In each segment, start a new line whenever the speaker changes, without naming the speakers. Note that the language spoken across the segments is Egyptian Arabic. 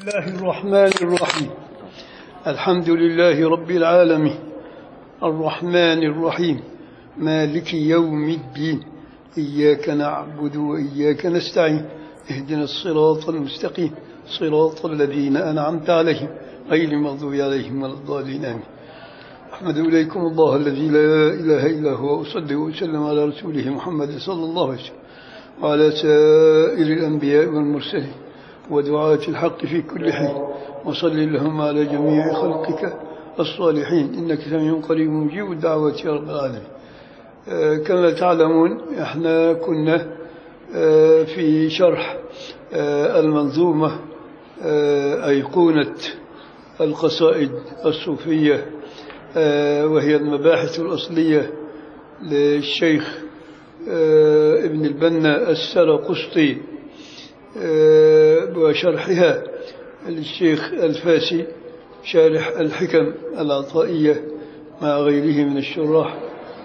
الله الرحمن الرحيم الحمد لله رب العالمين الرحمن الرحيم مالك يوم الدين إياك نعبد وإياك نستعين اهدنا الصراط المستقيم صراط الذين أنعمت عليهم غير المغضوب عليهم ولا الضالين آمين أحمد إليكم الله الذي لا إله إلا هو أصلي وأسلم على رسوله محمد صلى الله عليه وسلم وعلى سائر الأنبياء والمرسلين ودعاة الحق في كل حين وصل اللهم على جميع خلقك الصالحين إنك سميع قريب مجيب الدعوة يا رب العالمين آه كما تعلمون احنا كنا آه في شرح آه المنظومة أيقونة القصائد الصوفية وهي المباحث الأصلية للشيخ ابن البنا السرقسطي وشرحها للشيخ الفاسي شارح الحكم العطائية مع غيره من الشراح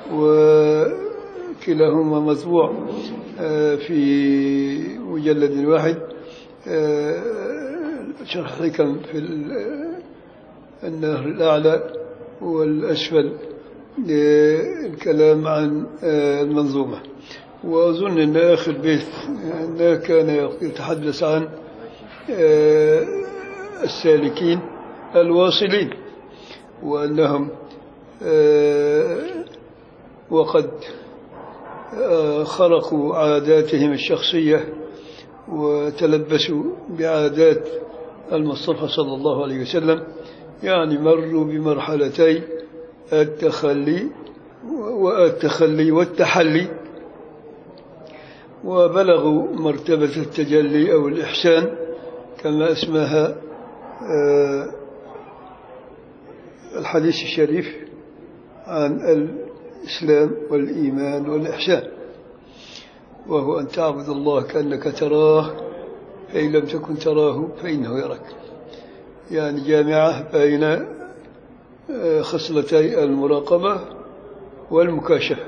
وكلاهما مطبوع في مجلد واحد شرح الحكم في النهر الأعلى والأسفل للكلام عن المنظومة وأظن أن آخر بيت كان يتحدث عن السالكين الواصلين وأنهم وقد خرقوا عاداتهم الشخصية وتلبسوا بعادات المصطفى صلى الله عليه وسلم يعني مروا بمرحلتي التخلي والتخلي والتحلي وبلغوا مرتبة التجلي أو الإحسان كما اسمها الحديث الشريف عن الإسلام والإيمان والإحسان وهو أن تعبد الله كأنك تراه فإن لم تكن تراه فإنه يراك يعني جامعة بين خصلتي المراقبة والمكاشفة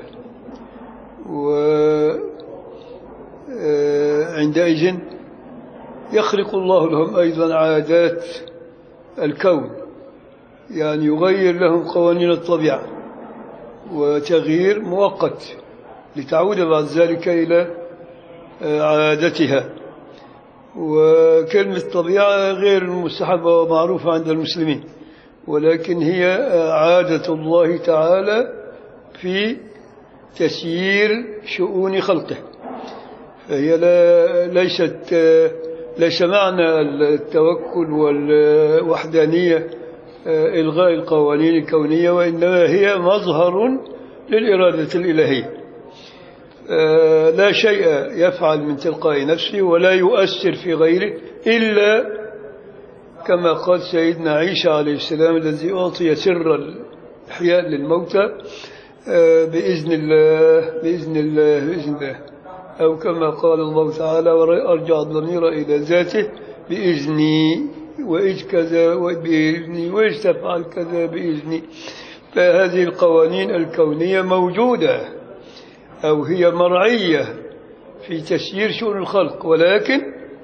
وعندئذ يخلق الله لهم أيضا عادات الكون يعني يغير لهم قوانين الطبيعة وتغيير مؤقت لتعود بعد ذلك إلى عادتها وكلمة طبيعة غير مستحبة ومعروفة عند المسلمين ولكن هي عادة الله تعالى في تسيير شؤون خلقه فهي لا ليست ليس معنى التوكل والوحدانية إلغاء القوانين الكونية وإنما هي مظهر للإرادة الإلهية لا شيء يفعل من تلقاء نفسه ولا يؤثر في غيره إلا كما قال سيدنا عيسى عليه السلام الذي أعطي سر الإحياء للموتى بإذن الله بإذن الله بإذن الله أو كما قال الله تعالى وأرجع الضمير إلى ذاته بإذني وإذ كذا وبإذني وإذ تفعل كذا بإذني فهذه القوانين الكونية موجودة أو هي مرعية في تسيير شؤون الخلق ولكن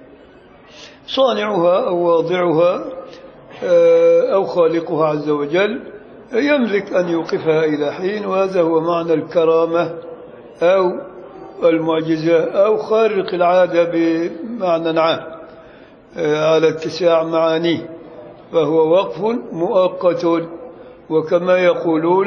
صانعها أو واضعها أو خالقها عز وجل يملك أن يوقفها إلى حين وهذا هو معنى الكرامة أو المعجزة أو خارق العادة بمعنى عام على اتساع معانيه فهو وقف مؤقت وكما يقولون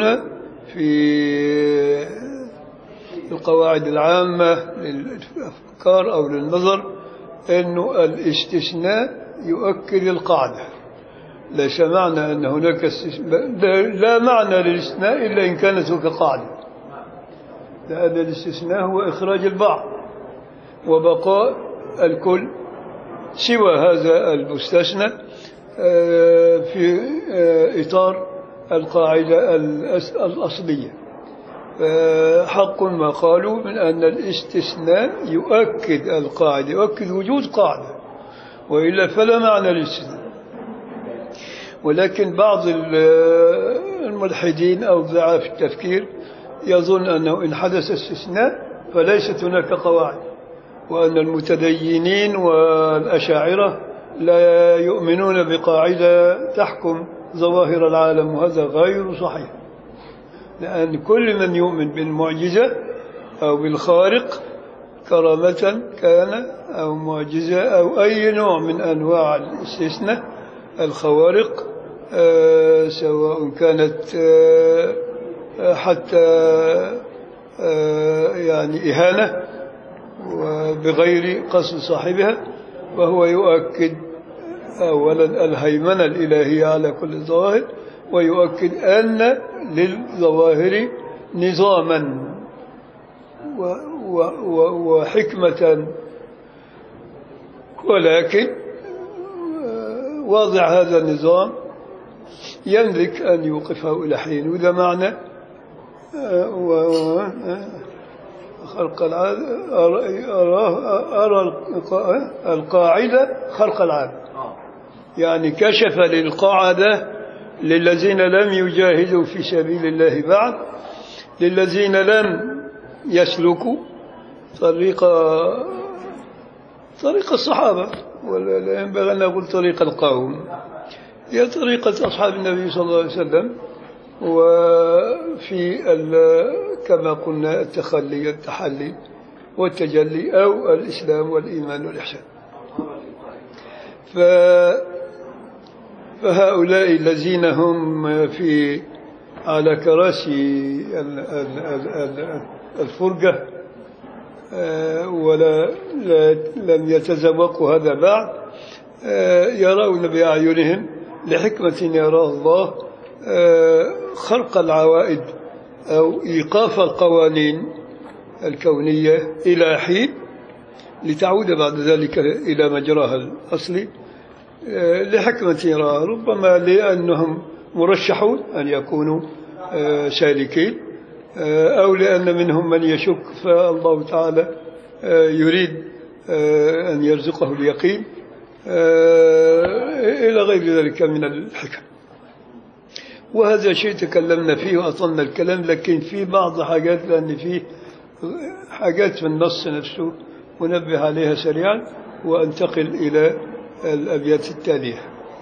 في القواعد العامة للأفكار أو للنظر أنه الاستثناء يؤكد القاعدة ليس معنى أن هناك استثناء لا معنى للاستثناء إلا إن كانت هناك قاعدة لأن الاستثناء هو إخراج البعض وبقاء الكل سوى هذا المستثنى في إطار القاعدة الأصلية حق ما قالوا من أن الاستثناء يؤكد القاعدة يؤكد وجود قاعدة وإلا فلا معنى للاستثناء ولكن بعض الملحدين أو ضعاف التفكير يظن أنه إن حدث استثناء فليست هناك قواعد وأن المتدينين والأشاعرة لا يؤمنون بقاعدة تحكم ظواهر العالم وهذا غير صحيح لأن كل من يؤمن بالمعجزة أو بالخارق كرامة كان أو معجزة أو أي نوع من أنواع الاستثناء الخوارق آه، سواء كانت آه، حتى آه، يعني إهانة وبغير قصد صاحبها وهو يؤكد أولا الهيمنة الإلهية على كل الظواهر ويؤكد أن للظواهر نظاما و و و وحكمة ولكن واضع هذا النظام يملك أن يوقفه إلى حين وده معنى و- خلق العادة أرى, أرى القاعدة خلق العادة يعني كشف للقاعدة للذين لم يجاهدوا في سبيل الله بعد للذين لم يسلكوا طريق طريق الصحابة ولا لا ينبغي أن أقول طريق القوم هي طريقة أصحاب النبي صلى الله عليه وسلم وفي ال- كما قلنا التخلي التحلي والتجلي أو الإسلام والإيمان والإحسان ف فهؤلاء الذين هم في على كراسي ال- ال- ال- ال- الفرقة آه، ولا لا- لم يتذوقوا هذا بعد آه، يرون بأعينهم لحكمة يراه الله آه، خرق العوائد أو إيقاف القوانين الكونية إلى حين لتعود بعد ذلك إلى مجراها الأصلي آه، لحكمة يراها ربما لأنهم مرشحون أن يكونوا آه، سالكين آه، أو لأن منهم من يشك فالله تعالى آه، يريد آه، أن يرزقه اليقين آه، إلى غير ذلك من الحكم وهذا شيء تكلمنا فيه وأطلنا الكلام لكن في بعض حاجات لأن فيه حاجات في النص نفسه ونبه عليها سريعا وأنتقل إلى الأبيات التالية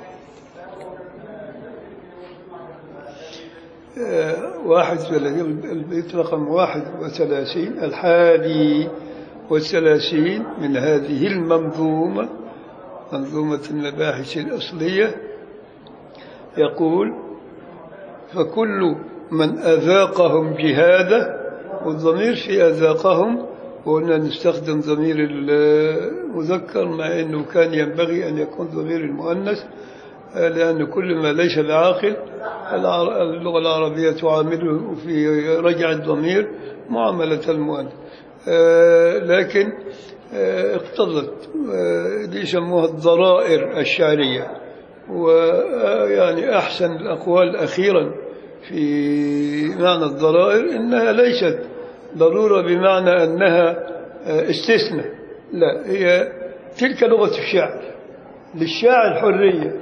آه، واحد وثلاثين- البيت رقم واحد وثلاثين الحادي والثلاثين من هذه المنظومة منظومة المباحث الأصلية يقول فكل من أذاقهم جهاده والضمير في أذاقهم وقلنا نستخدم ضمير المذكر مع أنه كان ينبغي أن يكون ضمير المؤنث آه، لأن كل ما ليس بعاقل العر- اللغة العربية تعامله في رجع الضمير معاملة المؤنث آه، لكن آه، اقتضت آه، دي يسموها الضرائر الشعرية ويعني أحسن الأقوال أخيرا في معنى الضرائر إنها ليست ضرورة بمعنى أنها آه، استثناء لا هي تلك لغة الشعر للشاعر حرية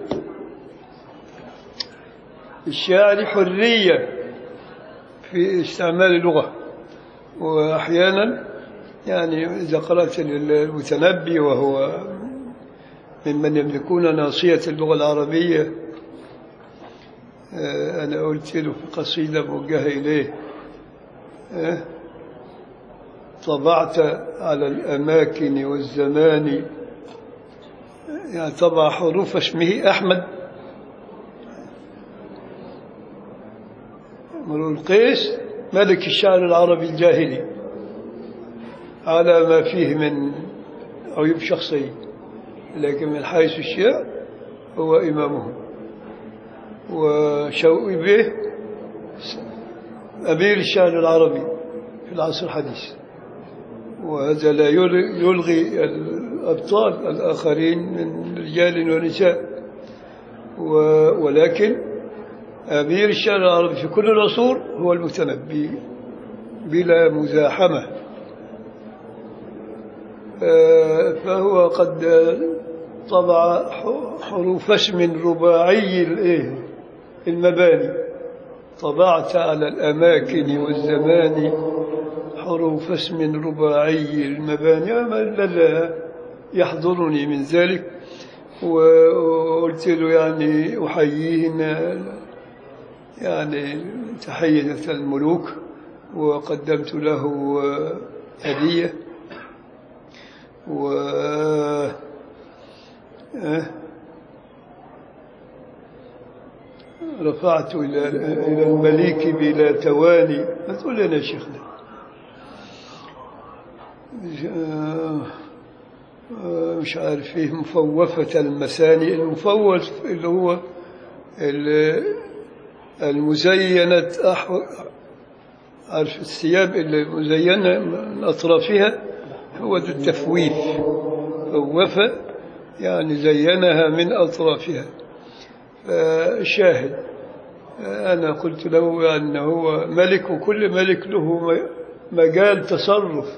الشاعر حرية في استعمال اللغة وأحيانا يعني إذا قرأت المتنبي وهو ممن يملكون ناصية اللغة العربية آه، أنا قلت له في قصيدة موجهة إليه آه، طبعت على الأماكن والزمان يعني طبع حروف اسمه أحمد امرؤ القيس ملك الشعر العربي الجاهلي على ما فيه من عيوب شخصية لكن من حيث الشعر هو إمامهم وشوقي به أمير الشعر العربي في العصر الحديث وهذا لا يل- يلغي الأبطال الآخرين من رجال ونساء و- ولكن أمير الشعر العربي في كل العصور هو المتنبي بلا مزاحمة آه، فهو قد طبع ح- حروف اسم رباعي الإيه؟ المباني طبعت على الأماكن والزمان حروف اسم رباعي المباني ما الذي يحضرني من ذلك وقلت له يعني أحييه إن يعني تحية الملوك وقدمت له هدية و آه، رفعت إلى إلى المليك بلا تواني ما تقول لنا يا شيخنا آه، آه، مش عارف ايه مفوفة المثاني المفوف اللي هو ال- المزينة أحو- عارف الثياب اللي مزينة من أطرافها هو ذو التفويف فوف يعني زينها من أطرافها فشاهد أنا قلت له أنه هو ملك وكل ملك له مجال تصرف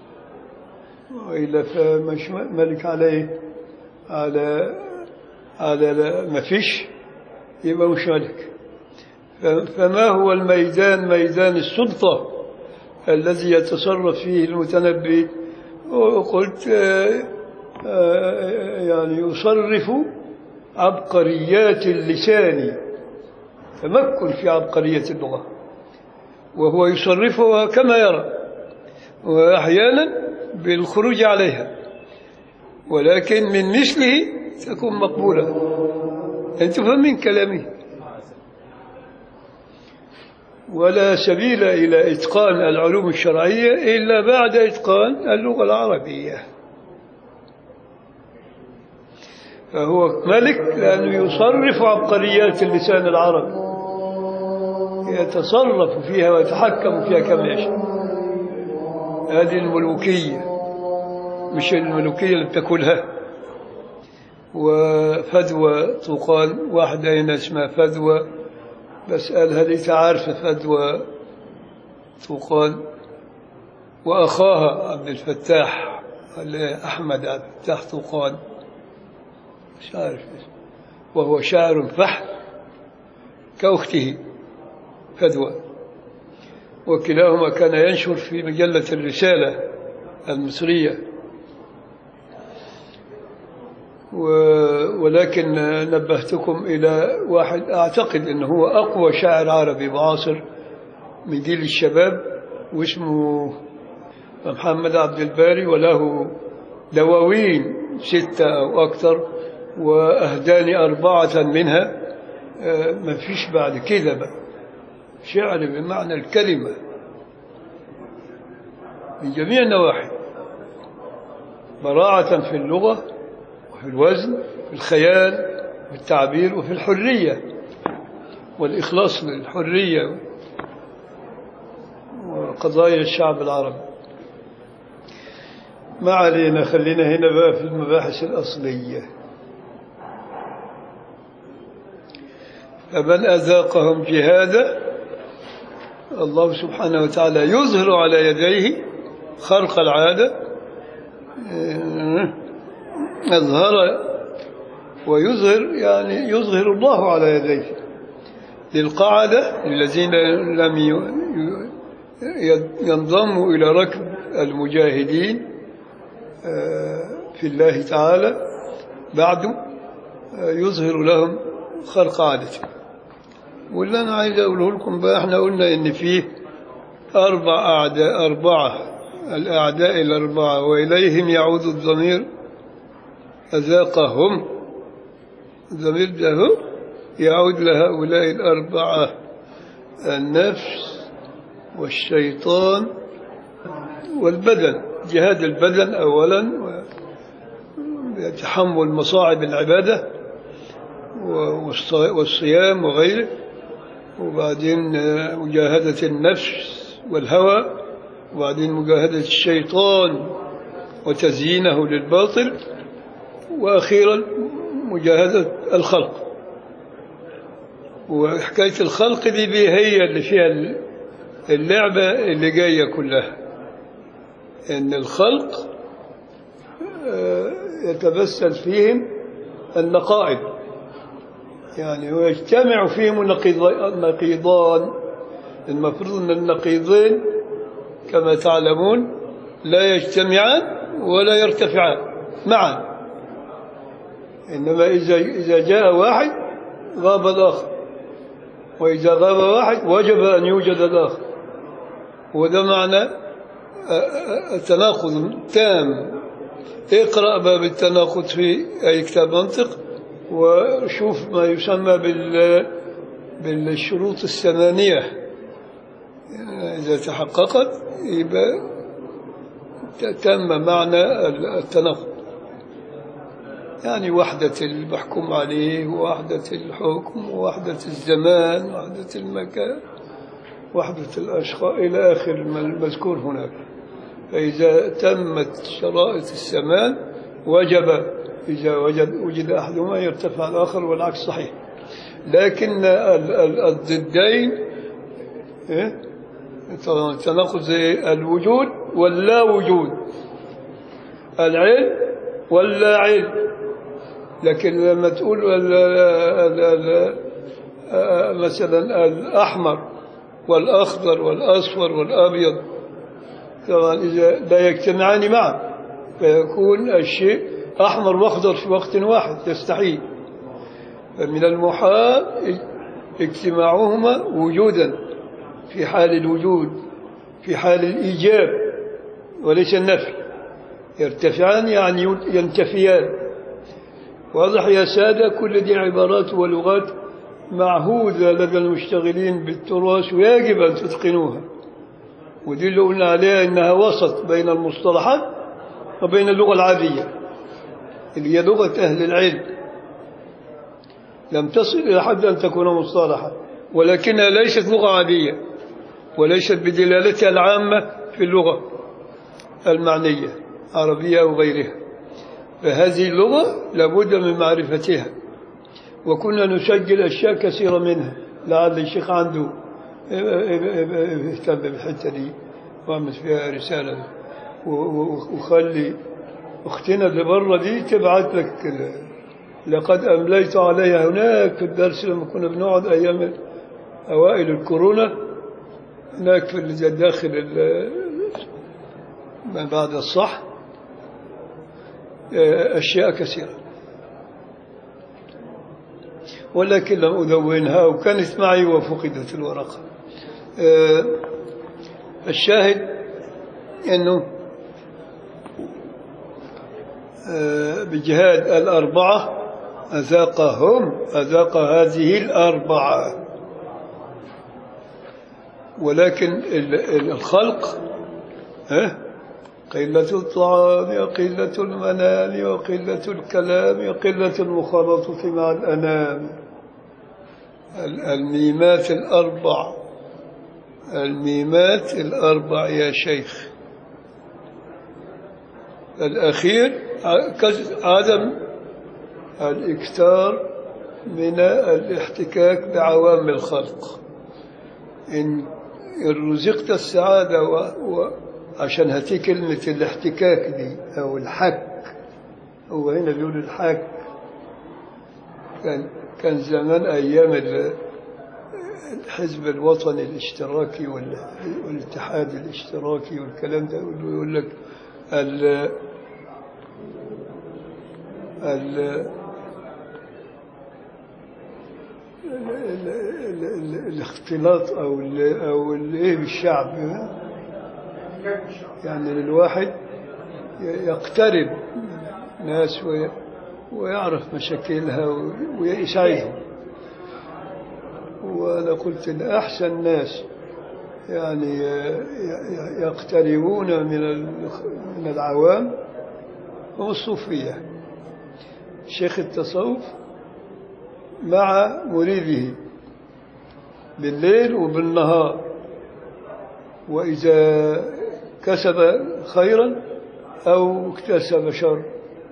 وإلا فمش ملك عليه على على لا- ما فيش يبقى مش ملك ف- فما هو الميدان ميدان السلطة الذي يتصرف فيه المتنبي وقلت آه، آه، يعني يصرف عبقريات اللسان تمكن في عبقرية اللغة وهو يصرفها كما يرى وأحيانا بالخروج عليها ولكن من مثله تكون مقبولة أنت فاهمين كلامي ولا سبيل إلى إتقان العلوم الشرعية إلا بعد إتقان اللغة العربية فهو ملك لأنه يصرف عبقريات اللسان العربي يتصرف فيها ويتحكم فيها كما يشاء هذه الملوكية مش الملوكية اللي بتاكلها وفدوى طوقان واحدة هنا اسمها فدوى بسألها ليس عارفة فدوى طوقان وأخاها عبد الفتاح أحمد عبد الفتاح طوقان مش عارف اسمه. وهو شاعر فحل كأخته فدوى وكلاهما كان ينشر في مجلة الرسالة المصرية و- ولكن نبهتكم إلى واحد أعتقد أنه هو أقوى شاعر عربي معاصر من جيل الشباب واسمه محمد عبد الباري وله دواوين ستة أو أكثر وأهداني أربعة منها آه، ما فيش بعد كده بقى شعر بمعنى الكلمة من جميع النواحي براعة في اللغة وفي الوزن في الخيال والتعبير وفي الحرية والإخلاص للحرية وقضايا الشعب العربي ما علينا خلينا هنا بقى في المباحث الأصلية فمن أذاقهم جهادا الله سبحانه وتعالى يظهر على يديه خرق العادة أظهر ويظهر يعني يظهر الله على يديه للقاعدة الذين لم ي- ي- ينضموا إلى ركب المجاهدين آه، في الله تعالى بعد آه، يظهر لهم خرق عادته واللي أنا عايز أقوله لكم بقى احنا قلنا إن فيه أربع أعداء أربعة الأعداء الأربعة وإليهم يعود الضمير أذاقهم الضمير ده هو يعود لهؤلاء الأربعة النفس والشيطان والبدن جهاد البدن أولا وتحمل مصاعب العبادة والص- والصيام وغيره وبعدين آه، مجاهدة النفس والهوى وبعدين مجاهدة الشيطان وتزيينه للباطل وأخيرا مجاهدة الخلق وحكاية الخلق دي, دي هي اللي فيها اللعبة اللي جاية كلها إن الخلق آه، يتبسل فيهم النقائض يعني ويجتمع فيهم النقيض- النقيضان المفروض أن النقيضين كما تعلمون لا يجتمعان ولا يرتفعان معا إنما إذا إذا جاء واحد غاب الآخر وإذا غاب واحد وجب أن يوجد الآخر وده معنى آه، التناقض تام اقرأ باب التناقض في أي كتاب منطق وشوف ما يسمى بال بالشروط الثمانية إذا تحققت يبقى تم معنى التناقض يعني وحدة المحكوم عليه ووحدة الحكم ووحدة الزمان ووحدة المكان وحدة الأشخاص إلى آخر المذكور هناك فإذا تمت شرائط الزمان وجب إذا وجد, وجد أحدهما يرتفع الآخر والعكس صحيح لكن ال- ال- الضدين إيه؟ تناقض زي الوجود واللا وجود العلم واللا علم لكن لما تقول ال ال ال آه، مثلا الأحمر والأخضر والأصفر والأبيض طبعا إذا لا يجتمعان معا فيكون الشيء أحمر وأخضر في وقت واحد يستحيل فمن المحال اجتماعهما وجودا في حال الوجود في حال الإيجاب وليس النفي يرتفعان يعني ينتفيان واضح يا سادة كل دي عبارات ولغات معهودة لدى المشتغلين بالتراث ويجب أن تتقنوها ودي اللي قلنا عليها إنها وسط بين المصطلحات وبين اللغة العادية اللي هي لغة أهل العلم لم تصل إلى حد أن تكون مصطلحا ولكنها ليست لغة عادية وليست بدلالتها العامة في اللغة المعنية عربية أو غيرها فهذه اللغة لابد من معرفتها وكنا نسجل أشياء كثيرة منها لعل الشيخ عنده اهتم بالحتة دي واعمل فيها رسالة و- و- وخلي أختنا اللي بره دي تبعت لك ال- لقد أمليت عليها هناك في الدرس لما كنا بنقعد أيام أوائل الكورونا هناك في ال- داخل ال- ما بعد الصح آه، أشياء كثيرة ولكن لم أدونها وكانت معي وفقدت الورقة آه، الشاهد أنه آه، بجهاد الأربعة أذاقهم أذاق هذه الأربعة ولكن ال- ال- الخلق ها قلة الطعام وقلة المنام وقلة الكلام وقلة المخالطة مع الأنام ال- الميمات الأربع الميمات الأربع يا شيخ الأخير ع- كز- عدم الإكثار من الاحتكاك بعوام الخلق إن إن رزقت السعادة و... و... عشان هاتي كلمة الاحتكاك دي أو الحك هو هنا بيقول الحك كان كان زمان أيام ال- الحزب الوطني الاشتراكي وال- والاتحاد الاشتراكي والكلام ده يقول لك ال ال ال- ال- ال- الاختلاط او ال او الايه بالشعب يعني الواحد يقترب ناس وي- ويعرف مشاكلها و- ويساعدهم وانا قلت ان احسن ناس يعني ي- ي- يقتربون من ال- من العوام هم الصوفيه شيخ التصوف مع مريده بالليل وبالنهار وإذا كسب خيرا أو اكتسب شر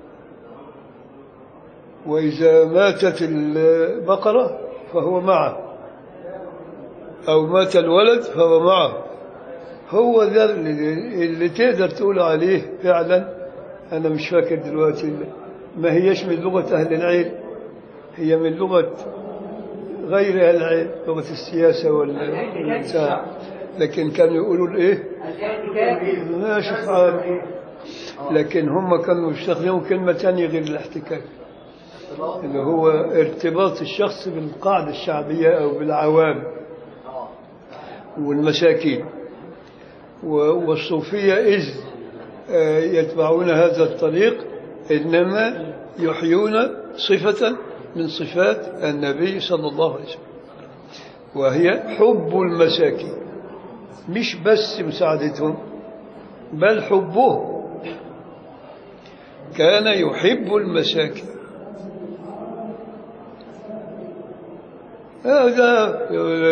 وإذا ماتت البقرة فهو معه أو مات الولد فهو معه هو ده اللي, اللي تقدر تقول عليه فعلا أنا مش فاكر دلوقتي ما هيش من لغة أهل العلم هي من لغة غير أهل العلم لغة السياسة والبتاع لكن كانوا يقولوا الإيه ما شفعان لكن هم كانوا يستخدموا كلمة ثانية غير الاحتكاك اللي هو ارتباط الشخص بالقاعدة الشعبية أو بالعوام والمساكين و- والصوفية إذ آه، يتبعون هذا الطريق إنما يحيون صفة من صفات النبي صلى الله عليه وسلم وهي حب المساكين مش بس مساعدتهم بل حبه كان يحب المساكين هذا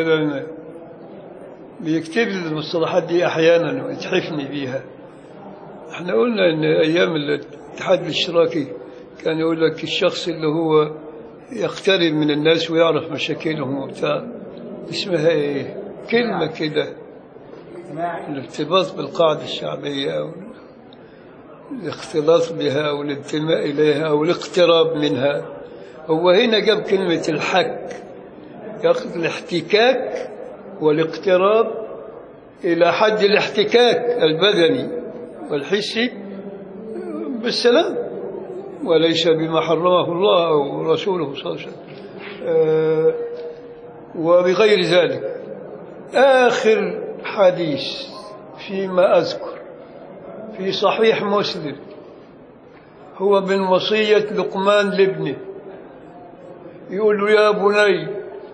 بيكتب لي المصطلحات دي احيانا ويتحفني بيها احنا قلنا ان ايام الاتحاد الاشتراكي كان يقول لك الشخص اللي هو يقترب من الناس ويعرف مشاكلهم وبتاع اسمها ايه كلمة كده الارتباط بالقاعدة الشعبية أو الاختلاط بها أو الانتماء إليها أو الاقتراب منها هو هنا جاب كلمة الحك يقصد الاحتكاك والاقتراب إلى حد الاحتكاك البدني والحسي بالسلام وليس بما حرمه الله أو رسوله صلى الله عليه وسلم آه، وبغير ذلك آخر حديث فيما أذكر في صحيح مسلم هو من وصية لقمان لابنه يقول له يا بني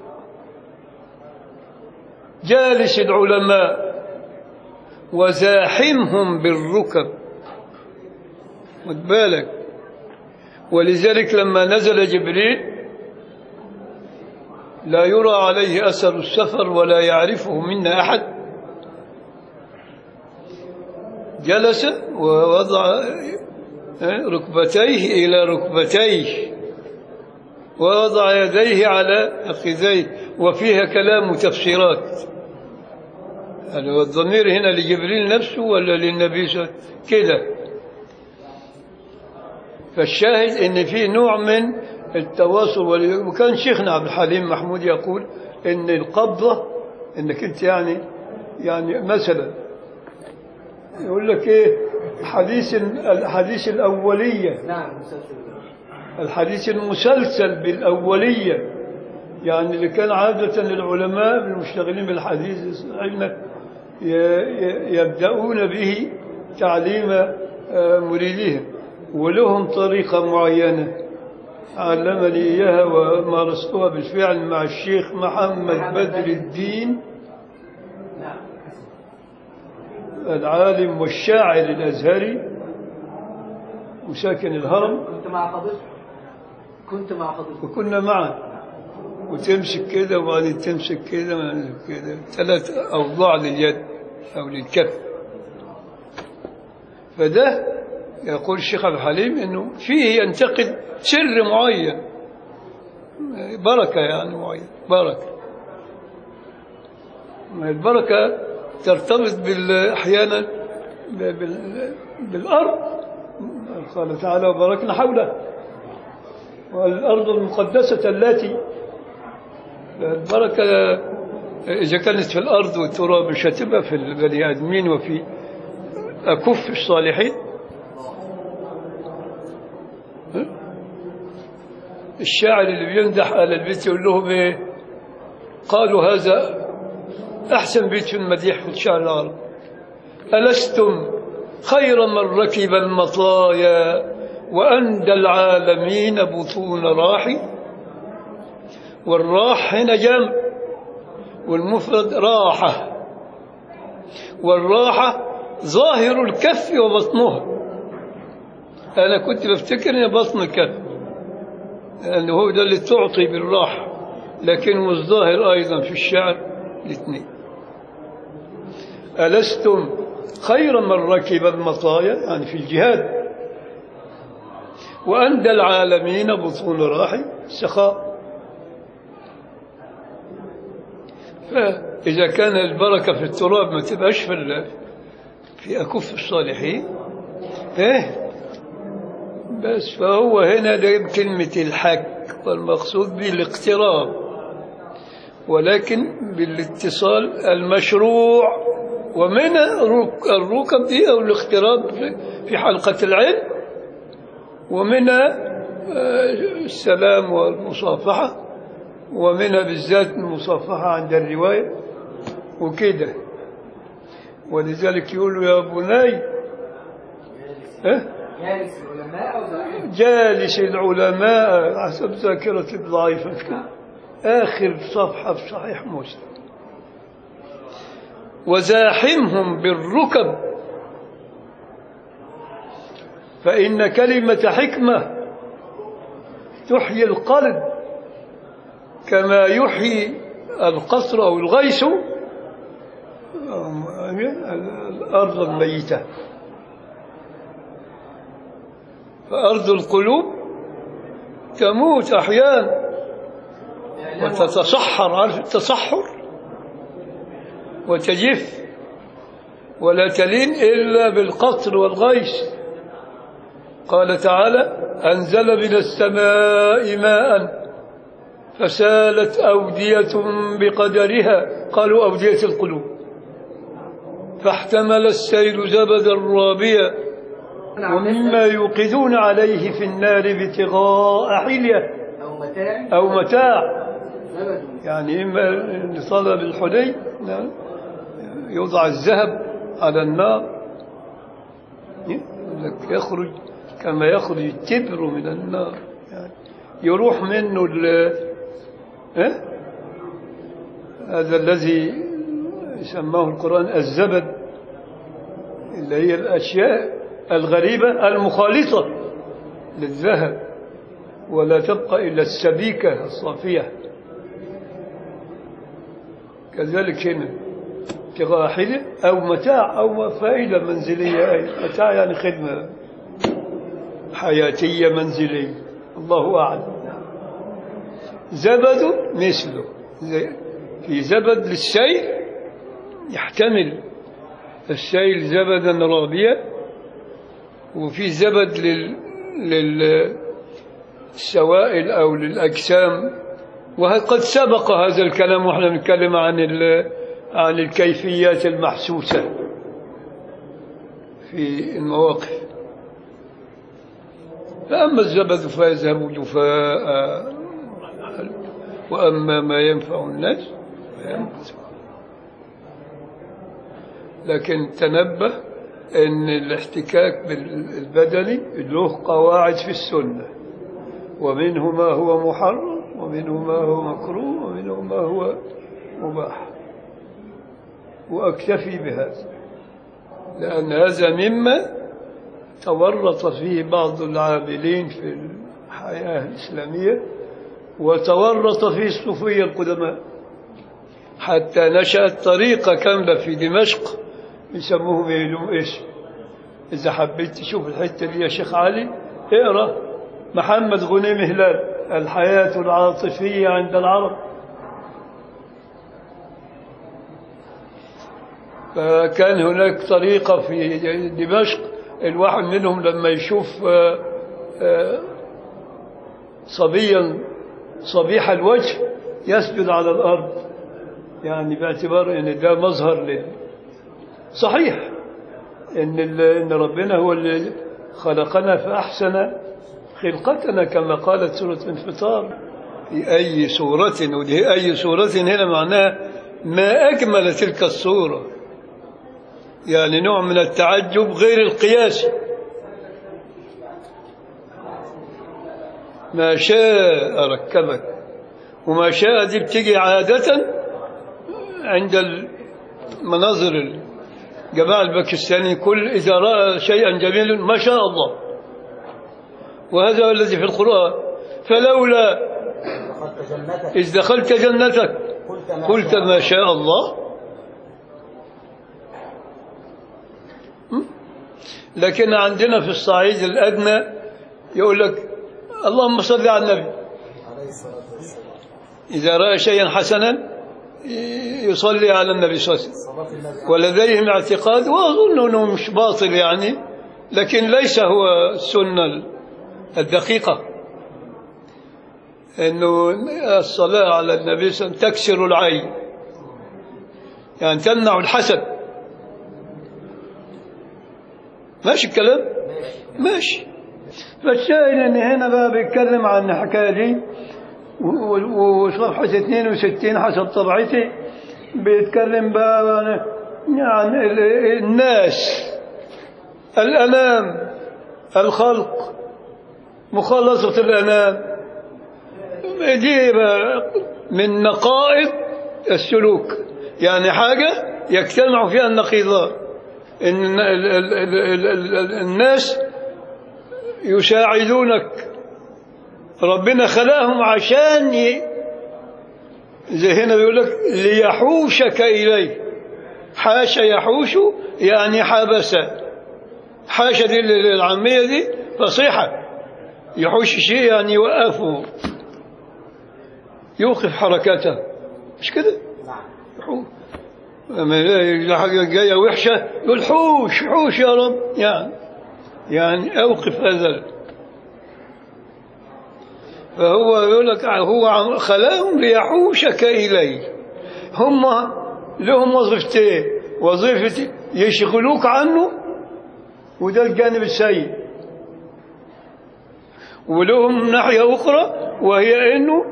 جالس العلماء وزاحمهم بالركب خد بالك ولذلك لما نزل جبريل لا يرى عليه أثر السفر ولا يعرفه منا أحد جلس ووضع ركبتيه إلى ركبتيه ووضع يديه على فخذيه وفيها كلام وتفسيرات يعني هو الضمير هنا لجبريل نفسه ولا للنبي صلى الله عليه وسلم كده فالشاهد ان في نوع من التواصل وال- وكان شيخنا عبد الحليم محمود يقول ان القبضه انك انت يعني يعني مثلا يقول لك ايه حديث الحديث الاوليه
نعم مسلسل
الحديث المسلسل بالأولية يعني اللي كان عادة العلماء المشتغلين بالحديث علما ي- ي- يبدأون به تعليم آه، مريديهم ولهم طريقة معينة علمني إياها ومارستها بالفعل مع الشيخ محمد بدر الدين
نعم
العالم والشاعر الأزهري وساكن الهرم
كنت مع فضيلته كنت مع فضيلته
وكنا معا وتمسك كده وبعدين تمسك كده وبعدين كده ثلاث أوضاع لليد أو للكف فده يقول الشيخ عبد الحليم انه فيه ينتقد سر معين بركه يعني معين بركه البركه ترتبط بال احيانا بال- بالارض قال تعالى وباركنا حوله والارض المقدسه التي البركه اذا كانت في الارض والتراب مش هتبقى في البني ادمين وفي اكف الصالحين الشاعر اللي بيمدح أهل البيت يقول لهم إيه قالوا هذا أحسن بيت في المديح في الشعر العربي ألستم خير من ركب المطايا وأندى العالمين بطون راحي والراح هنا جمع والمفرد راحة والراحة ظاهر الكف وبطنها أنا كنت بفتكر إن بطن الكف لأنه هو ده اللي تعطي بالراحة لكن مش ظاهر أيضا في الشعر الاثنين ألستم خير من ركب المطايا يعني في الجهاد وأندى العالمين بطون راحي سخاء فإذا كان البركة في التراب ما تبقاش في ال- في أكف الصالحين إيه بس فهو هنا ده كلمة الحك والمقصود به الاقتراب ولكن بالاتصال المشروع ومن الرك- الركب دي أو الاقتراب في- في حلقة العلم ومن آه، السلام والمصافحة ومنها بالذات المصافحة عند الرواية وكده ولذلك يقولوا يا بني ها
جالس العلماء أو زعيم
جالس العلماء حسب ذاكرتي الضعيفة مش كده؟ آخر صفحة في صحيح مسلم وزاحمهم بالركب فإن كلمة حكمة تحيي القلب كما يحيي القصر أو الغيث الأرض الميتة فأرض القلوب تموت أحيانا وتتصحر عارف التصحر وتجف ولا تلين إلا بالقطر والغيث قال تعالى أنزل من السماء ماء فسالت أودية بقدرها قالوا أودية القلوب فاحتمل السيل زبدا رابيا ومما يوقدون عليه في النار ابتغاء حليه
أو متاع
أو متاع
زبد
يعني إما لطلب الحلي نعم، يوضع الذهب على النار لك يخرج كما يخرج التبر من النار يعني يروح منه ال إيه؟ هذا الذي سماه القرآن الزبد اللي هي الأشياء الغريبة المخالطة للذهب ولا تبقى إلا السبيكة الصافية كذلك هنا ابتغاء حلة أو متاع أو فائدة منزلية أي متاع يعني خدمة حياتية منزلية الله أعلم زبد مثله زي- في زبد للسيل يحتمل السيل زبدا رابيا وفي زبد لل للسوائل أو للأجسام وقد سبق هذا الكلام واحنا بنتكلم عن ال- عن الكيفيات المحسوسة في المواقف فأما الزبد فيذهب جفاء وأما ما ينفع الناس فينبت لكن تنبه أن الاحتكاك بالبدني له قواعد في السنة ومنه ما هو محرم ومنه ما هو مكروه ومنه ما هو مباح وأكتفي بهذا لأن هذا مما تورط فيه بعض العاملين في الحياة الإسلامية وتورط فيه الصوفية القدماء حتى نشأت طريقة كاملة في دمشق يسموهم يلوم إيش إذا حبيت تشوف الحتة دي يا شيخ علي اقرأ محمد غنيم هلال الحياة العاطفية عند العرب فكان هناك طريقة في دمشق الواحد منهم لما يشوف آه، آه، صبيا صبيح الوجه يسجد على الأرض يعني باعتبار ان ده مظهر لل صحيح ان ال- ان ربنا هو اللي خلقنا فاحسن خلقتنا كما قالت سوره الانفطار في اي سوره ودي اي سوره هنا معناها ما اجمل تلك الصوره يعني نوع من التعجب غير القياسي ما شاء ركبك وما شاء دي بتيجي عادة عند المناظر الجماعة الباكستاني كل إذا رأى شيئا جميلا ما شاء الله وهذا هو الذي في القرآن فلولا
دخلت جنتك
إذ دخلت جنتك
قلت ما
قلت
شاء
ما شاء الله م? لكن عندنا في الصعيد الأدنى يقول لك اللهم صل على النبي
عليه الصلاة والسلام
إذا رأى شيئا حسنا يصلي على النبي صلى الله عليه وسلم
صلاة النبي
ولديهم اعتقاد وأظن أنه مش باطل يعني لكن ليس هو السنة الدقيقة أنه الصلاة على النبي صلى الله عليه وسلم تكسر العين يعني تمنع الحسد ماشي الكلام
ماشي
ماشي فالشاهد ان هنا بقى بيتكلم عن الحكايه دي و- و- وصفحه 62 حسب طبعتي بيتكلم بقى عن عن ال- الناس الانام الخلق مخلصه الانام دي بقى من نقائض السلوك يعني حاجه يجتمع فيها النقيضان ان ال- ال- ال- ال- ال- الناس يساعدونك ربنا خلقهم عشان ي... زي هنا بيقول لك ليحوشك إليه حاش يحوش يعني حبس حاش دي العامية دي فصيحة يحوش شيء يعني يوقفه يوقف حركته مش كده
نعم
يحوش لما يلاقي حاجة جاية وحشة يقول حوش حوش يا رب يعني يعني أوقف هذا فهو يقول لك هو عم- خلاهم ليحوشك إليه هم لهم وظيفتين وظيفة يشغلوك عنه وده الجانب السيء ولهم ناحية أخرى وهي أنه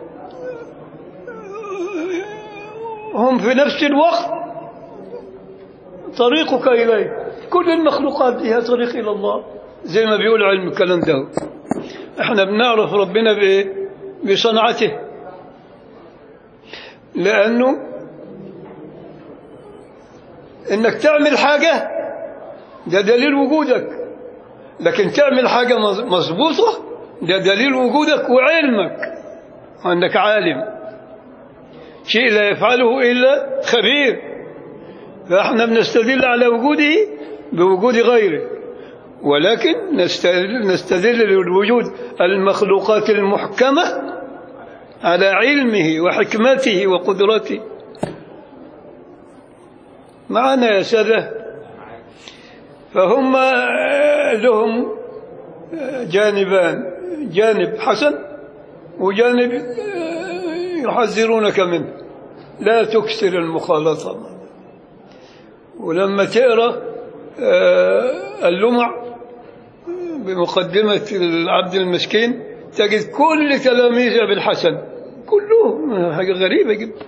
هم في نفس الوقت طريقك إليه كل المخلوقات هي طريق إلى الله زي ما بيقول علم الكلام ده احنا بنعرف ربنا بإيه بصنعته لأنه إنك تعمل حاجة ده دليل وجودك لكن تعمل حاجة مظ- مظبوطة ده دليل وجودك وعلمك أنك عالم شيء لا يفعله إلا خبير فإحنا بنستدل على وجوده بوجود غيره ولكن نستدل, نستدل بوجود المخلوقات المحكمة على علمه وحكمته وقدرته معنا يا سادة فهم آه، لهم آه، جانبان جانب حسن وجانب آه، يحذرونك منه لا تكثر المخالطة ولما تقرأ آه، اللمع بمقدمة العبد المسكين تجد كل تلاميذ أبي الحسن كلهم حاجة غريبة جدا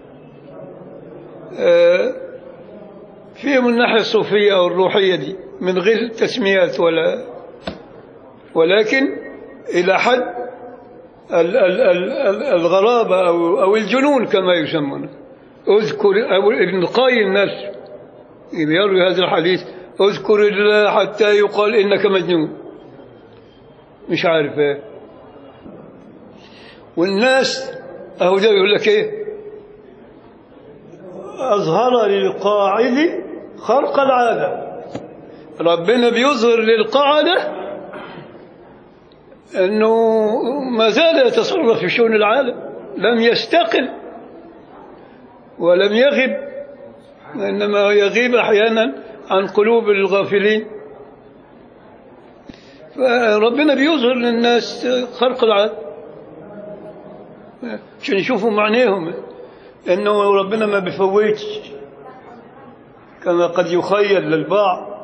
آه، فيهم الناحية الصوفية أو الروحية دي من غير تسميات ولا ولكن إلى حد ال- ال- ال- ال- الغرابة أو, أو الجنون كما يسمونه اذكر أو ابن القيم نفسه يروي هذا الحديث اذكر الله حتى يقال إنك مجنون مش عارف ايه والناس أهو ده يقول لك ايه أظهر للقاعد خرق العادة ربنا بيظهر للقاعدة أنه ما زال يتصرف في شؤون العالم لم يستقل ولم يغب إنما يغيب أحيانا عن قلوب الغافلين فربنا بيظهر للناس خرق العادة عشان يشوفوا معناهم انه ربنا ما بيفوتش كما قد يخيل للبعض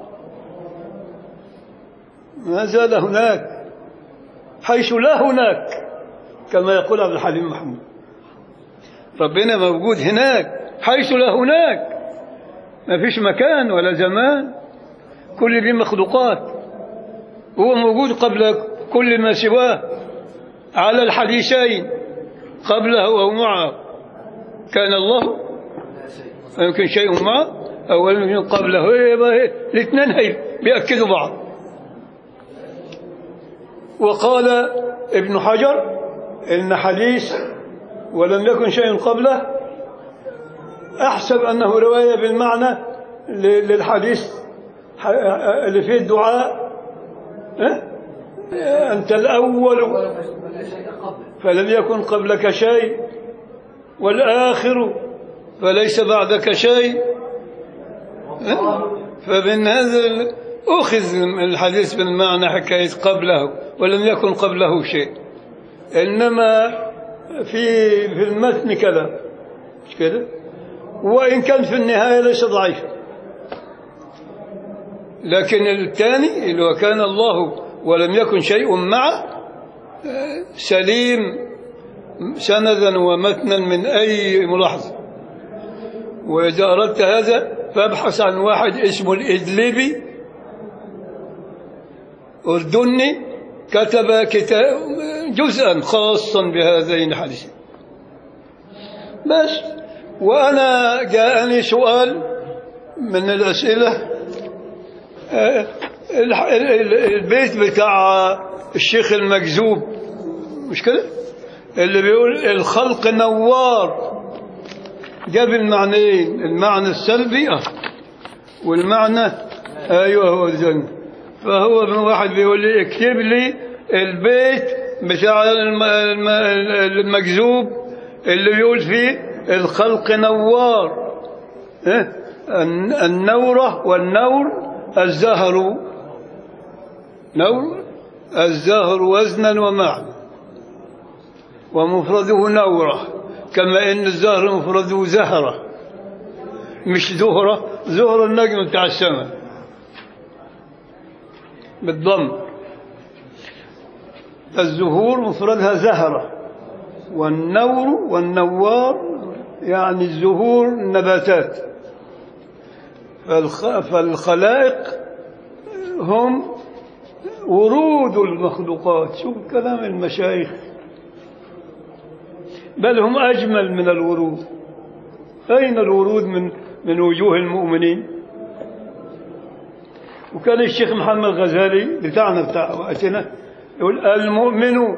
ما زال هناك حيث لا هناك كما يقول عبد الحليم محمود ربنا موجود هناك حيث لا هناك ما فيش مكان ولا زمان كل دي مخلوقات هو موجود قبل كل ما سواه على الحديثين قبله أو معه كان الله يمكن شيء معه أو يمكن قبله الاثنين هي بيأكدوا بعض وقال ابن حجر إن حديث ولم يكن شيء قبله أحسب أنه رواية بالمعنى ل- للحديث ح- اللي فيه الدعاء أه؟ أنت الأول فلم يكن قبلك شيء والآخر فليس بعدك شيء أه؟ فمن هذا ال- أخذ الحديث بالمعنى حكاية قبله ولم يكن قبله شيء إنما في في المتن كذا مش كده وإن كان في النهاية ليس ضعيفا لكن الثاني اللي هو كان الله ولم يكن شيء معه آه، سليم سندا ومتنا من أي ملاحظة وإذا أردت هذا فابحث عن واحد اسمه الإدليبي أردني كتب كتاب جزءا خاصا بهذين الحديثين بس وأنا جاءني سؤال من الأسئلة آه، الح- ال- ال- البيت بتاع الشيخ المكذوب مش كده اللي بيقول الخلق نوار جاب المعنيين المعنى السلبي آه، والمعنى ايوه هو الجنة فهو من واحد بيقول لي اكتب لي البيت بتاع الم- الم- المكذوب اللي بيقول فيه الخلق نوار إيه؟ الن- النورة والنور الزهر نور الزهر وزنا ومعنى ومفرده نورة كما إن الزهر مفرده زهرة مش زهرة زهرة النجم بتاع السماء بالضم الزهور مفردها زهرة والنور والنوار يعني الزهور النباتات فالخ... فالخلائق هم ورود المخلوقات شوف كلام المشايخ بل هم أجمل من الورود أين الورود من من وجوه المؤمنين وكان الشيخ محمد غزالي بتاعنا بتاع وقتنا يقول المؤمن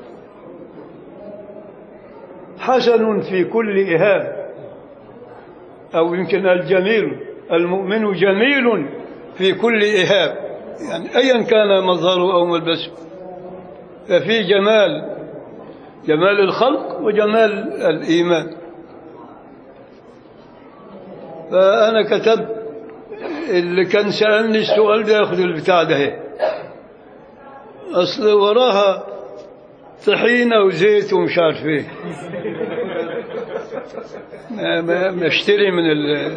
حسن في كل إهاب أو يمكن الجميل المؤمن جميل في كل إهاب يعني أيا كان مظهره أو ملبسه ففي جمال جمال الخلق وجمال الإيمان فأنا كتبت اللي كان سألني السؤال ده ياخذ البتاع ده هي. أصل وراها طحينة وزيت ومش عارف ايه ما- ما- بشتري من ال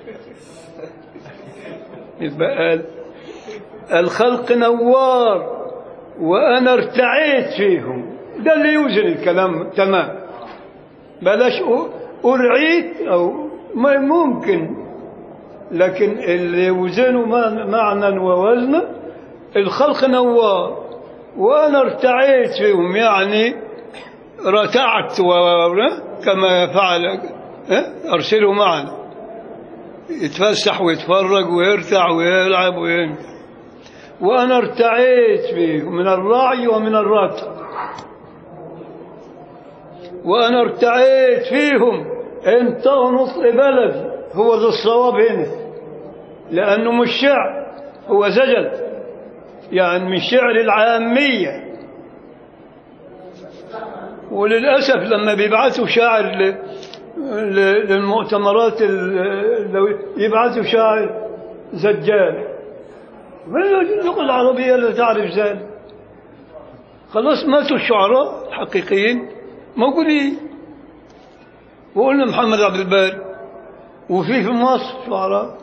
البقال الخلق نوار وأنا ارتعيت فيهم ده اللي يوزن الكلام تمام بلاش أ- أرعيت أو ما ممكن لكن اللي يوزنوا ما- معنى ووزنا الخلق نوار وأنا ارتعيت فيهم يعني رتعت و- كما فعل اه؟ أرسلوا معنا يتفسح ويتفرج ويرتع ويلعب وين وأنا ارتعيت فيهم من الرعي ومن الرتع وأنا ارتعيت فيهم انتهوا نطق بلدي هو ذا الصواب هنا لأنه مش شعر هو زجل يعني من شعر العامية وللأسف لما بيبعثوا شاعر ل- ل- للمؤتمرات ال- لو يبعثوا شاعر زجال ما اللغة العربية لا تعرف ذلك خلاص ماتوا الشعراء الحقيقيين موجودين وقلنا محمد عبد الباري وفي في مصر شعراء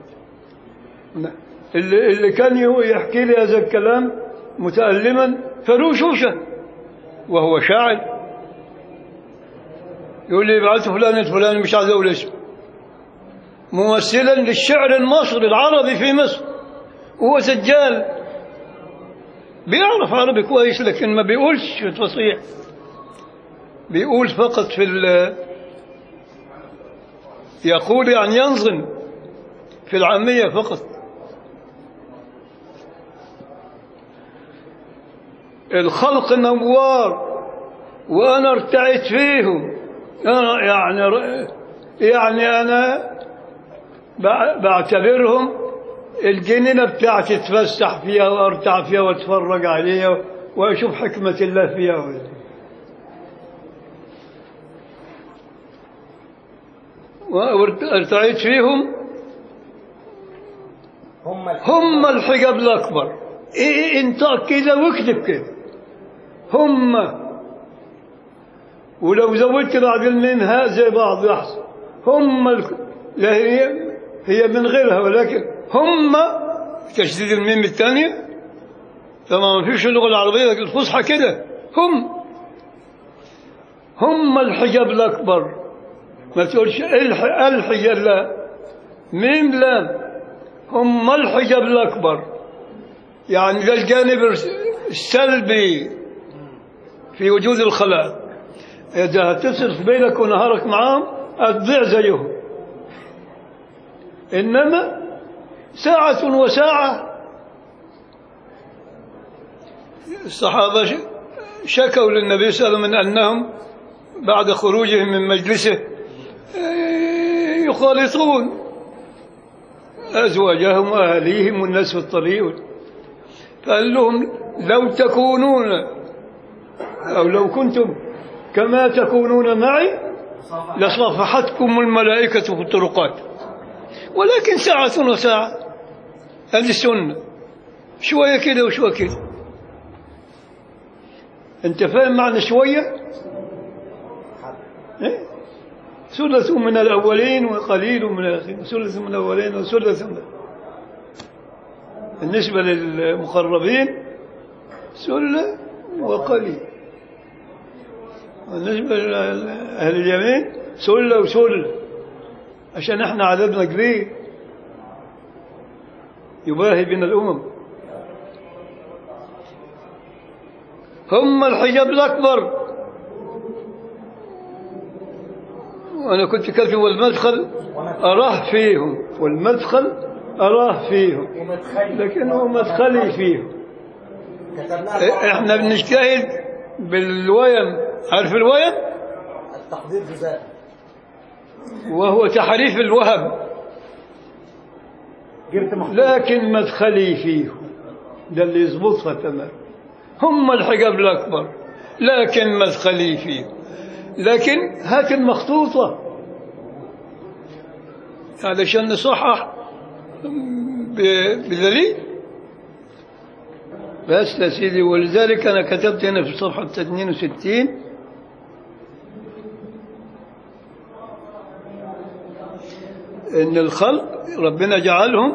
اللي, اللي كان يحكي لي هذا الكلام متألما فاروق شوشة وهو شاعر يقول لي ابعثوا فلان الفلاني مش عايز اقول اسمه ممثلا للشعر المصري العربي في مصر هو سجال بيعرف عربي كويس لكن ما بيقولش فصيح بيقول فقط في ال يقول يعني ينظم في العامية فقط الخلق نوار وأنا ارتعيت فيهم أنا يعني يعني أنا بع- بعتبرهم الجنينة بتاعتي اتفسح فيها وارتع فيها واتفرج عليها واشوف حكمة الله فيها وارتعيت فيهم
هم
هم الحجاب الأكبر إيه انت كده واكتب كده هم ولو زودت بعد الميم ها زي بعض يحصل هم ال... لا هي هي من غيرها ولكن هم تشديد الميم الثانية طبعا ما فيش اللغة العربية الفصحى كده هم هم الحجاب الأكبر ما تقولش الح... الحجاب لا ميم لام هم الحجاب الأكبر يعني ده الجانب السلبي في وجود الخلائق إذا هتصرف بينك ونهارك معاهم هتضيع زيهم إنما ساعة وساعة الصحابة ش- شكوا للنبي صلى الله عليه وسلم من أنهم بعد خروجهم من مجلسه آه، يخالطون أزواجهم وأهليهم والناس في الطريق فقال لهم لو تكونون أو لو كنتم كما تكونون معي لصافحتكم الملائكة في الطرقات ولكن ساعة وساعة هذه السنة شوية كده وشوية كده أنت فاهم معنى شوية؟ إيه؟ ثلث من الأولين وقليل من الآخرين ثلث من الأولين وثلث من بالنسبة للمقربين سلة وقليل بالنسبة لأهل اليمين سلة وسلة عشان احنا عددنا كبير يباهي بين الأمم هم الحجاب الأكبر وأنا كنت كاتب والمدخل أراه فيهم والمدخل أراه فيهم
ومتخيل
لكنه مدخلي فيهم
كتبناها
احنا بنجتهد بالويم عارف الويم
التقدير جزاء
وهو تحريف الوهم
جبت محفوظ
لكن مدخلي فيهم ده اللي يظبطها تمام هم الحجاب الأكبر لكن مدخلي فيهم لكن هات المخطوطة علشان نصحح ب- بدليل بس يا سيدي ولذلك أنا كتبت هنا في صفحة 62 إن الخلق ربنا جعلهم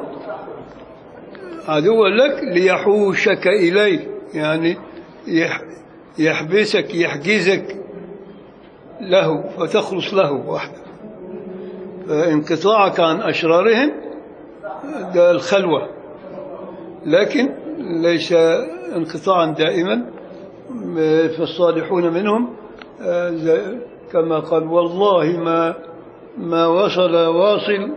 عدوا لك ليحوشك إليه يعني يح يحبسك يحجزك له فتخلص له وحده فانقطاعك عن أشرارهم ده الخلوة لكن ليس انقطاعا دائما فالصالحون منهم آه، زي- كما قال والله ما ما وصل واصل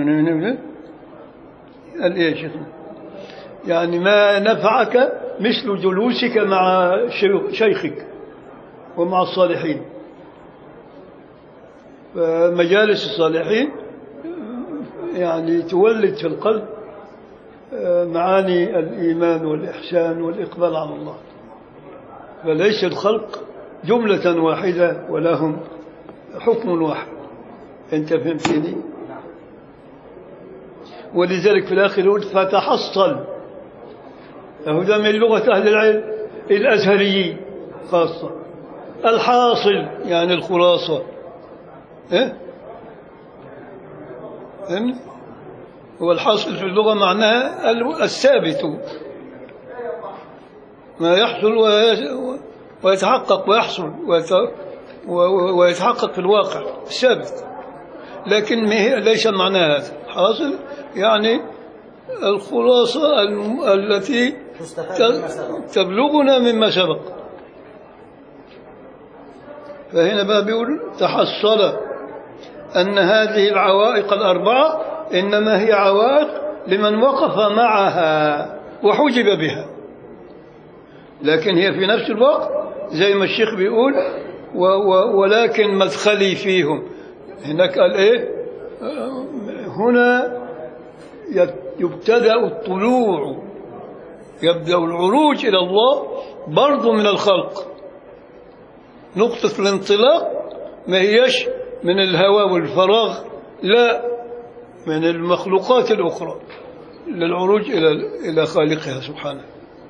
قال ايه يا شيخنا يعني ما نفعك مثل جلوسك مع شيخ- شيخك ومع الصالحين فمجالس الصالحين يعني تولد في القلب آه، معاني الإيمان والإحسان والإقبال على الله فليس الخلق جملة واحدة ولهم حكم واحد أنت فهمتني ولذلك في الآخر يقول فتحصل هذا من لغة أهل العلم الأزهريين خاصة الحاصل يعني الخلاصة إيه؟ فهمت؟ هو الحاصل في اللغة معناها ال- الثابت ما يحصل وي- ويتحقق ويحصل ويت- و- ويتحقق في الواقع الثابت لكن ما هي- ليس معناها هذا حاصل يعني الخلاصة الم- التي
تستفاد مما سبق
ت- تبلغنا مما سبق فهنا بقى بيقول تحصل أن هذه العوائق الأربعة إنما هي عوائق لمن وقف معها وحجب بها لكن هي في نفس الوقت زي ما الشيخ بيقول و و ولكن مدخلي فيهم هناك قال ايه آه، هنا يت- يبتدأ الطلوع يبدأ العروج إلى الله برضو من الخلق نقطة الانطلاق ما هيش من الهواء والفراغ لا من المخلوقات الأخرى للعروج إلى إلى خالقها سبحانه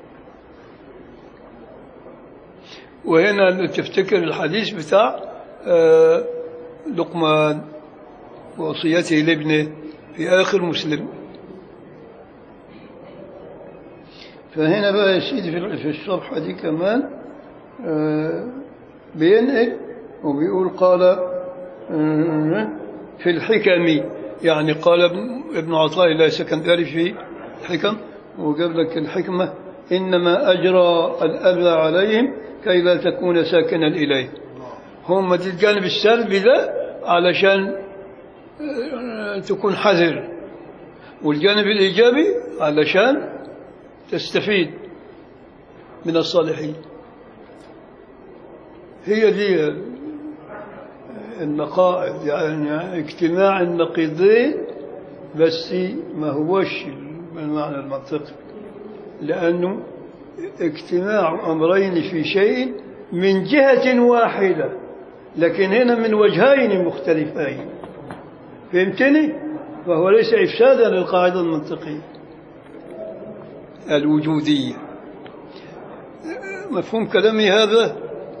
وهنا تفتكر الحديث بتاع آه، لقمان وصيته لابنه في آخر مسلم فهنا بقى يا سيدي في في الصفحة دي كمان آه، بينقل وبيقول قال آه، في الحكم يعني قال ابن- ابن عطاء الله السكندري في الحكم وجاب لك الحكمة إنما أجرى الأذى عليهم كي لا تكون ساكنا إليه هم دي الجانب السلبي ده علشان آه، تكون حذر والجانب الإيجابي علشان تستفيد من الصالحين هي دي النقائض يعني اجتماع النقيضين بس ما هوش بالمعنى المنطقي لأنه اجتماع أمرين في شيء من جهة واحدة لكن هنا من وجهين مختلفين فهمتني؟ فهو ليس إفسادا للقاعدة المنطقية الوجودية مفهوم كلامي هذا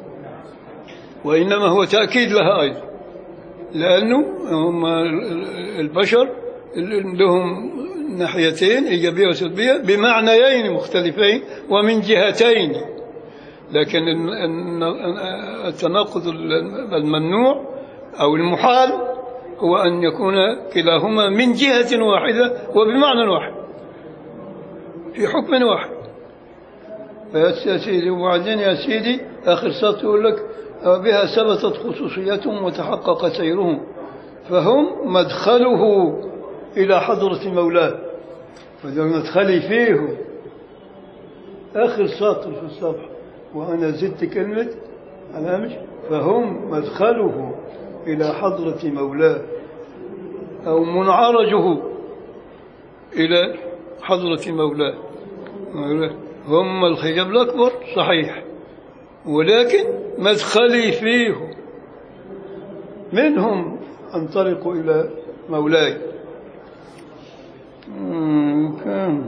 وإنما هو تأكيد لها أيضا لأنه هم البشر لهم ناحيتين إيجابية وسلبية بمعنيين مختلفين ومن جهتين لكن ال- ال- التناقض الممنوع أو المحال هو أن يكون كلاهما من جهة واحدة وبمعنى واحد في حكم واحد بس يا سيدي وبعدين يا سيدي آخر سطر يقول لك بها ثبتت خصوصيتهم وتحقق سيرهم فهم مدخله إلى حضرة مولاه فده مدخلي فيهم آخر سطر في الصفحة وأنا زدت كلمة الهامش فهم مدخله إلى حضرة مولاه أو منعرجه إلى حضرة مولاه هم الخجب الأكبر صحيح ولكن مدخلي فيهم منهم أنطلق إلى مولاي مم، كان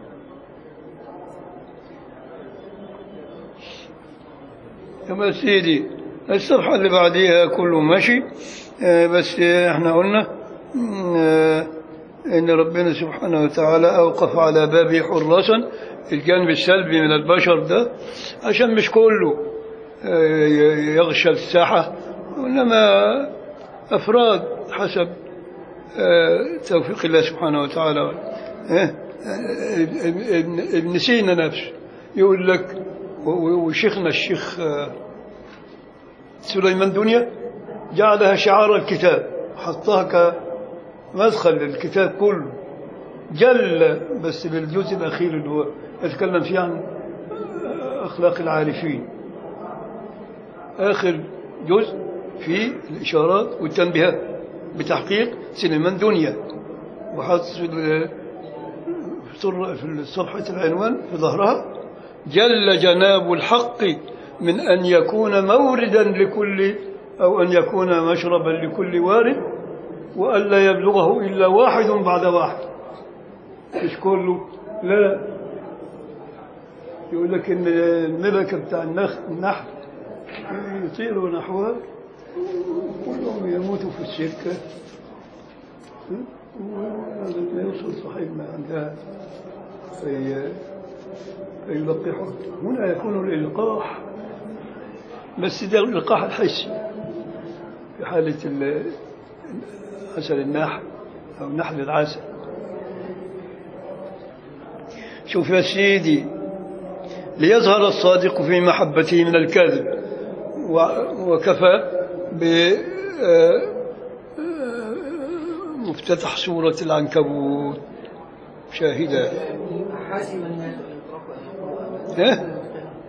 يا سيدي الصفحة اللي بعديها كله ماشي آه، بس آه، احنا قلنا مم، آه، ان ربنا سبحانه وتعالى اوقف على بابه حراسا الجانب السلبي من البشر ده عشان مش كله آه، ي- يغشى الساحة وإنما أفراد حسب آه، توفيق الله سبحانه وتعالى آه، ابن- ابن ابن سينا نفسه يقول لك و- و- وشيخنا الشيخ آه، سليمان دنيا جعلها شعار الكتاب حطها كمدخل للكتاب كله جل بس بالجزء الأخير اللي هو يتكلم فيه عن أخلاق العارفين آخر جزء في الإشارات والتنبيهات بتحقيق سليمان دنيا وحط في ال- في صر- في صفحة العنوان في ظهرها جل جناب الحق من أن يكون موردا لكل أو أن يكون مشربا لكل وارد وألا يبلغه إلا واحد بعد واحد مش كله لا يقول لك إن الملكة بتاع النخ- النحل يطيروا نحوها كلهم يموتوا في الشركة وهذا يوصل صاحبنا عندها في فيلقحه هنا يكون الإلقاح بس ده الإلقاح الحسي في حالة ال- عسل النحل أو نحل العسل شوف يا سيدي ليظهر الصادق في محبته من الكذب و- وكفى ب آه، آه، مفتتح سورة العنكبوت شاهدا
حاسم الناس أن يتركوا أن يقولوا
إيه؟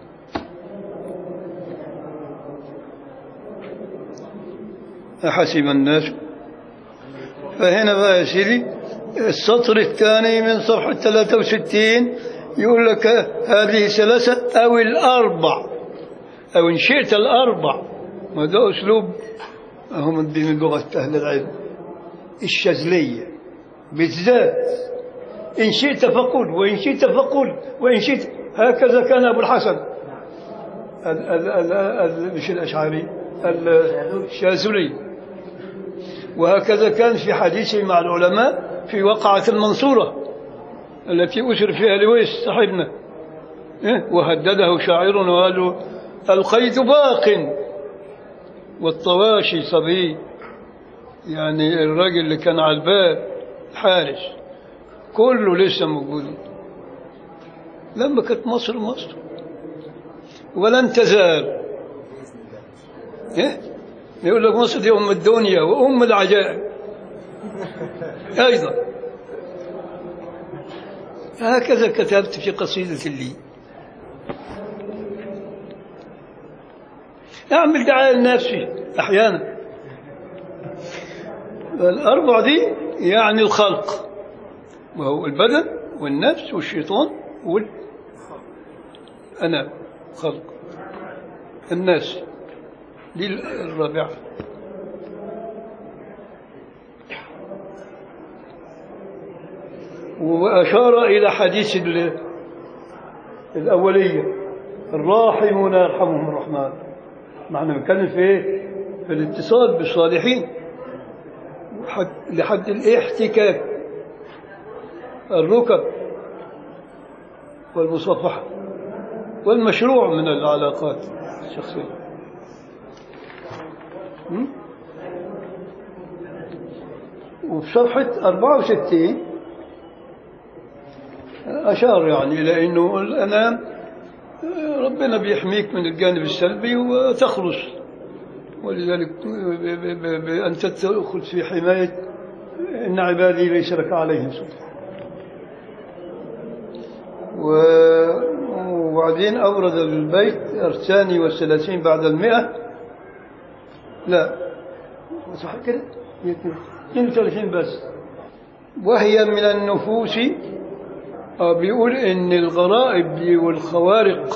أحسب الناس فهنا بقى يا سيدي السطر الثاني من صفحة 63 يقول لك هذه ثلاثة أو الأربع أو إن شئت الأربع وهذا أسلوب هم دي من لغة أهل العلم الشاذلية بالذات إن شئت فقل وإن شئت فقل وإن شئت هكذا كان أبو الحسن ال ال ال ال مش الأشعري الشاذلي وهكذا كان في حديثه مع العلماء في وقعة المنصورة التي أسر فيها لويس صاحبنا إيه؟ وهدده شاعر وقال له القيد باق والطواشي صبي يعني الراجل اللي كان على الباب حارس كله لسه موجود لما كانت مصر مصر ولن تزال إيه؟ يقول لك مصر دي أم الدنيا وأم العجائب أيضا هكذا كتبت في قصيدة لي أعمل دعاية لنفسي أحيانا الأربع دي يعني الخلق وهو البدن والنفس والشيطان وال أنا خلق الناس دي الرابعة وأشار إلى حديث ال- الأولية الراحمون يرحمهم الرحمن معنى بنتكلم في إيه؟ في الاتصال بالصالحين حد- لحد الاحتكاك الركب والمصافحة والمشروع من العلاقات الشخصية م? وفي صفحة 64 أشار يعني إلى أنه الأنام ربنا بيحميك من الجانب السلبي وتخلص ولذلك ب- ب- ب- بأن تدخل في حماية إن عبادي ليس لك عليهم سلطان و- وبعدين أورد البيت الثاني والثلاثين بعد المئة لا صح كده 32 بس وهي من النفوس آه، بيقول ان الغرائب دي والخوارق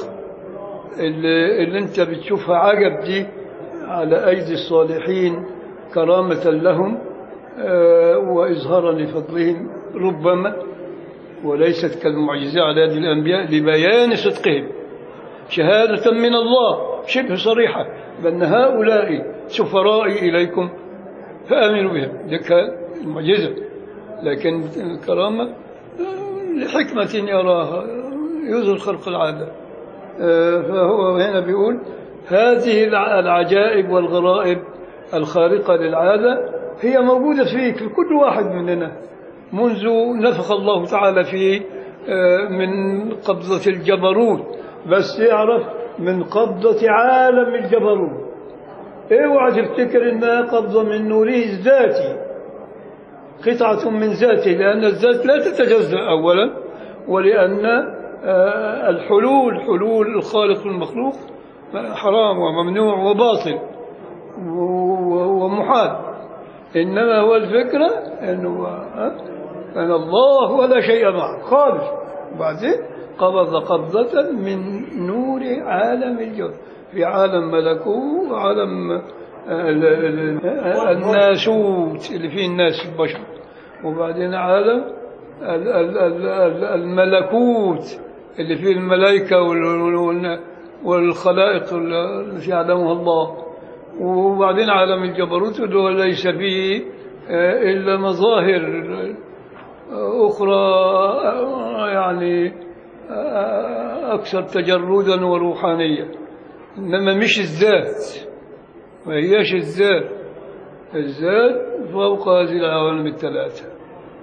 اللي, اللي انت بتشوفها عجب دي على ايدي الصالحين كرامة لهم آه، واظهارا لفضلهم ربما وليست كالمعجزة على يد الانبياء لبيان صدقهم شهادة من الله شبه صريحة بأن هؤلاء سفرائي إليكم فآمنوا بهم دي كان المعجزة لكن الكرامة آه، لحكمة يراها يظهر خلق العادة آه، فهو هنا بيقول هذه الع- العجائب والغرائب الخارقة للعادة هي موجودة فيك في كل واحد مننا منذ نفخ الله تعالى فيه آه، من قبضة الجبروت بس يعرف من قبضة عالم الجبروت اوعى تفتكر انها قبضة من نوره الذاتي قطعة من ذاته لأن الذات لا تتجزأ أولا ولأن آه، الحلول حلول الخالق المخلوق حرام وممنوع وباطل و- و- ومحال إنما هو الفكرة أنه آه، أن الله ولا شيء معه خالص وبعدين قبض قبضة من نور عالم الجو في عالم ملكوت وعالم آه، ال- ال- آه، الناسوت اللي فيه الناس البشر وبعدين عالم ال- ال- ال- ال- الملكوت اللي فيه الملائكة وال- وال- والخلائق التي يعلمها الله وبعدين عالم الجبروت اللي هو ليس فيه آه، إلا مظاهر آه، أخرى آه، يعني آه، أكثر تجردا وروحانية إنما مش الذات ما هياش الذات الذات فوق هذه العوالم الثلاثة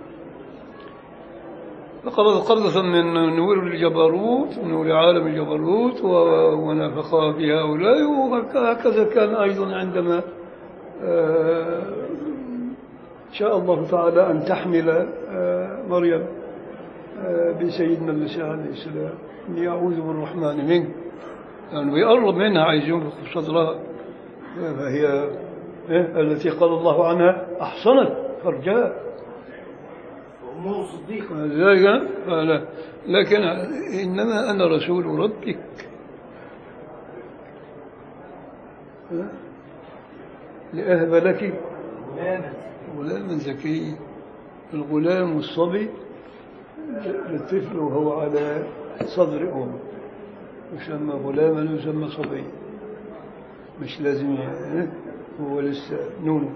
فقبض قبضة من نور الجبروت من نور عالم الجبروت و- ونفخ في هؤلاء وهكذا كان أيضا عندما آه، شاء الله تعالى أن تحمل آه، مريم آه، بسيدنا المسيح عليه السلام إني أعوذ بالرحمن منك يعني بيقرب منها عايز ينفخ في صدرها فهي إيه؟ التي قال الله عنها أحصنت فرجها
وأمه صديقة
ذلك فلا لكن إنما أنا رسول ربك ها؟ لأهب لك
غلاما
غلاما زكيا الغلام والصبي للطفل وهو على صدر أمه يسمى غلاما ويسمى صبيا مش لازم يعني هو لسه نون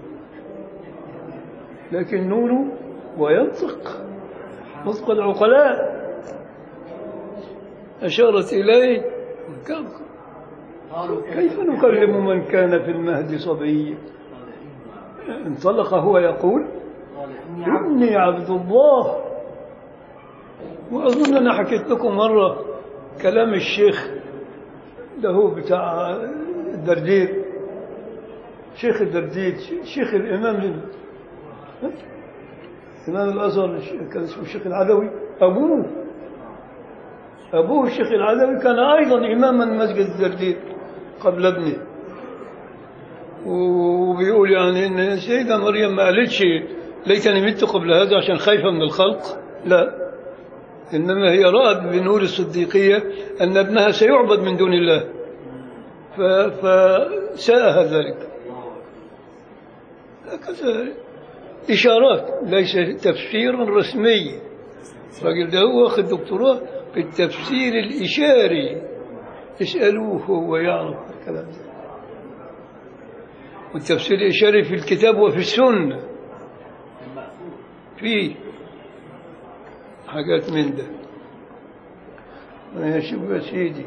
لكن نون وينطق نطق العقلاء أشارت إليه
قالوا
كيف نكلم من كان في المهد صبيا انطلق هو يقول
قال إني عبد
إني عبد الله وأظن أنا حكيت لكم مرة كلام الشيخ ده هو بتاع الدردير شيخ الدردير شيخ الإمام إمام الأزهر كان اسمه الشيخ العدوي أبوه أبوه الشيخ العدوي كان أيضا إماما مسجد الدردير قبل ابنه وبيقول يعني ان السيدة مريم ما قالتش ليتني مت قبل هذا عشان خايفة من الخلق لا إنما هي رأت بنور الصديقية أن ابنها سيعبد من دون الله ف- فساءها ذلك هكذا إشارات ليس تفسيرا رسميا الراجل ده هو واخد دكتوراه في التفسير الإشاري اسألوه هو يعرف الكلام ده والتفسير الإشاري في الكتاب وفي السنة في حاجات من ده ماشي يا سيدي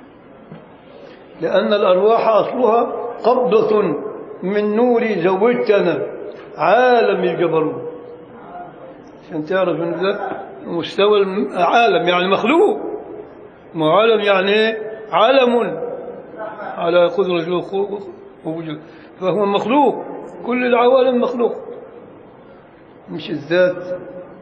لأن الأرواح أصلها قبضة من نور زوجتنا عالم الجبروت عشان تعرف ان ده مستوى العالم يعني مخلوق ما عالم يعني ايه علم على قدرة الخلق ووجود فهو مخلوق كل العوالم مخلوق مش الذات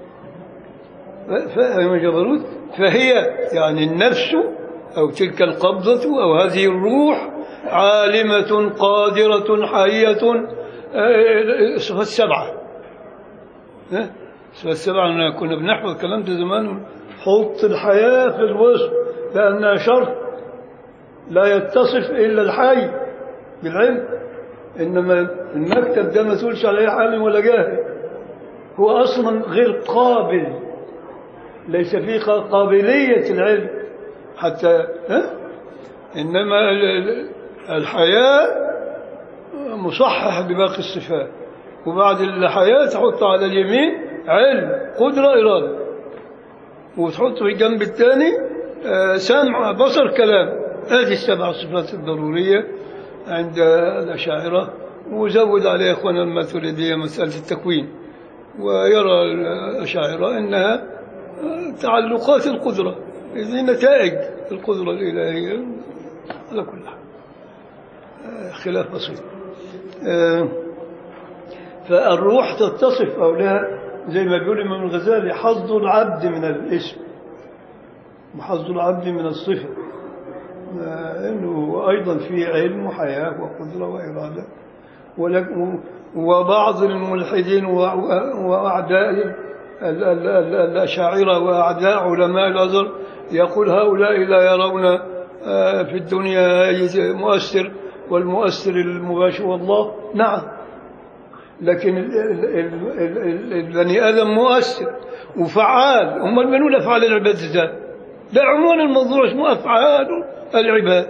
فهي جبروت فهي يعني النفس أو تلك القبضة أو هذه الروح عالمة قادرة حية آه، صفة السبعة ها؟ صفة السبعة أنا كنا بنحفظ الكلام ده زمان حط الحياة في الوصف لأنها شرط لا يتصف إلا الحي بالعلم إنما المكتب ده ما تقولش عليه عالم ولا جاهل هو أصلا غير قابل ليس فيه قابلية العلم حتى ها؟ إنما ال- ال- الحياة مصحح بباقي الصفات وبعد الحياة تحط على اليمين علم قدرة إرادة وتحط في الجنب الثاني آه، سمع بصر كلام هذه السبع صفات الضرورية عند الأشاعرة وزود عليها إخوانا الماتريدية مسألة التكوين ويرى الأشاعرة أنها آه، تعلقات القدرة هذه نتائج القدرة الإلهية على كل حال آه، خلاف بسيط آه، فالروح تتصف أو لها زي ما بيقول الإمام الغزالي حظ العبد من الاسم وحظ العبد من الصفة آه، إنه أيضا في علم وحياة وقدرة وإرادة ولك- وبعض الملحدين وأ- وأعداء ال- ال- ال- الأشاعرة وأعداء علماء الأزهر يقول هؤلاء لا يرون آه، في الدنيا أي مؤثر والمؤثر المباشر والله نعم لكن ال- ال- ال- ال- ال- البني آدم مؤثر وفعال أمال من هو أفعال العباد ذات ده عنوان الموضوع اسمه أفعال العباد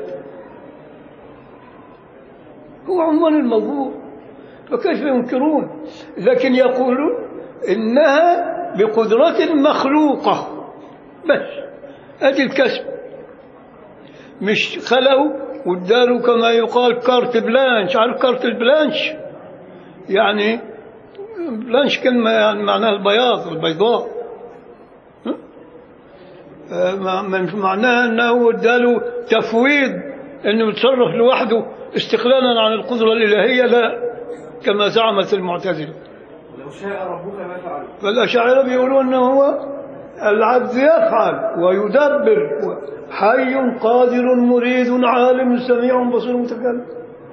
هو عنوان الموضوع فكيف ينكرون لكن يقولون إنها بقدرة مخلوقة بس أدي الكسب مش خلوا واداله كما يقال كارت بلانش عارف كارت البلانش يعني بلانش كلمة يعني معناها البياض البيضاء ها؟ آه، مع- مع- معناها أنه اداله تفويض أنه يتصرف لوحده استقلالا عن القدرة الإلهية لا كما زعمت المعتزلة
لو شاء ربك ما فعل
فالأشاعرة بيقولوا أنه هو العبد يفعل ويدبر حي قادر مريد عالم سميع بصير متكلم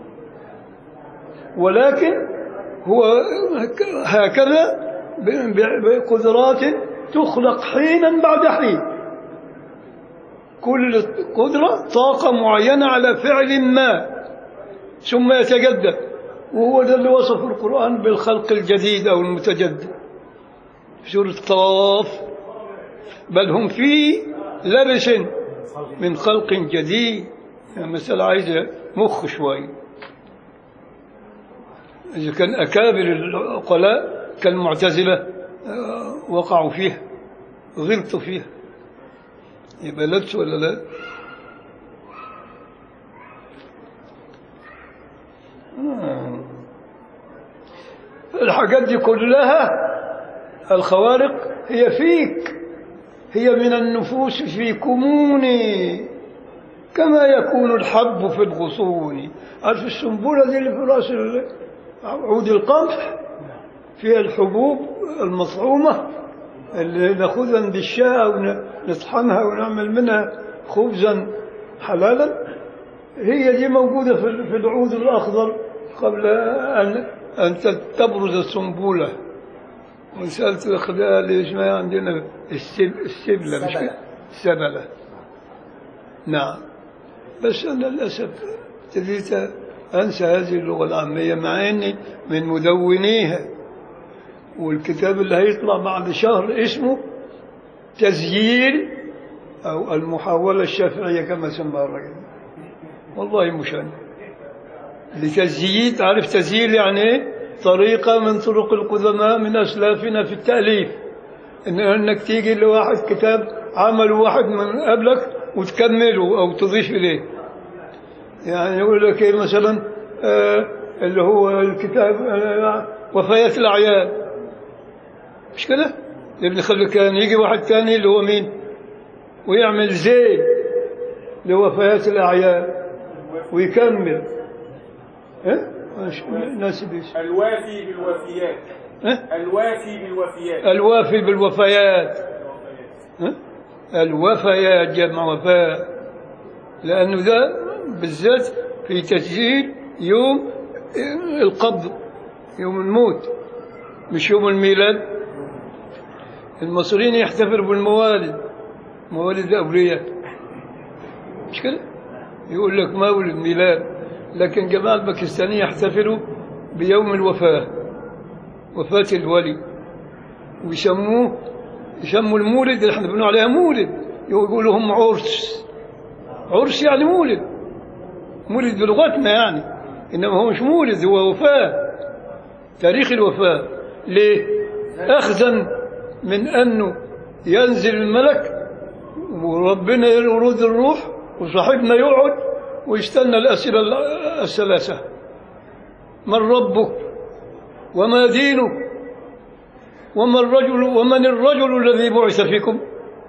ولكن هو هكذا ب- ب- بقدرات تخلق حينا بعد حين كل قدرة طاقة معينة على فعل ما ثم يتجدد وهو ده اللي وصف القرآن بالخلق الجديد أو المتجدد في سورة طواف بل هم في لبس من خلق جديد يعني مسألة عايزة مخ شوي إذا كان أكابر العقلاء كالمعتزلة آه، وقعوا فيها غلطوا فيها يبقى لبس ولا لا آه. الحاجات دي كلها الخوارق هي فيك هي من النفوس في كموني كما يكون الحب في الغصون عارف السنبلة دي اللي في رأس ال- عود القمح فيها الحبوب المطعومة اللي ناخذها عند الشاة ونطحنها ونعمل منها خبزا حلالا هي دي موجودة في ال- في العود الأخضر قبل أن أن تبرز السنبلة وسألت الأخلاء ليش ما عندنا السب السبلة مش كده؟ السبلة نعم بس أنا للأسف ابتديت أنسى هذه اللغة العامية مع أني من مدونيها والكتاب اللي هيطلع بعد شهر اسمه تسجيل أو المحاولة الشافعية كما سماها الرجل والله مش أنا لتسجيل تعرف تسجيل يعني إيه؟ طريقة من طرق القدماء من أسلافنا في التأليف إن أنك تيجي لواحد كتاب عمله واحد من قبلك وتكمله أو تضيف إليه يعني يقول لك إيه مثلا آه اللي هو الكتاب آه وفيات الأعيان مش كده؟ ابن خلكان يجي واحد تاني اللي هو مين؟ ويعمل زي لوفيات الأعيان ويكمل ها؟ مش ناسي ايش
الوافي بالوفيات
ها؟
الوافي بالوفيات
الوافي بالوفيات ها؟ الوفيات جمع وفاء لأنه ده بالذات في تسجيل يوم القبض يوم الموت مش يوم الميلاد المصريين يحتفلوا بالموالد موالد الأولياء مش كده يقول لك مولد ميلاد لكن جماعة الباكستانيين يحتفلوا بيوم الوفاة وفاة الولي ويسموه يسموا المولد اللي احنا بنقول عليها مولد يقولوا هم عرس عرس يعني مولد مولد بلغتنا يعني انما هو مش مولد هو وفاة تاريخ الوفاة ليه اخذا من انه ينزل الملك وربنا يرد الروح وصاحبنا يقعد ويستنى الاسئله الثلاثه من ربك وما دينك وما الرجل ومن الرجل الذي بعث فيكم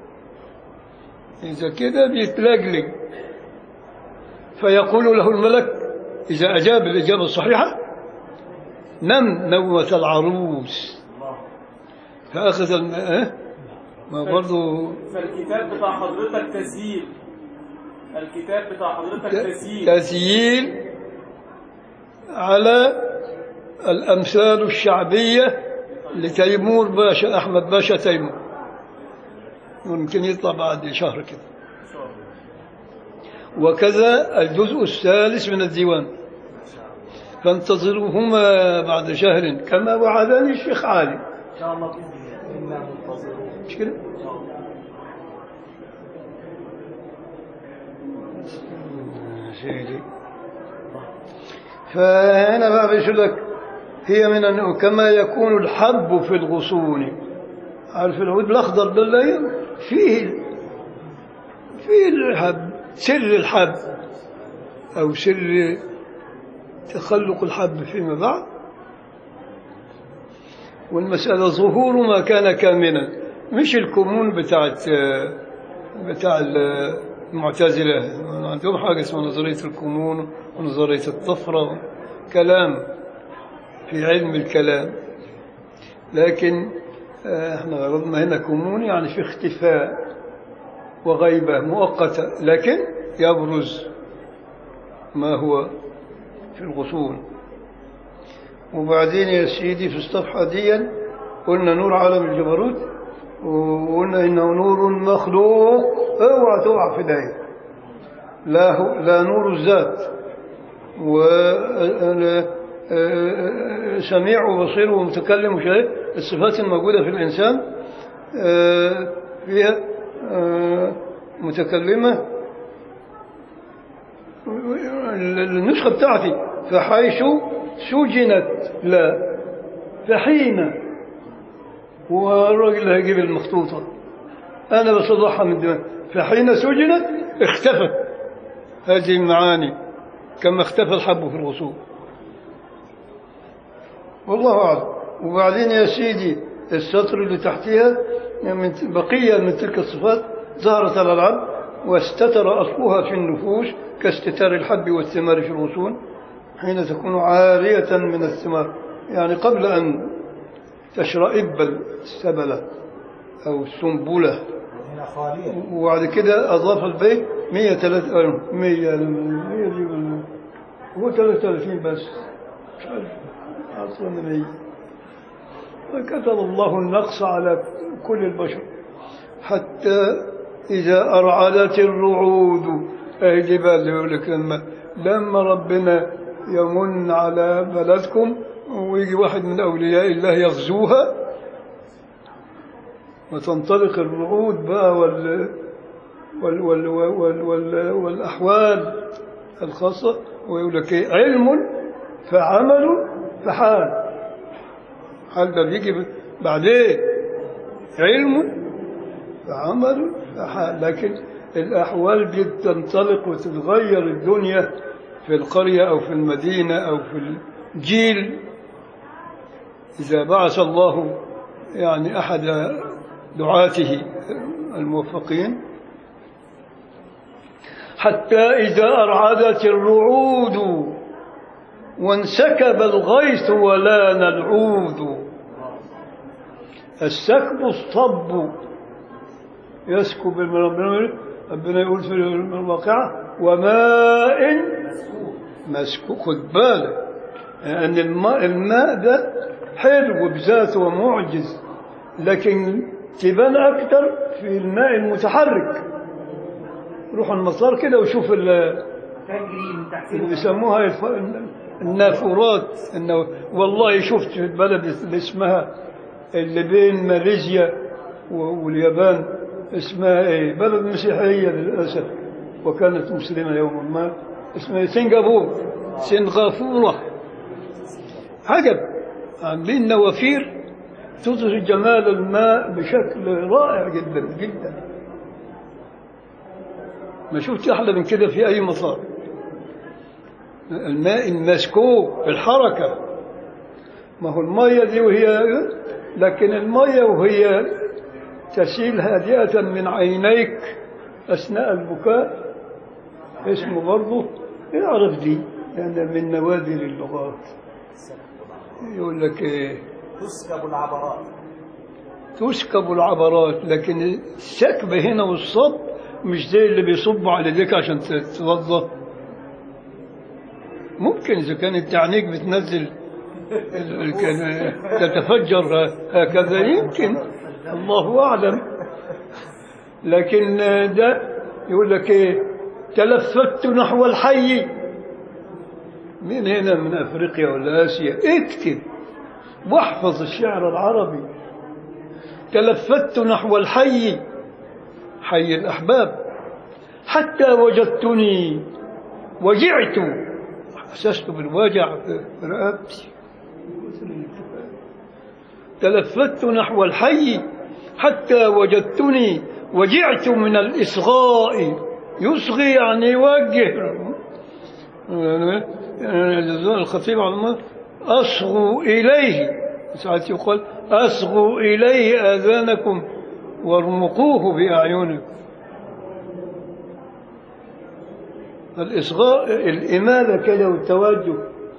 إذا كده بيتلجلج فيقول له الملك إذا أجاب الإجابة الصحيحة نم نومة العروس فأخذ الم... أه؟ ما برضه
فالكتاب بتاع حضرتك تسجيل الكتاب بتاع حضرتك تسجيل
تسييل على الأمثال الشعبية لتيمور باشا أحمد باشا تيمور يمكن يطلع بعد شهر كده وكذا الجزء الثالث من الديوان فانتظروهما بعد شهر كما وعدني الشيخ علي
إن شاء الله بإذن الله إنا منتظرون
مش كده؟ سيدي فهنا بقى بيقول لك هي من أنه كما يكون الحب في الغصون عارف العود الأخضر ده اللي فيه فيه الحب سر الحب أو سر تخلق الحب فيما بعد والمسألة ظهور ما كان كامنا مش الكمون بتاعت بتاع المعتزلة عندهم حاجة اسمها نظرية الكمون ونظرية الطفرة كلام في علم الكلام لكن آه، احنا غرضنا هنا كمون يعني في اختفاء وغيبة مؤقتة لكن يبرز ما هو في الغصون وبعدين يا سيدي في الصفحة دي قلنا نور عالم الجبروت وقلنا إنه نور مخلوق اوعى تقع في داية لا, هو لا نور الذات و سميع وبصير ومتكلم وشيء الصفات الموجودة في الإنسان آه، فيها آه، متكلمة النسخة بتاعتي فحيث سجنت لا فحين والراجل هيجيب المخطوطة أنا بصلحها من دماغي فحين سجنت اختفت هذه المعاني كما اختفى الحب في الغصون والله أعلم وبعدين يا سيدي السطر اللي تحتها من بقية من تلك الصفات ظهرت على العبد واستتر أصلها في النفوس كاستتار الحب والثمار في الغصون حين تكون عارية من الثمار يعني قبل أن تشرئب السبلة أو السنبلة
هنا خالية
وبعد كده أضاف البيت 103 100 100 دي ولا- هو 33 بس مش عارف أصلا 100 وكتب الله النقص على كل البشر حتى إذا أرعدت الرعود أي جبال يقول لك لما لما ربنا يمن على بلدكم ويجي واحد من أولياء الله يغزوها وتنطلق الرعود بقى وال وال وال وال وال والأحوال الخاصة ويقول لك إيه علم فعمل فحال حال ده بيجي بعدين علم فعمل فحال لكن الأحوال دي تنطلق وتتغير الدنيا في القرية أو في المدينة أو في الجيل إذا بعث الله يعني أحد دعاته الموفقين حتى إذا أرعدت الرعود وانسكب الغيث ولان العود السكب الصب يسكب الماء ربنا يقول في الواقعة وماء مسكوب خد بالك لأن الماء, الماء ده حلو بذاته ومعجز لكن تبان أكتر في الماء المتحرك روح المطار كده وشوف ال-
تجري من تحت
اللي بيسموها الف- النافورات إنه والله شفت في البلد اللي اسمها اللي بين ماليزيا و- واليابان اسمها ايه بلد مسيحية للأسف وكانت مسلمة يوما ما اسمها سنغافور سنغافورة عجب عاملين نوافير تظهر جمال الماء بشكل رائع جدا جدا ما شفت أحلى من كده في أي مطار الماء المسكوب الحركة ما هو المية دي وهي لكن المية وهي تسيل هادئة من عينيك أثناء البكاء اسمه برضه يعرف دي لأن من نوادر اللغات يقول لك إيه
تسكب العبرات
تسكب العبرات لكن السكب هنا والصب مش زي اللي بيصبوا على ايديك عشان تتوضا ممكن اذا كانت تعنيك بتنزل ال- ال- كان- تتفجر هكذا يمكن الله اعلم لكن ده يقول لك ايه تلفت نحو الحي من هنا من افريقيا ولا اسيا اكتب واحفظ الشعر العربي تلفت نحو الحي حي الأحباب حتى وجدتني وجعت أحسست بالوجع في رقبتي تلفت نحو الحي حتى وجدتني وجعت من الإصغاء يصغي يعني يوجه الخطيب على الله أصغوا إليه ساعات يقول أصغوا إليه آذانكم وارمقوه بأعينكم الإصغاء الإمالة كده والتوجه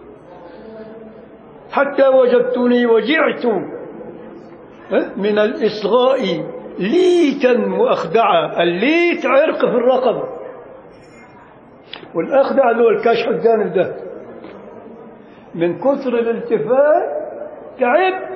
حتى وجدتني وجعت ها، من الإصغاء ليتا وأخدعا الليت عرق في الرقبة والأخدع اللي هو الكشح الجانب ده من كثر الالتفات تعب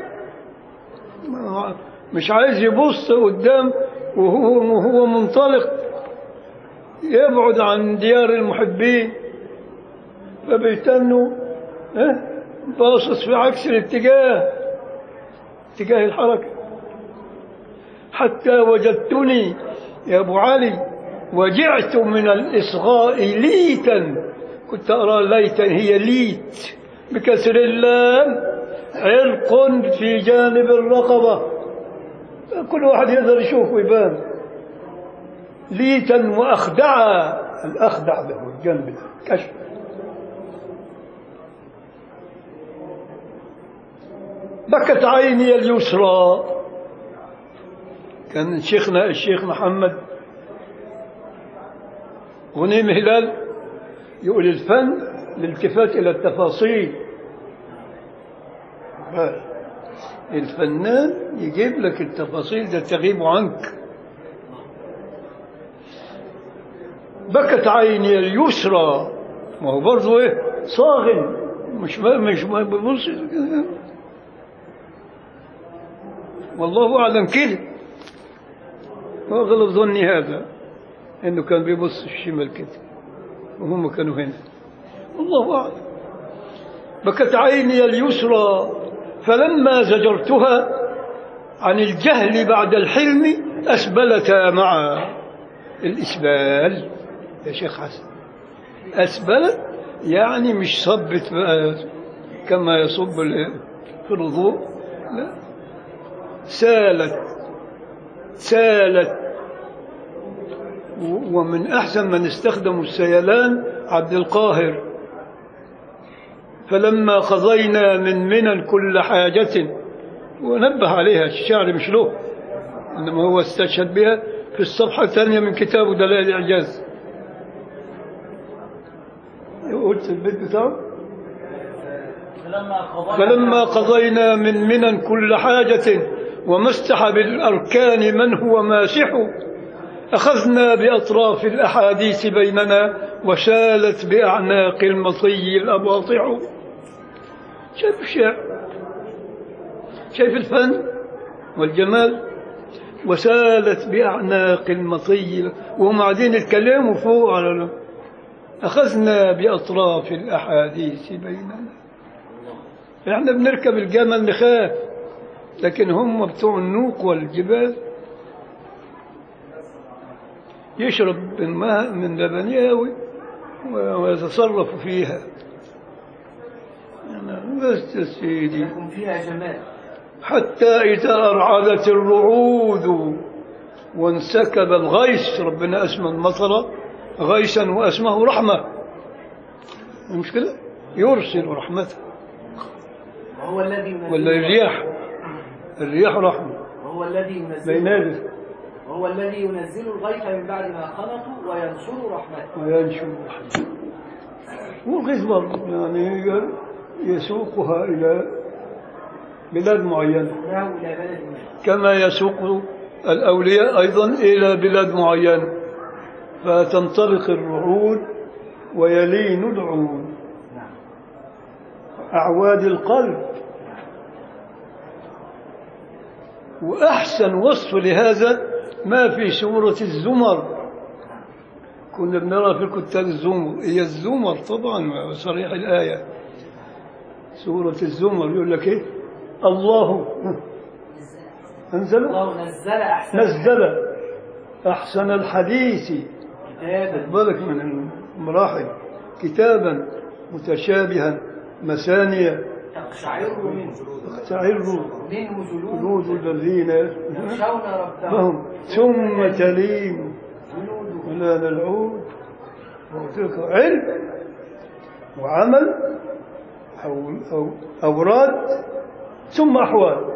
مش عايز يبص قدام وهو وهو منطلق يبعد عن ديار المحبين فبيتنوا ها باصص في عكس الاتجاه اتجاه الحركة حتى وجدتني يا أبو علي وجعت من الإصغاء ليتا كنت أرى ليتا هي ليت بكسر اللام عرق في جانب الرقبة كل واحد يقدر يشوف ويبان ليتا وأخدعا الأخدع له الجنب ده كشف بكت عيني اليسرى كان شيخنا الشيخ محمد غنيم هلال يقول الفن الالتفات إلى التفاصيل الفنان يجيب لك التفاصيل ده تغيب عنك بكت عيني اليسرى ما هو برضه ايه صاغن مش ما مش ما بيبص والله اعلم كده واغلب ظني هذا انه كان بيبص الشمال كده وهم كانوا هنا والله اعلم بكت عيني اليسرى فلما زجرتها عن الجهل بعد الحلم أسبلتا معا الإسبال يا شيخ حسن أسبلت يعني مش صبت بقى كما يصب ال- في الوضوء لا سالت سالت و- ومن أحسن من استخدموا السيلان عبد القاهر فلما قضينا من منن كل حاجة ونبه عليها الشعر مش له إنما هو استشهد بها في الصفحة الثانية من كتابه دلائل الإعجاز قلت البيت بتاعه
فلما قضينا
فلما قضينا من منن كل حاجة ومسح بالأركان من هو ماسح أخذنا بأطراف الأحاديث بيننا وشالت بأعناق المطي الأباطع شايف الشعر شايف الفن والجمال وسالت بأعناق المطي وهم قاعدين يتكلموا فوق على أخذنا بأطراف الأحاديث بيننا احنا بنركب الجمل نخاف لكن هم بتوع النوق والجبال يشرب من ماء من لبنها و- ويتصرف فيها أنا بس يا سيدي
يكون فيها جمال
حتى إذا أرعدت الرعود وانسكب الغيث ربنا أسمى المطر غيثا وأسمه رحمة مش كده يرسل رحمته
وهو الذي ينزل
ولا الرياح الرياح رحمة
وهو الذي ينزل
بينادي
وهو الذي ينزل الغيث من بعد ما قنطوا وينشر رحمته
وينشر رحمته والغيث برضه يعني يسوقها إلى بلاد معينة
له إلى بلد ما
كما يسوق الأولياء أيضا إلى بلاد معينة فتنطلق الرعود ويلين العود
نعم
أعواد القلب وأحسن وصف لهذا ما في سورة الزمر كنا بنرى في الكتاب الزمر هي الزمر طبعا صريح الآية سورة الزمر يقول لك إيه الله أنزله
الله نزل أحسن
نزل أحسن الحديث
كتابا
بالك من المراحل كتابا متشابها مثانية
تقشعر منه
تقشعر
منه جلود
جلود الذين
يخشون ربهم
فهم ثم تلين
جلودهم
ولا نلعود وتلك علم وعمل أو أو أوراد ثم أحوال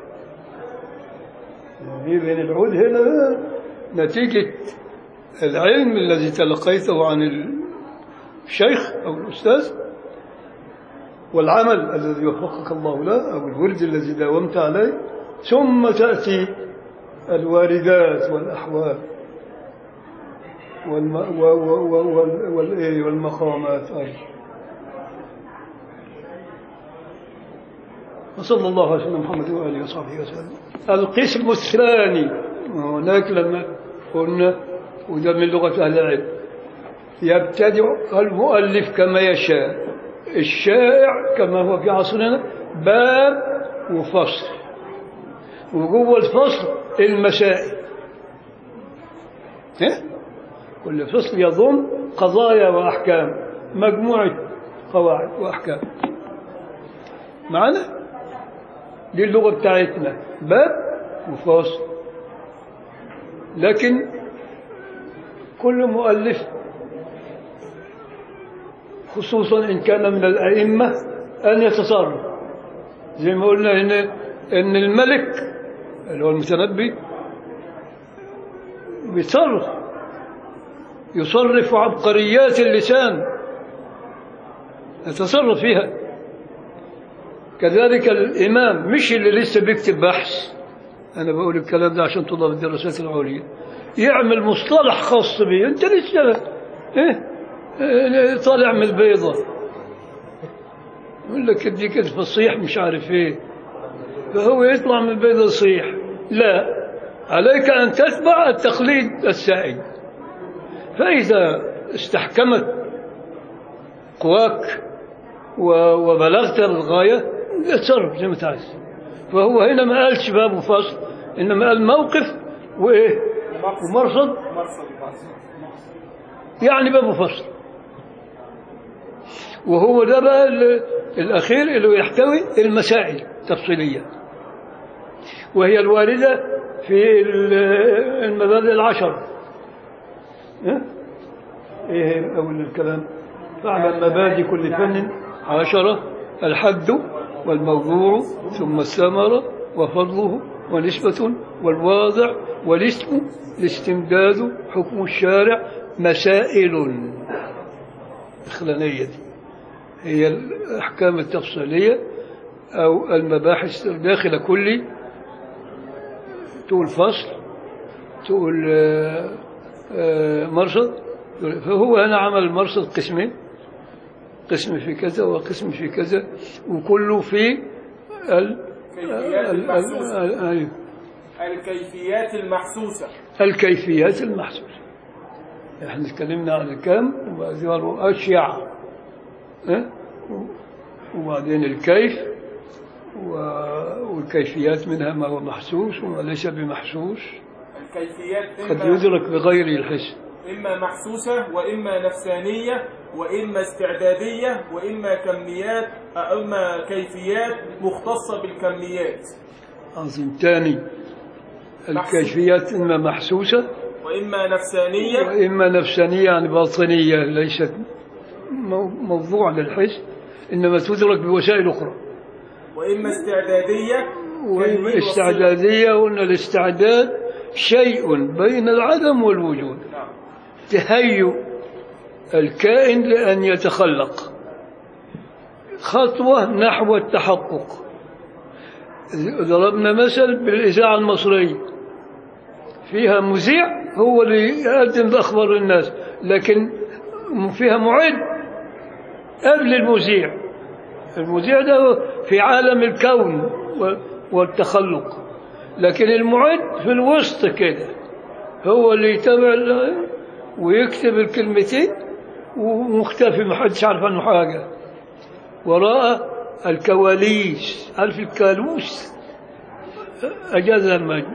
يعني بين العود هنا نتيجة العلم الذي تلقيته عن الشيخ أو الأستاذ والعمل الذي وفقك الله له أو الورد الذي داومت عليه ثم تأتي الواردات والأحوال والم... و... و... و... وال... والإيه والمقامات أيضا وصلى الله على سيدنا محمد وآله وصحبه وسلم القسم الثاني هناك لما قلنا وده من لغة أهل العلم يبتدع المؤلف كما يشاء الشائع كما هو في عصرنا باب وفصل وجوه الفصل المسائل إيه؟ كل فصل يضم قضايا وأحكام مجموعة قواعد وأحكام معنا دي اللغة بتاعتنا باب وفصل لكن كل مؤلف خصوصا إن كان من الأئمة أن يتصرف زي ما قلنا إن إن الملك اللي هو المتنبي بيتصرف يصرف عبقريات اللسان يتصرف فيها كذلك الإمام مش اللي لسه بيكتب بحث أنا بقول الكلام ده عشان طلاب الدراسات العليا يعمل مصطلح خاص به أنت لسه إيه إيه، طالع من البيضة يقول لك اديك الفصيح مش عارف ايه فهو يطلع من البيضة يصيح لا عليك أن تتبع التقليد السائد فإذا استحكمت قواك و- وبلغت الغاية اتصرف زي ما انت عايز فهو هنا ما قالش باب وفصل إنما قال موقف وإيه ومرصد
مرصد مرصد
يعني باب وفصل وهو ده بقى ال- الأخير اللي يحتوي المسائل التفصيلية وهي الواردة في ال- المبادئ العشر ها؟ ايه أول الكلام فاعلم مبادئ كل فن عشرة الحد والموضوع ثم الثمرة وفضله ونسبة والواضع والاسم الاستمداد حكم الشارع مسائل إخلانية هي الأحكام التفصيلية أو المباحث داخل كل تقول فصل تقول آه، آه، مرصد فهو هنا عمل المرصد قسمين قسم في كذا وقسم في كذا وكله في ال
كيفيات
ال-
المحسوسة
ال- ال-
الكيفيات المحسوسة
الكيفيات المحسوسة احنا اتكلمنا عن الكم وبعدين أشيع ها؟ وبعدين الكيف و- والكيفيات منها ما هو محسوس وما ليس بمحسوس
الكيفيات
قد
إما,
يدرك بغير الحس
إما محسوسة وإما نفسانية وإما استعدادية وإما كميات أما كيفيات مختصة بالكميات
عظيم ثاني الكيفيات إما محسوسة
وإما نفسانية
وإما نفسانية يعني باطنية ليست مو- موضوع للحس إنما تدرك بوسائل أخرى
وإما استعدادية
وإما استعدادية وأن الاستعداد شيء بين العدم والوجود
نعم
تهيؤ الكائن لأن يتخلق خطوة نحو التحقق ضربنا مثل بالإذاعة المصرية فيها مذيع هو اللي يقدم بأخبار الناس لكن فيها معد قبل المذيع المذيع ده في عالم الكون و- والتخلق لكن المعد في الوسط كده هو اللي يتابع ال- ويكتب الكلمتين ومختفي ما حدش عارف عنه حاجة وراء الكواليس عارف الكالوس أجازها المجد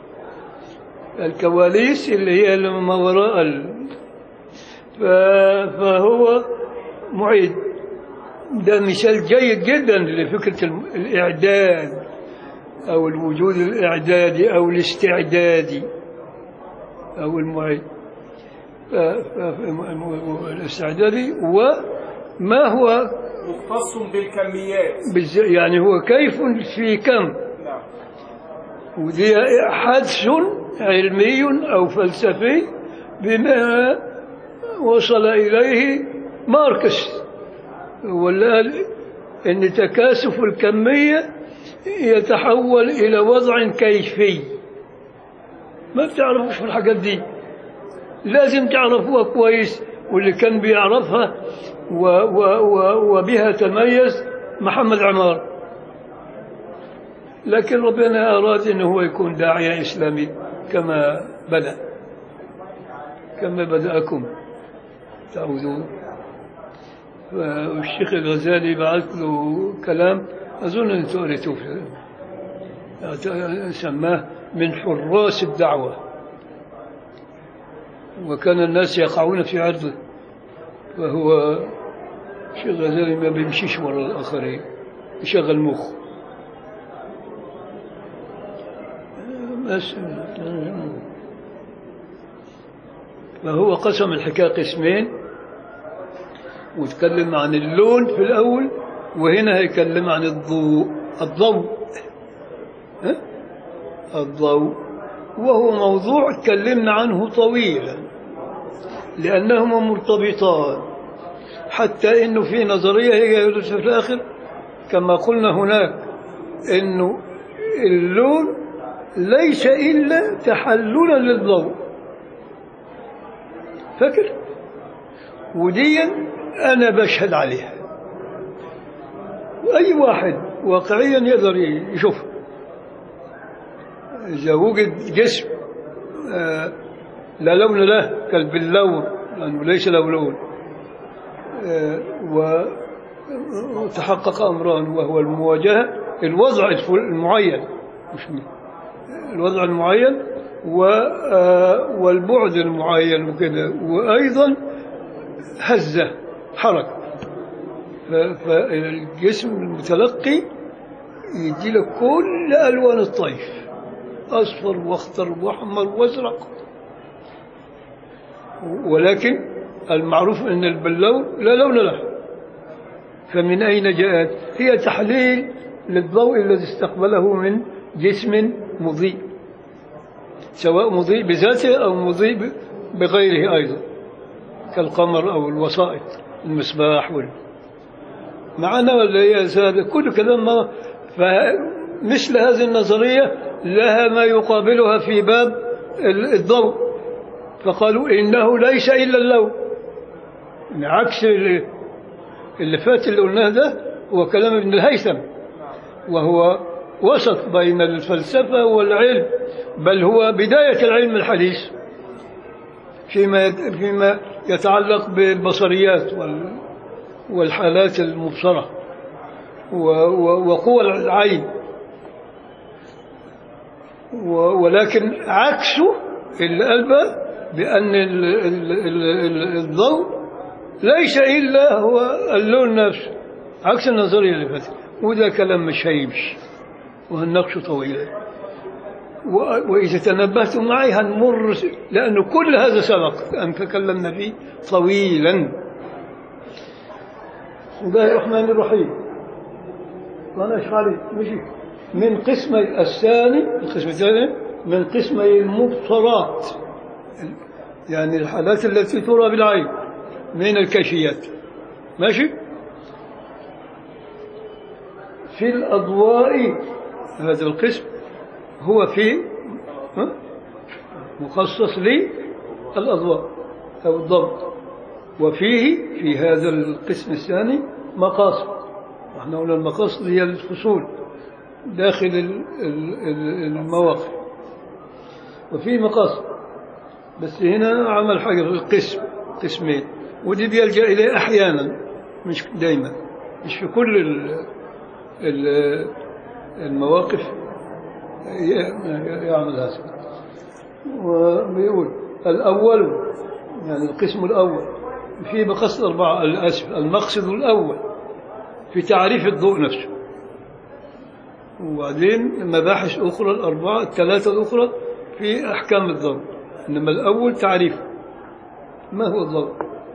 الكواليس اللي هي اللي ما وراء ال... ف- فهو معيد ده مثال جيد جدا لفكرة الم- الإعداد أو الوجود الإعدادي أو الاستعدادي أو المعيد ف- ف- ف- الاستعدادي وما هو
مختص بالكميات
بالز- يعني هو كيف في كم
نعم
ودي حدث علمي أو فلسفي بما وصل إليه ماركس ولا قال إن تكاثف الكمية يتحول إلى وضع كيفي ما بتعرفوش في الحاجات دي لازم تعرفوها كويس واللي كان بيعرفها و و و وبها تميز محمد عمار لكن ربنا أراد أنه هو يكون داعية إسلامي كما بدأ كما بدأكم تعودون والشيخ الغزالي بعث له كلام أظن أن قريتوه في- سماه من حراس الدعوة وكان الناس يقعون في عرضه فهو الشيخ الغزالي ما بيمشيش ورا الآخرين يشغل مخه بس فهو قسم الحكاية قسمين وتكلم عن اللون في الأول وهنا هيكلم عن الضوء الضوء ها؟ الضوء وهو موضوع تكلمنا عنه طويلا لأنهما مرتبطان حتى إنه في نظرية هي في الآخر كما قلنا هناك إنه اللون ليس إلا تحللا للضوء فاكر وديا أنا بشهد عليها وأي واحد واقعيا يقدر يشوف إذا وجد جسم آه، لا لون له كالباللون لأنه ليس له لون آه، و- وتحقق أمران وهو المواجهة الوضع الف- المعين مش م- الوضع المعين و- آه، والبعد المعين وكذا وأيضا هزة حركة ف- فالجسم المتلقي يدي لك كل ألوان الطيف أصفر وأخضر وأحمر وأزرق ولكن المعروف أن البلون لا لون له فمن أين جاءت هي تحليل للضوء الذي استقبله من جسم مضيء سواء مضيء بذاته أو مضيء ب- بغيره أيضا كالقمر أو الوسائط المصباح وال... معنا ولا هي سادة كل كلام ما فمثل هذه النظرية لها ما يقابلها في باب ال- الضوء فقالوا إنه ليس إلا اللون يعني عكس ال- اللي فات اللي قلناه ده هو كلام ابن الهيثم وهو وسط بين الفلسفة والعلم بل هو بداية العلم الحديث فيما فيما يتعلق بالبصريات وال والحالات المبصرة و- و- وقوى العين و- ولكن عكسه اللي قال بقى بأن ال- ال- ال- ال- الضوء ليس إلا هو اللون نفسه عكس النظرية اللي فاتت وده كلام مش هيمشي وهنناقشه طويلا و- وإذا تنبهتم معي هنمر لأنه كل هذا سبق أن تكلمنا فيه طويلا بسم الله الرحمن الرحيم وانا اشغالي مشي من قسمي الثاني القسم الثاني من قسمي المبصرات يعني الحالات التي ترى بالعين من الكشفيات ماشي في الأضواء هذا القسم هو في ها؟ مخصص للأضواء أو الضبط وفيه في هذا القسم الثاني مقاصد احنا قلنا المقاصد هي الفصول داخل ال- ال- ال- المواقف وفي مقاصد بس هنا عمل حاجة في القسم قسمين ودي بيلجأ إليه أحيانا مش دايما مش في كل ال- ال- المواقف ي- يعمل هذا وبيقول الأول يعني القسم الأول في مقصد أربعة الأسف المقصد الأول في تعريف الضوء نفسه وبعدين مباحث أخرى الأربعة الثلاثة الأخرى في أحكام الضوء إنما الأول تعريف ما هو الضوء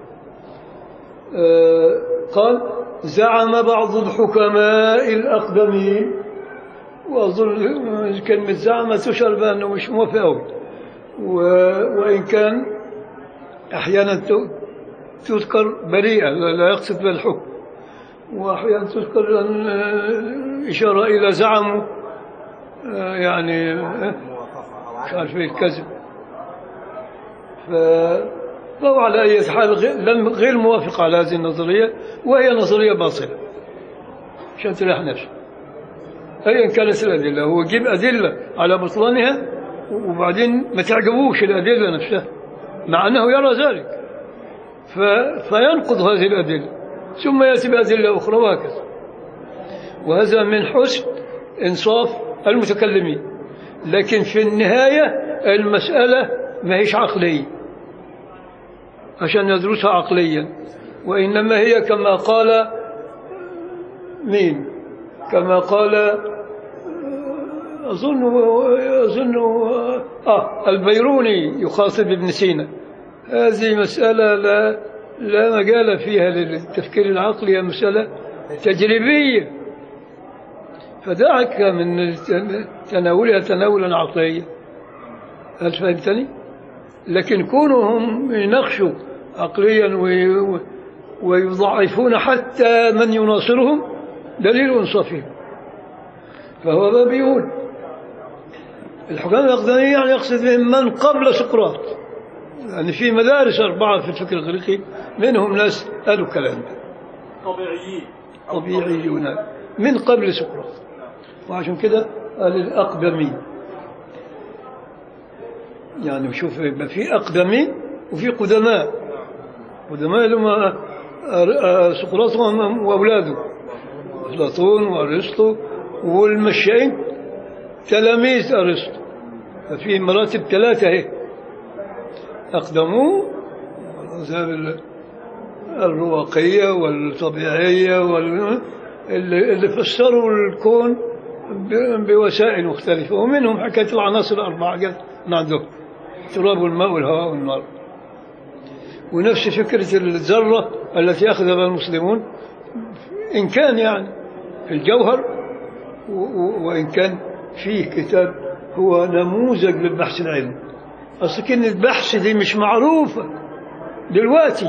آه قال زعم بعض الحكماء الأقدمين وأظن كلمة زعم تشعر بأنه مش موافق أوي و- وإن كان أحيانا ت- تذكر بريئة لا لا يقصد بها الحكم وأحيانا تذكر أن آه، إشارة إلى زعموا آه، يعني آه، مش عارف إيه الكذب ف- فهو على أي حال غير- لم- غير موافق على هذه النظرية وهي نظرية باطلة عشان تريح نفسك أيا كانت الأدلة هو يجيب أدلة على بطلانها وبعدين ما تعجبوش الأدلة نفسها مع أنه يرى ذلك ف... فينقض هذه الأدلة ثم يأتي بأدلة أخرى وهكذا وهذا من حسن إنصاف المتكلمين لكن في النهاية المسألة ما هيش عقلية عشان ندرسها عقليا وإنما هي كما قال مين كما قال أظن أظن آه البيروني يخاطب ابن سينا هذه مسألة لا لا مجال فيها للتفكير العقلي هي مسألة تجريبية فدعك من تناولها تناولا عقليا هل فهمتني؟ لكن كونهم يناقشوا عقليا وي- ويضعفون حتى من يناصرهم دليل انصافهم فهو ما بيقول الحكام الأقدمية يعني يقصد بهم من قبل سقراط يعني في مدارس أربعة في الفكر الغريقي منهم ناس قالوا الكلام ده
طبيعيين أو
طبيعيون من قبل سقراط وعشان كده قال الأقدمين يعني شوف يبقى في أقدمين وفي قدماء قدماء اللي هم آه، آه، سقراط وهم- وأولاده أفلاطون وأرسطو والمشائين تلاميذ أرسطو ففي مراتب ثلاثة اهي أقدموه المذاهب ال- الرواقية والطبيعية وال... اللي اللي فسروا الكون ب- بوسائل مختلفة ومنهم حكاية العناصر الأربعة جت من عندهم التراب والماء والهواء والنار ونفس فكرة الذرة التي أخذ بها المسلمون إن كان يعني في الجوهر و- و- وإن كان فيه كتاب هو نموذج للبحث العلمي أصل كلمة بحث دي مش معروفة دلوقتي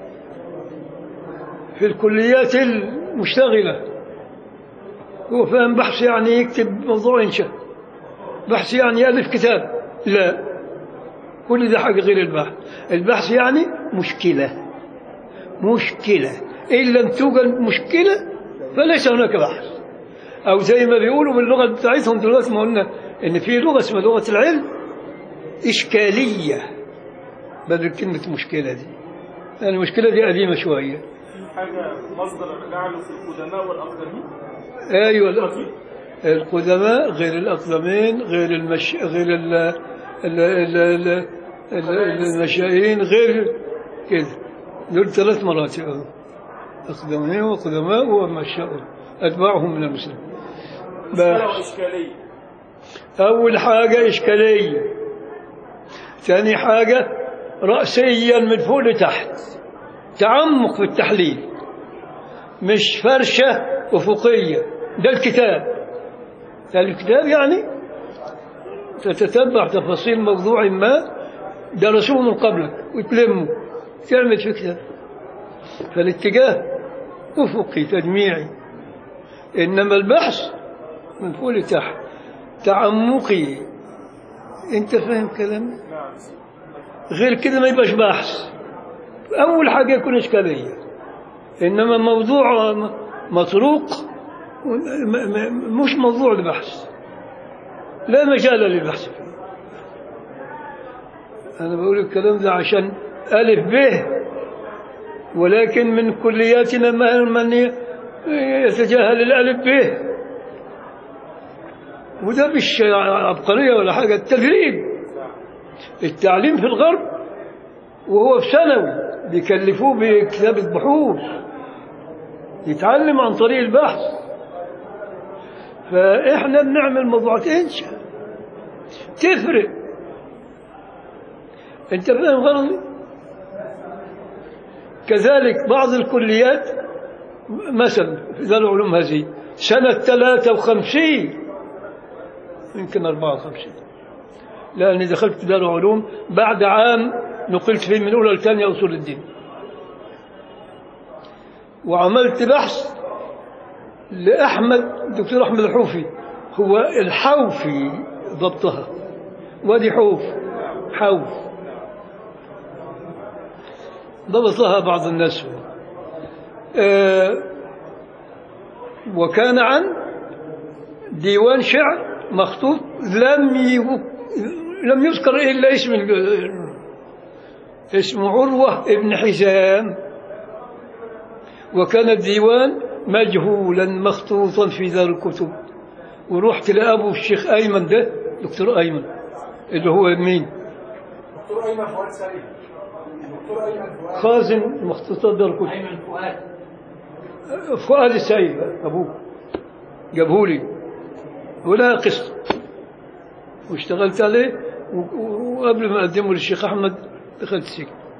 في الكليات المشتغلة هو فاهم بحث يعني يكتب موضوع إنشاء بحث يعني يألف كتاب لا كل ده حاجة غير البحث البحث يعني مشكلة مشكلة إن لم توجد مشكلة فليس هناك بحث أو زي ما بيقولوا باللغة بتاعتهم دلوقتي ما قلنا إن في لغة اسمها لغة العلم إشكالية بدل كلمة مشكلة دي يعني المشكلة دي قديمة شوية
في حاجة مصدر الرجع له في القدماء والأقدمين
ايوه الأق- القدماء غير الاقدمين غير المش غير ال ال ال ال ال المشائين غير كده دول ثلاث مراتب أهو. اقدمين وقدماء ومشاؤون اتباعهم من المسلمين
مشكلة
بحث.
وإشكالية
اول حاجه اشكاليه ثاني حاجه راسيا من فوق لتحت تعمق في التحليل مش فرشه افقيه ده الكتاب ده الكتاب يعني تتتبع تفاصيل موضوع ما درسوه من قبلك وتلمه تعمل في كتاب فالاتجاه افقي تجميعي انما البحث من فوق لتحت تعمقي انت فاهم كلامي
نعم
غير كده ما يبقاش بحث اول حاجه يكون اشكاليه انما موضوع م- مطروق م- م- مش موضوع لبحث لا مجال للبحث فيه انا بقول الكلام ده عشان الف به ولكن من كلياتنا ما- من يتجاهل الالف به وده مش عبقريه ولا حاجه التدريب التعليم في الغرب وهو في ثانوي بيكلفوه بكتابة بحوث يتعلم عن طريق البحث فإحنا بنعمل موضوعات إنشاء تفرق أنت فاهم غرضي؟ كذلك بعض الكليات مثلا في دار العلوم هذه سنة 53 يمكن 54 لأني دخلت دار علوم بعد عام نقلت فيه من أولى لثانية أصول الدين وعملت بحث لأحمد الدكتور أحمد الحوفي هو الحوفي ضبطها وادي حوف حوف ضبطها بعض الناس آه وكان عن ديوان شعر مخطوط لم يو- لم يذكر إلا اسم ال- اسمه عروة ابن حزام وكان الديوان مجهولا مخطوطا في دار الكتب ورحت لأبو الشيخ أيمن ده دكتور أيمن اللي هو مين
دكتور ايمن فؤاد سعيد دكتور ايمن فؤاد
خازن مخطوطات دار الكتب
ايمن فؤاد
فؤاد السعيد أبوه جابهولي ولا قسط واشتغلت عليه و- و- وقبل ما أقدمه للشيخ أحمد دخلت السجن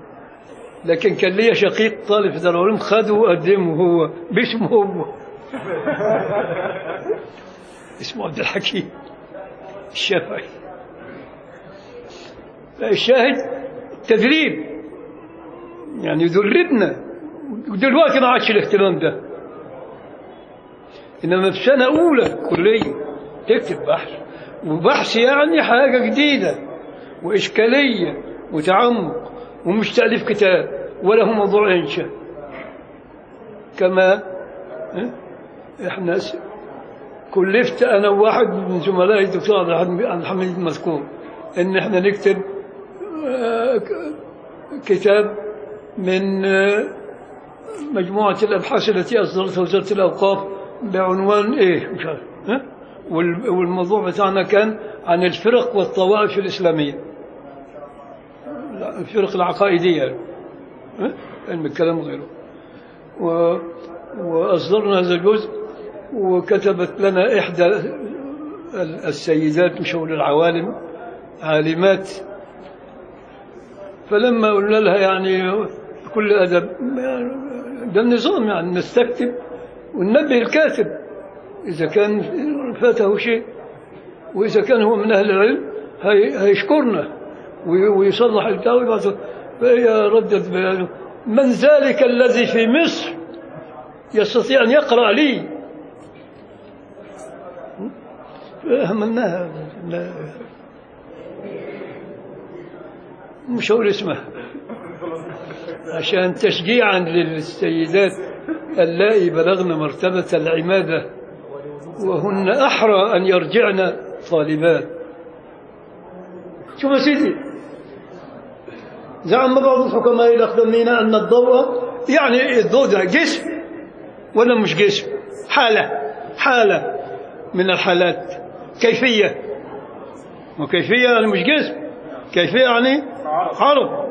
لكن كان ليا شقيق طالب في دار العلوم خده وقدمه هو باسمه هو اسمه عبد الحكيم الشافعي الشاهد تدريب يعني يدربنا ودلوقتي ما عادش الاهتمام ده انما في سنه اولى كليه تكتب بحث وبحث يعني حاجه جديده واشكاليه وتعمق ومش تاليف كتاب ولا هو موضوع انشاء كما اه؟ احنا س- كلفت انا وواحد من زملائي الدكتور عبد الحميد- عبد الحميد المذكور ان احنا نكتب آه، ك- كتاب من آه، مجموعة الأبحاث التي أصدرتها وزارة الأوقاف بعنوان إيه مش عارف ها؟ وال- والموضوع بتاعنا كان عن الفرق والطوائف الإسلامية لا، الفرق العقائدية يعني. ها؟ علم الكلام وغيره و... وأصدرنا هذا الجزء وكتبت لنا إحدى ال- السيدات مش هقول العوالم عالمات فلما قلنا لها يعني بكل أدب ده النظام يعني نستكتب وننبه الكاتب إذا كان فاته شيء وإذا كان هو من أهل العلم هي هيشكرنا وي- ويصلح البتاع ويبعث فهي ردت بيانه من ذلك الذي في مصر يستطيع أن يقرأ لي همناها لا مش هقول اسمها عشان تشجيعا للسيدات اللائي بلغن مرتبة العمادة وهن أحرى أن يرجعن طالبات شوف يا سيدي زعم بعض الحكماء الأقدمين أن الضوء يعني الضوء ده جسم ولا مش جسم حالة حالة من الحالات كيفية وكيفية يعني مش جسم كيفية يعني عرض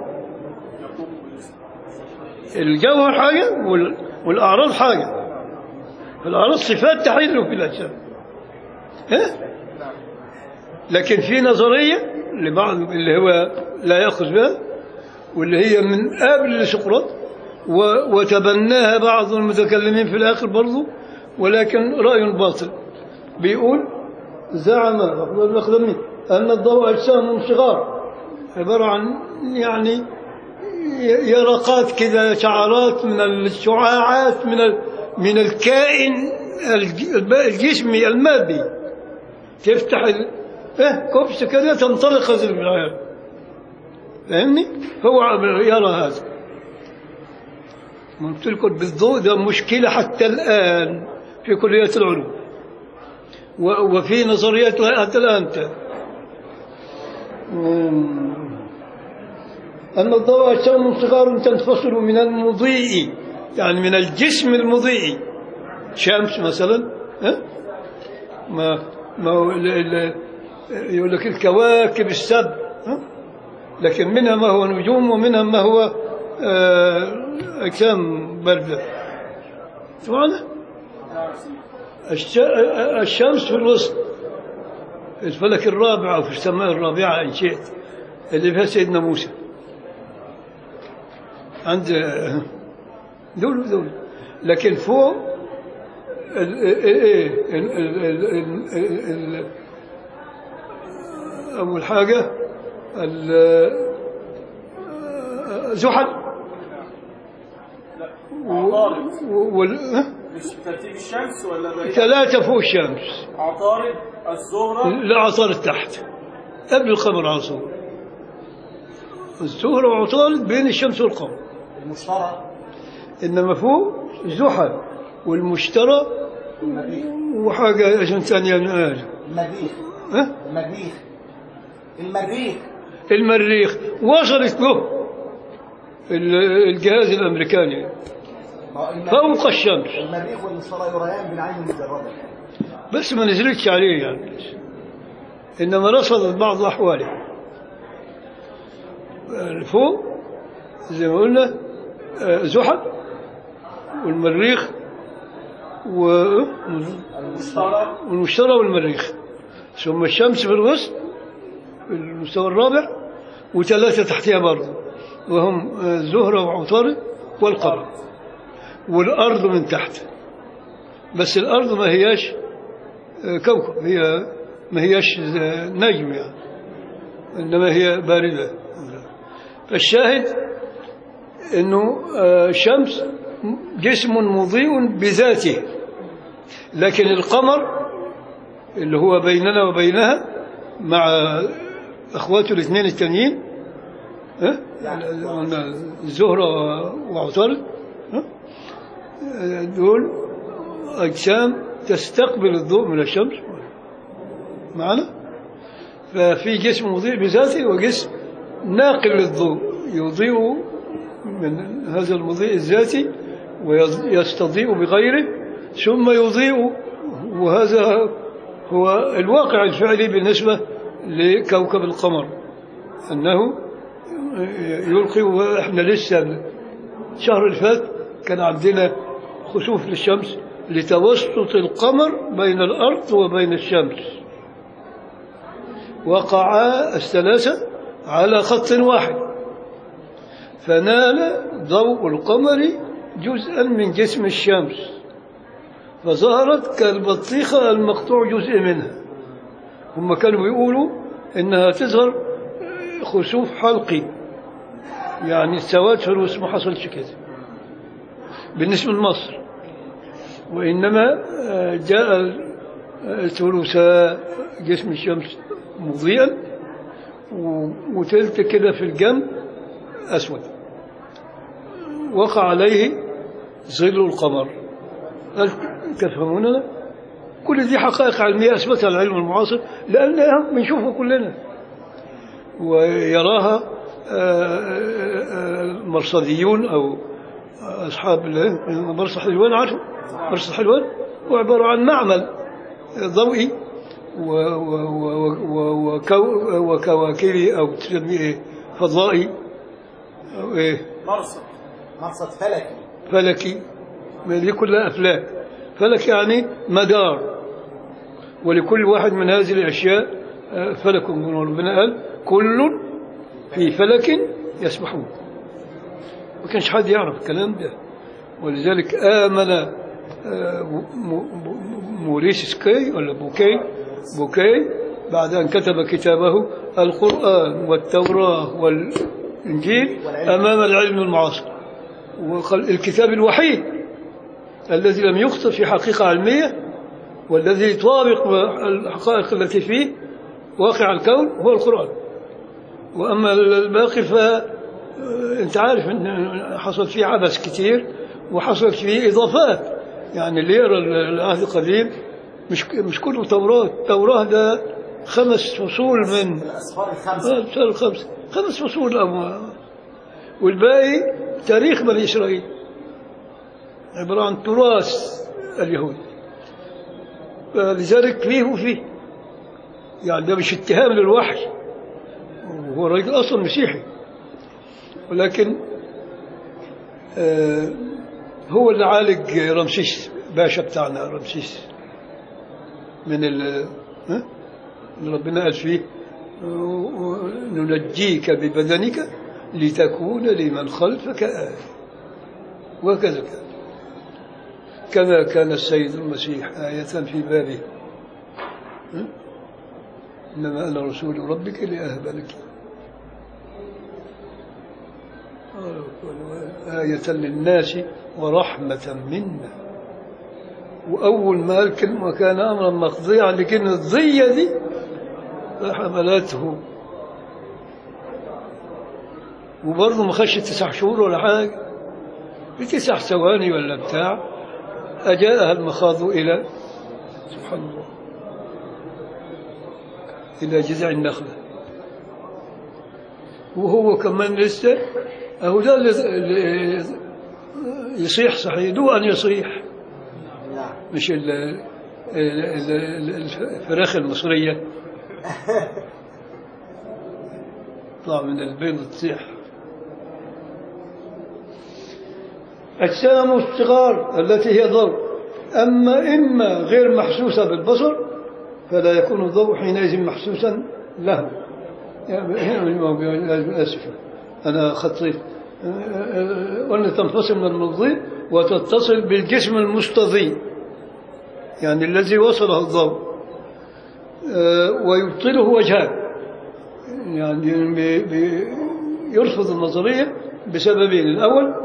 الجوهر حاجة وال- والأعراض حاجة الأعراض صفات تحل في الأجسام ها؟ لكن في نظرية لبعض اللي هو لا يأخذ بها واللي هي من قبل سقراط و- وتبناها بعض المتكلمين في الآخر برضو ولكن رأي باطل بيقول زعم الأخدمي أن الضوء أجسام صغار عبارة عن يعني ي- يرقات كذا شعرات من الشعاعات من ال- من الكائن الج- الب- الجسمي المادي تفتح ال... إيه كبس كده تنطلق هذه العالم فاهمني؟ هو يرى هذا ما قلت لكم بالضوء ده مشكلة حتى الآن في كليات العلوم و- وفي نظريات حتى الآن ت- مم. أن الضوء أجسام صغار تنفصل من المضيء يعني من الجسم المضيء شمس مثلا ها؟ ما ما هو ال- ال- يقول لك الكواكب السبع ها؟ لكن منها ما هو نجوم ومنها ما هو آه، أجسام باردة سمعنا الش- الشمس في الوسط الفلك الرابع أو في السماء الرابعة إن شئت اللي فيها سيدنا موسى عند دول دول لكن فوق ال- ايه ال- ال- ال- ال- ال- أول حاجة ال- زحل
عطارد
و- وال- ها؟
مش ترتيب الشمس ولا بقية
ثلاثة فوق الشمس
عطارد الزهرة
العطارد تحت قبل القمر على طول الزهرة وعطارد بين الشمس والقمر
المشترى
إنما فوق زحل والمشترى
المريخ
وحاجة عشان ثانية من آل
المريخ
ها؟
المريخ المريخ
المريخ وصلت له ال- الجهاز الأمريكاني
ما هو المريخ-
فوق الشمس
المريخ والمشترى يريان بالعين المجردة
بس ما نزلتش عليه يعني إنما رصدت بعض أحواله فوق زي ما قلنا آه، زحل والمريخ و-
المشترى
والمشترى والمريخ ثم الشمس في الوسط في المستوى الرابع وثلاثة تحتها برضه وهم آه، زهرة وعطارد والقمر والأرض من تحت بس الأرض ما هياش آه، كوكب هي ما هياش آه، نجم يعني إنما هي باردة فالشاهد أنه آه، شمس جسم مضيء بذاته لكن القمر اللي هو بيننا وبينها مع أخواته الاثنين التانيين ها؟ الزهرة وعطارد ها؟ دول أجسام تستقبل الضوء من الشمس معنا ففي جسم مضيء بذاته وجسم ناقل للضوء يضيء من هذا المضيء الذاتي ويستضيء بغيره ثم يضيء وهذا هو الواقع الفعلي بالنسبة لكوكب القمر أنه يلقي وإحنا لسه الشهر اللي فات كان عندنا خسوف للشمس لتوسط القمر بين الأرض وبين الشمس وقعا الثلاثة على خط واحد فنال ضوء القمر جزءا من جسم الشمس فظهرت كالبطيخة المقطوع جزء منها هم كانوا بيقولوا إنها تظهر خسوف حلقي يعني السواد في الرؤوس ما حصلش كده بالنسبة لمصر وإنما آه، جاء ثلثاء جسم الشمس مضيئا و- وتلت كده في الجنب أسود وقع عليه ظل القمر هل تفهموننا؟ كل دي حقائق علمية أثبتها العلم المعاصر لأنها بنشوفها كلنا ويراها آه، آه، آه، المرصديون أو أصحاب ال- مرصد حلوان عارف مرصد حلوان هو عبارة عن معمل ضوئي و- و- و- و- وكو- وكواكبي أو تسميه إيه فضائي أو إيه
مرصد
مرصد فلكي
فلكي ما دي كلها أفلاك فلك يعني مدار ولكل واحد من هذه الأشياء آه، فلك ربنا قال كل في فلك يسبحون ما كانش حد يعرف الكلام ده ولذلك آمن آه، م- م- موريس سكاي ولا بوكي بوكي بعد أن كتب كتابه القرآن والتوراة والإنجيل أمام العلم المعاصر وقال الكتاب الوحيد الذي لم يخطئ في حقيقة علمية والذي يطابق الحقائق التي فيه واقع الكون هو القرآن وأما الباقي ف أنت عارف أن حصل فيه عبث كتير وحصل فيه إضافات يعني اللي يقرأ العهد القديم مش مش كله توراة التوراة ده خمس فصول من
الأسفار الخمسة
آه، الفصول الخمسة خمس فصول أو والباقي تاريخ بني إسرائيل عبارة عن تراث اليهود فلذلك فيه وفيه يعني ده مش اتهام للوحي وهو راجل أصلا مسيحي ولكن آه هو اللي عالج رمسيس باشا بتاعنا رمسيس من ال ها؟ اللي ربنا قال فيه ننجيك ببدنك لتكون لمن خلفك آية وهكذا كان كما كان السيد المسيح آية في بابه ها؟ إنما أنا رسول ربك لأهب لك آية للناس ورحمة منا وأول ما قال كلمة كان أمرا مقضيا لكن الضية دي فحملته وبرضه ما خش تسع شهور ولا حاجة بتسع ثواني ولا بتاع أجاءها المخاض إلى سبحان الله إلى جذع النخلة وهو كمان لسه أهو ده اللي اللي يصيح صحيح دو أن يصيح
نعم
مش ال- ال- ال- الفراخ المصرية طلع من البيض تصيح أجسام الصغار التي هي ضوء أما إما غير محسوسة بالبصر فلا يكون الضوء حينئذ محسوسا له يعني آسف أنا خطيت قلنا تنفصل من المضيء وتتصل بالجسم المستضيء يعني الذي وصله الضوء آه، ويبطله وجهان يعني بي- بي- يرفض النظرية بسببين الأول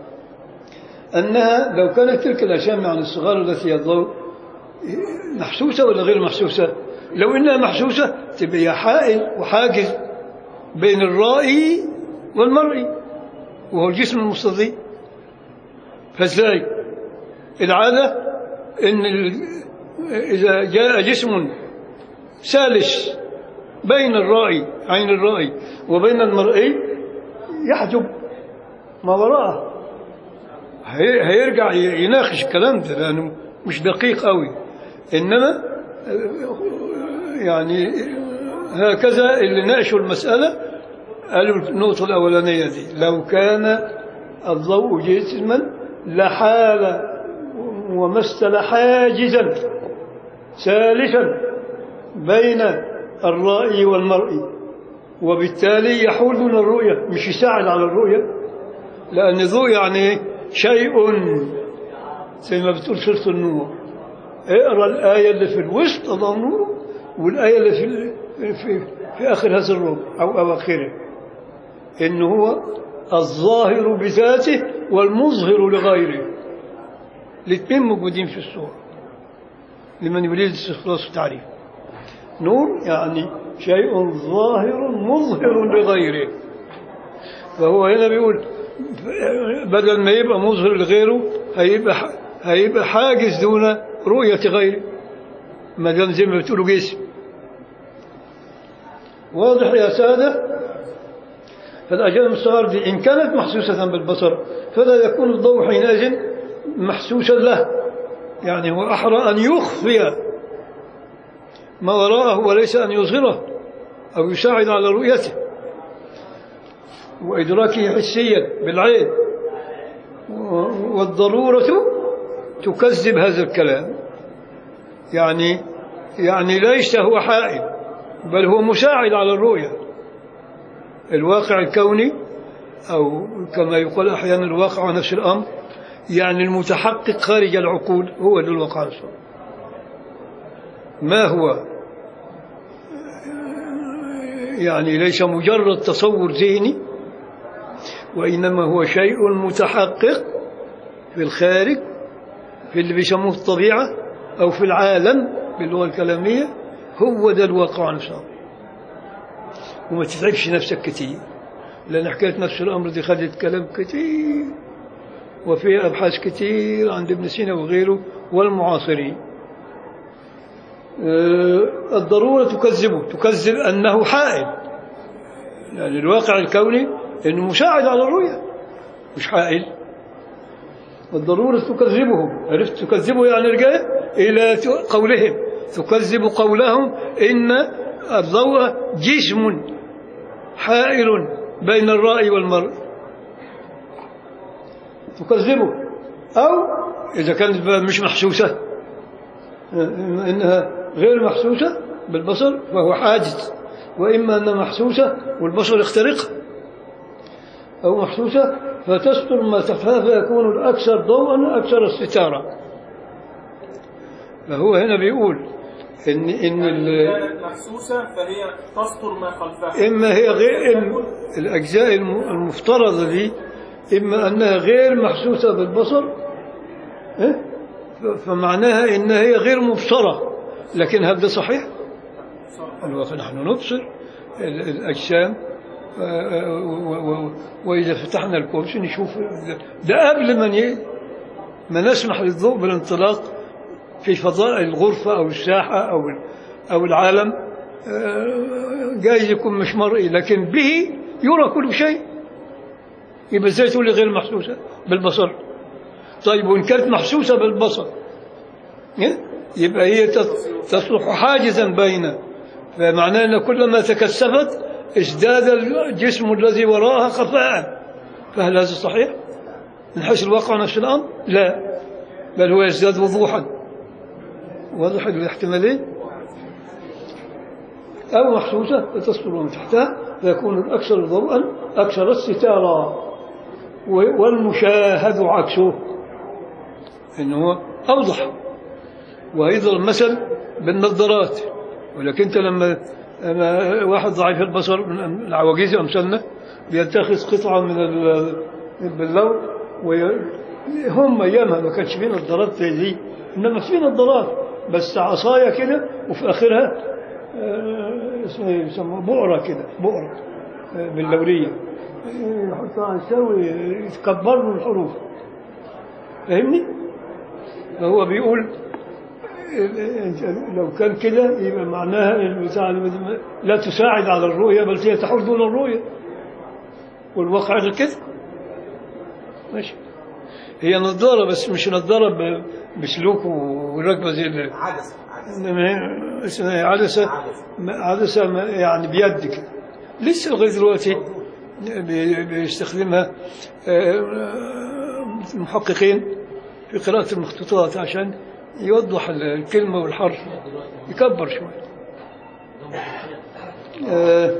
أنها لو كانت تلك الأجسام يعني الصغار التي هي الضوء محسوسة ولا غير محسوسة لو إنها محسوسة تبقى هي حائل وحاجز بين الرائي والمرئي وهو الجسم المستضيء فازاي العادة إن ال- إذا جاء جسم سالس بين الرائي عين الرائي وبين المرئي يحجب ما وراءه هي- هيرجع ي- يناقش الكلام ده لأنه مش دقيق قوي إنما يعني هكذا اللي ناقشوا المسألة قالوا النقطة الأولانية دي لو كان الضوء جسما لحال ومثل حاجزا ثالثا بين الرائي والمرئي وبالتالي يحول دون الرؤية مش يساعد على الرؤية لأن الضوء يعني شيء زي ما بتقول سورة النور اقرا الآية اللي في الوسط الله نور والآية اللي في ال- في, في آخر هذا الربع أو أواخره إن هو الظاهر بذاته والمظهر لغيره الاثنين موجودين في السورة لمن يريد استخلاص التعريف نور يعني شيء ظاهر مظهر لغيره فهو هنا بيقول بدل ما يبقى مظهر لغيره هيبقى هيبقى حاجز دون رؤية غيره ما دام زي ما بتقولوا جسم واضح يا سادة فالأجسام الصغار دي إن كانت محسوسة بالبصر فلا يكون الضوء حينئذ محسوسا له يعني هو أحرى أن يخفي ما وراءه وليس أن يظهره أو يساعد على رؤيته وإدراكه حسيا بالعين و- والضرورة تكذب هذا الكلام يعني يعني ليس هو حائل بل هو مساعد على الرؤية الواقع الكوني أو كما يقال أحيانا الواقع نفس الأمر يعني المتحقق خارج العقول هو ذو الواقع الصغير ما هو يعني ليس مجرد تصور ذهني وإنما هو شيء متحقق في الخارج في اللي بيسموه الطبيعة أو في العالم باللغة الكلامية هو ده الواقع نفسه وما تتعبش نفسك كتير لأن حكاية نفس الأمر دي خدت كلام كتير وفيها أبحاث كتير عند ابن سينا وغيره والمعاصرين آه، الضرورة تكذبه تكذب أنه حائل يعني الواقع الكوني أنه مساعد على الرؤية مش حائل والضرورة تكذبهم عرفت تكذبه يعني رجع إلى ت- قولهم تكذب قولهم إن الضوء جسم حائل بين الرأي والمرء تكذبه أو إذا كانت بقى مش محسوسة إنها غير محسوسة بالبصر فهو حاجز وإما أنها محسوسة والبصر يخترقها أو محسوسة فتستر ما تخفى فيكون الأكثر ضوءا أكثر استتارة فهو هنا بيقول إن إن ال-
كانت محسوسة فهي تستر ما خلفها
إما هي غير الم- الأجزاء الم- المفترضة دي إما أنها غير محسوسة بالبصر إيه؟ ف- فمعناها إنها هي غير مبصرة لكن هل ده صحيح؟ الواقع نحن نبصر ال- الأجسام آه، و- و- وإذا فتحنا الكرسي نشوف ده قبل ما ي- ما نسمح للضوء بالانطلاق في فضاء الغرفة أو الساحة أو ال- أو العالم آه، جايز يكون مش مرئي لكن به يرى كل شيء يبقى ازاي تقول لي غير محسوسة بالبصر طيب وإن كانت محسوسة بالبصر إيه؟ يبقى هي تص- تصلح حاجزا بين فمعناه أن كلما تكثفت ازداد الجسم الذي وراءها خفاء فهل هذا صحيح؟ من حيث الواقع نفس الأمر؟ لا بل هو يزداد وضوحا واضح الاحتمالين أو محسوسة فتسقط من تحتها فيكون الأكثر ضوءا أكثر الستارة و- والمشاهد عكسه إنه هو أوضح وأيضا المثل بالنظارات ولكن أنت لما لما واحد ضعيف البصر من العواجيز أمثالنا بيتخذ قطعة من ال- باللون وي... هم أيامها ما كانش في نظارات زي دي إنما في نظارات بس عصاية كده وفي آخرها آه، اسمه إيه؟ يسموها بؤرة كده بؤرة آه، باللورية آه، يحطها يساوي يتكبر له الحروف فاهمني؟ فهو بيقول لو كان كده يبقى معناها البتاع لا تساعد على الرؤية بل هي تحول دون الرؤية والواقع غير كده ماشي هي نظارة بس مش نظارة ب- بسلوك وركبة زي ال-
عدسة عدسة
إنما هي اسمها إيه؟ عدسة ما- عدسة ما- يعني بيد كده لسه لغاية دلوقتي بي- بيستخدمها آه، المحققين في قراءة المخطوطات عشان يوضح الكلمة والحرف يكبر شوية آه،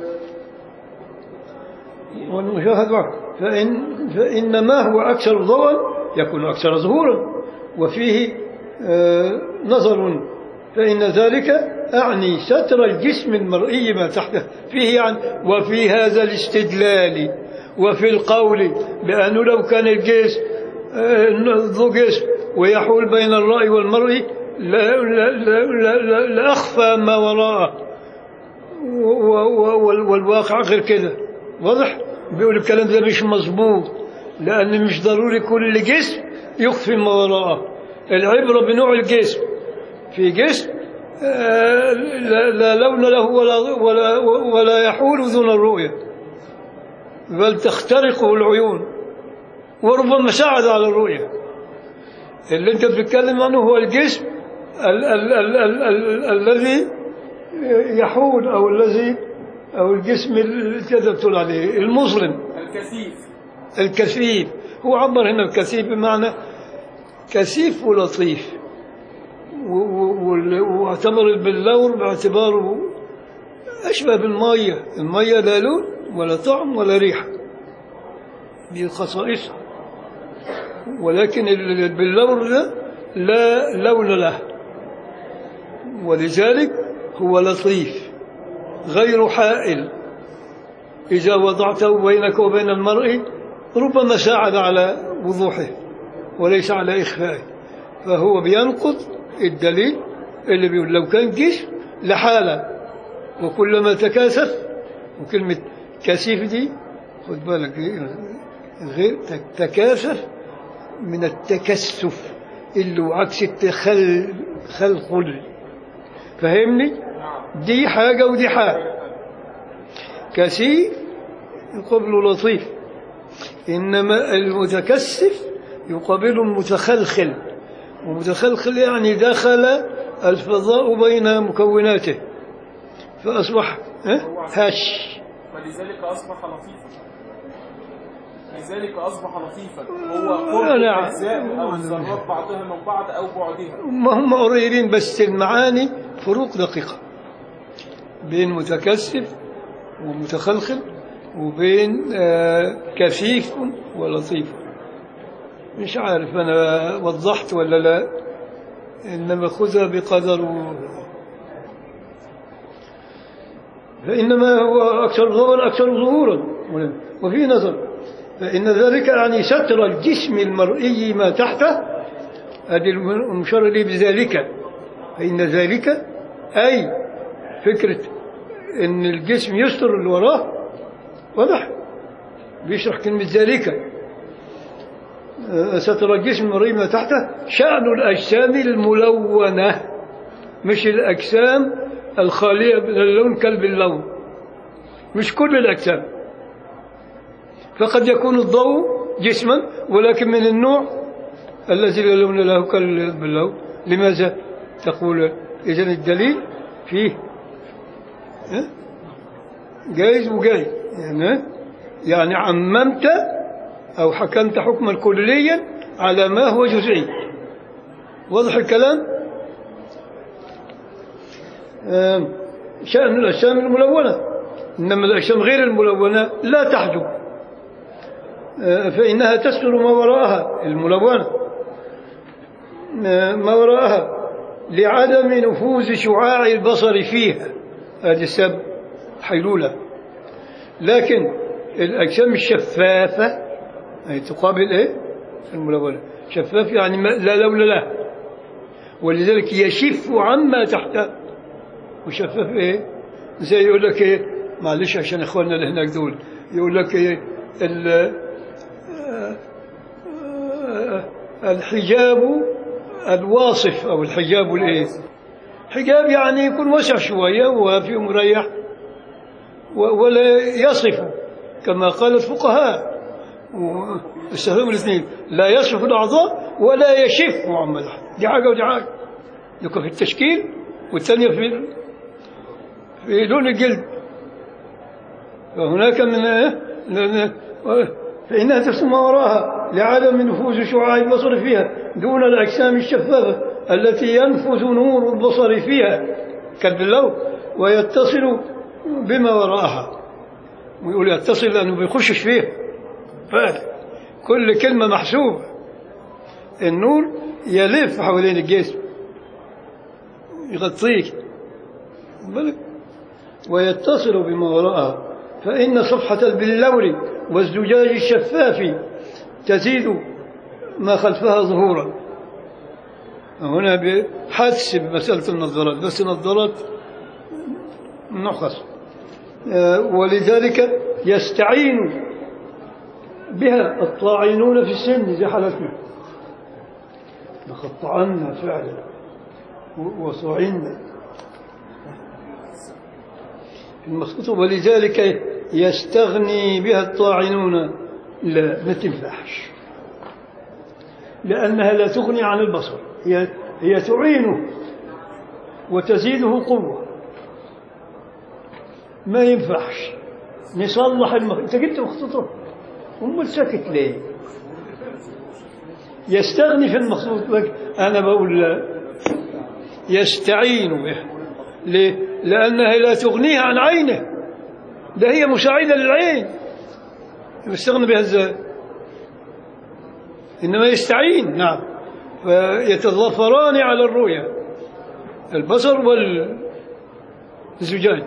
والمشاهد واحد فإن, فإن ما هو أكثر ضوءا يكون أكثر ظهورا وفيه آه، نظر فإن ذلك أعني ستر الجسم المرئي ما تحته فيه يعني وفي هذا الاستدلال وفي القول بأنه لو كان الجسم آه، ذو جسم ويحول بين الرأي والمرء لا لا لا لا لا لأخفى ما وراءه و- و- وال- والواقع غير كده واضح بيقول الكلام ده مش مظبوط لأن مش ضروري كل جسم يخفي ما وراءه العبرة بنوع الجسم في جسم آه، لا, لا لون له ولا, ولا, ولا يحول دون الرؤية بل تخترقه العيون وربما ساعد على الرؤية اللي انت بتتكلم عنه هو الجسم ال- ال- ال- ال- ال- الذي يحول او الذي او الجسم اللي كده بتقول عليه المظلم
الكثيف
الكثيف هو عبر هنا الكثيف بمعنى كثيف ولطيف و- و- وال- واعتبر باللون باعتباره أشبه بالمية المية لا لون ولا طعم ولا ريحة دي خصائصها ولكن ال- باللون ده لا لون له ولذلك هو لطيف غير حائل إذا وضعته بينك وبين المرء ربما ساعد على وضوحه وليس على إخفائه فهو بينقض الدليل اللي بيقول لو كان جسم لحالة وكلما تكاثف وكلمة كثيف دي خد بالك دي غير تكاثف من التكثف اللي هو عكس التخل خلخل فاهمني دي حاجة ودي حاجة كثيف يقابل لطيف إنما المتكثف يقابل المتخلخل ومتخلخل يعني دخل الفضاء بين مكوناته فأصبح ها؟ هش
فلذلك أصبح لطيفا لذلك أصبح لطيفا هو قرب
نعم.
الأجزاء أو الذرات بعضها من بعض أو بعدها
ما هم قريبين بس المعاني فروق دقيقة بين متكثف ومتخلخل وبين آه، كثيف ولطيف مش عارف أنا وضحت ولا لا إنما خذها بقدر و- فإنما هو أكثر ظهورا أكثر ظهورا وفي نظر فإن ذلك يعني ستر الجسم المرئي ما تحته هذه المشار لي بذلك فإن ذلك أي فكرة إن الجسم يستر اللي وراه واضح بيشرح كلمة ذلك آه، ستر الجسم المرئي ما تحته شأن الأجسام الملونة مش الأجسام الخالية من اللون كلب اللون مش كل الأجسام فقد يكون الضوء جسما ولكن من النوع الذي لا لون له كلب اللون لماذا تقول إذن الدليل فيه ها؟ جايز وجايز يعني ها؟ يعني عممت أو حكمت حكما كليا على ما هو جزئي واضح الكلام آم، شأن الأجسام الملونة إنما الأجسام غير الملونة لا تحجب آه، فإنها تستر ما وراءها الملونة آه، ما وراءها لعدم نفوذ شعاع البصر فيها هذه السبب حيلولة لكن الأجسام الشفافة أي تقابل إيه؟ الملونة شفاف يعني ما لا لون له ولذلك يشف عما تحته وشفاف إيه؟ زي يقول لك إيه؟ معلش عشان إخواننا اللي هناك دول يقول لك إيه؟ ال- آه، آه، الحجاب الواصف أو الحجاب الإيه؟ حجاب يعني يكون وسع شوية وفي مريح و- ولا يصف كما قال الفقهاء استخدموا الاثنين لا يصف الأعضاء ولا يشف عما تحت دي حاجة ودي حاجة لكن في التشكيل والثانية في في لون الجلد فهناك من لأن- فإنها ترسم ما وراها لعدم نفوذ شعاع البصر فيها دون الأجسام الشفافة التي ينفذ نور البصر فيها كالبلو ويتصل بما وراءها ويقول يتصل لأنه بيخشش فيه فاهم كل كلمة محسوبة النور يلف حوالين الجسم يغطيك بالك ويتصل بما وراءها فإن صفحة البلور والزجاج الشفاف تزيد ما خلفها ظهورا هنا بحدس بمسألة النظارات بس النظارات نقص آه، ولذلك يستعين بها الطاعنون في السن زي حالتنا لقد طعنا فعلا و- وصعنا المسقط ولذلك يستغني بها الطاعنون لا ما تنفعش لأنها لا تغني عن البصر هي, هي تعينه وتزيده قوة ما ينفعش نصلح المخ... انت جبت مخطوطه امال ساكت ليه يستغني في المخطوط لك انا بقول لا يستعين به ليه لانها لا تغنيه عن عينه ده هي مساعده للعين يستغني بها ازاي انما يستعين نعم فيتظافران على الرؤيه البصر والزجاج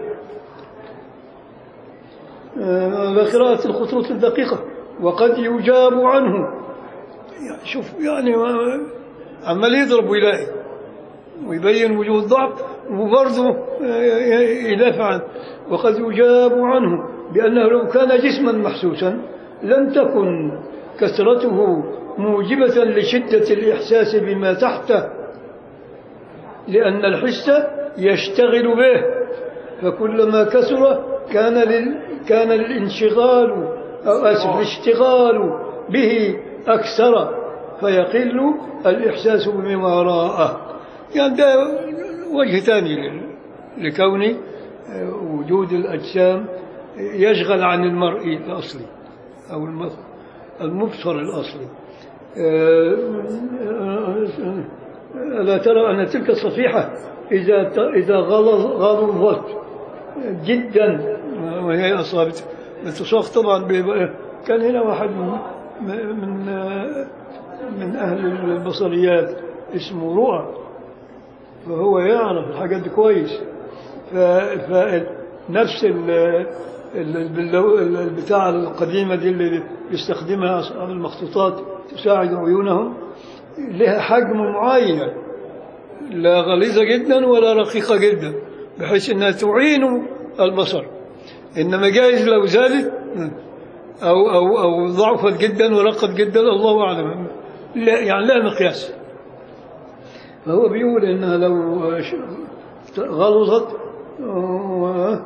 قراءة الخطوط الدقيقة وقد يجاب عنه يعني شوف يعني ما- عمال يضرب ويلاقي ويبين وجود ضعف وبرضه يدافع عنه وقد يجاب عنه بأنه لو كان جسما محسوسا لم تكن كثرته موجبة لشدة الإحساس بما تحته لأن الحس يشتغل به فكلما كثر كان لل كان الانشغال أو آسف الاشتغال به أكثر فيقل الإحساس بما وراءه يعني ده وجه ثاني لل- لكون آه، وجود الأجسام يشغل عن المرئي الأصلي أو الم- المبصر الأصلي آه، آه، ألا ترى أن تلك الصفيحة إذا إذا غلظ غلظت جدا وهي أصابت التصاق طبعا بيبقى- كان هنا واحد من من من أهل البصريات اسمه رؤى فهو يعرف الحاجات دي كويس ف- فنفس ال- ال- البلو- البتاع القديمة دي اللي بيستخدمها أصحاب المخطوطات تساعد عيونهم لها حجم معين لا غليظة جدا ولا رقيقة جدا بحيث أنها تعين البصر إنما جائز لو زادت أو أو أو ضعفت جدا ورقت جدا الله أعلم لا يعني لا مقياس فهو بيقول إنها لو غلظت و-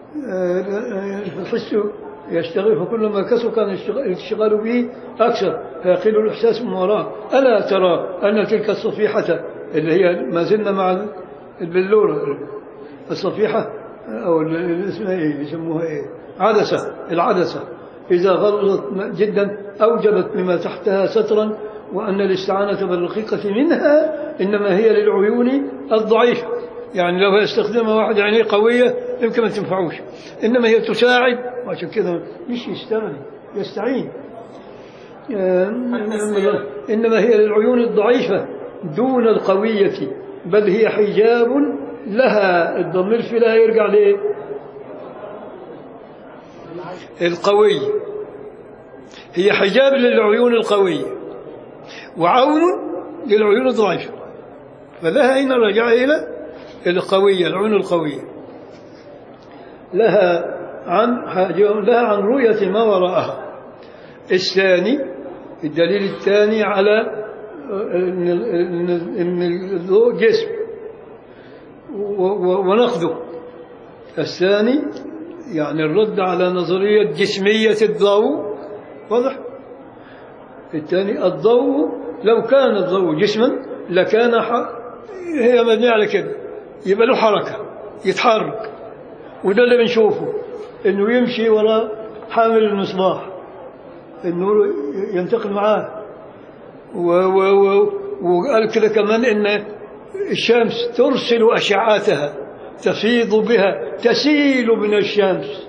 الحس يشتغل فكلما كثر كان الاشتغال به أكثر فيقل الإحساس من وراء ألا ترى أن تلك الصفيحة اللي هي ما زلنا مع البلورة الصفيحة أو ال- اسمها إيه يسموها إيه عدسة العدسة إذا غلظت جدا أوجبت مما تحتها سترا وأن الاستعانة بالرقيقة منها إنما هي للعيون الضعيفة يعني لو يستخدمها واحد عينيه قوية يمكن ما تنفعوش إنما هي تساعد وعشان كده مش يستغني يستعين آه،
التسوية.
إنما هي للعيون الضعيفة دون القوية بل هي حجاب لها الضمير في لها يرجع لإيه القوي هي حجاب للعيون القوية وعون للعيون الضعيفة فلها هنا رجع إلى القوية العيون القوية لها عن حاجة لها عن رؤية ما وراءها الثاني الدليل الثاني على ان إن- إن الضوء جسم و- و- ونقده الثاني يعني الرد على نظرية جسمية الضوء واضح الثاني الضوء لو كان الضوء جسما لكان ح... هي مبنية على كده يبقى له حركة يتحرك وده اللي بنشوفه انه يمشي وراء حامل المصباح النور ينتقل معاه و و و وقال كده كمان ان الشمس ترسل اشعاتها تفيض بها تسيل من الشمس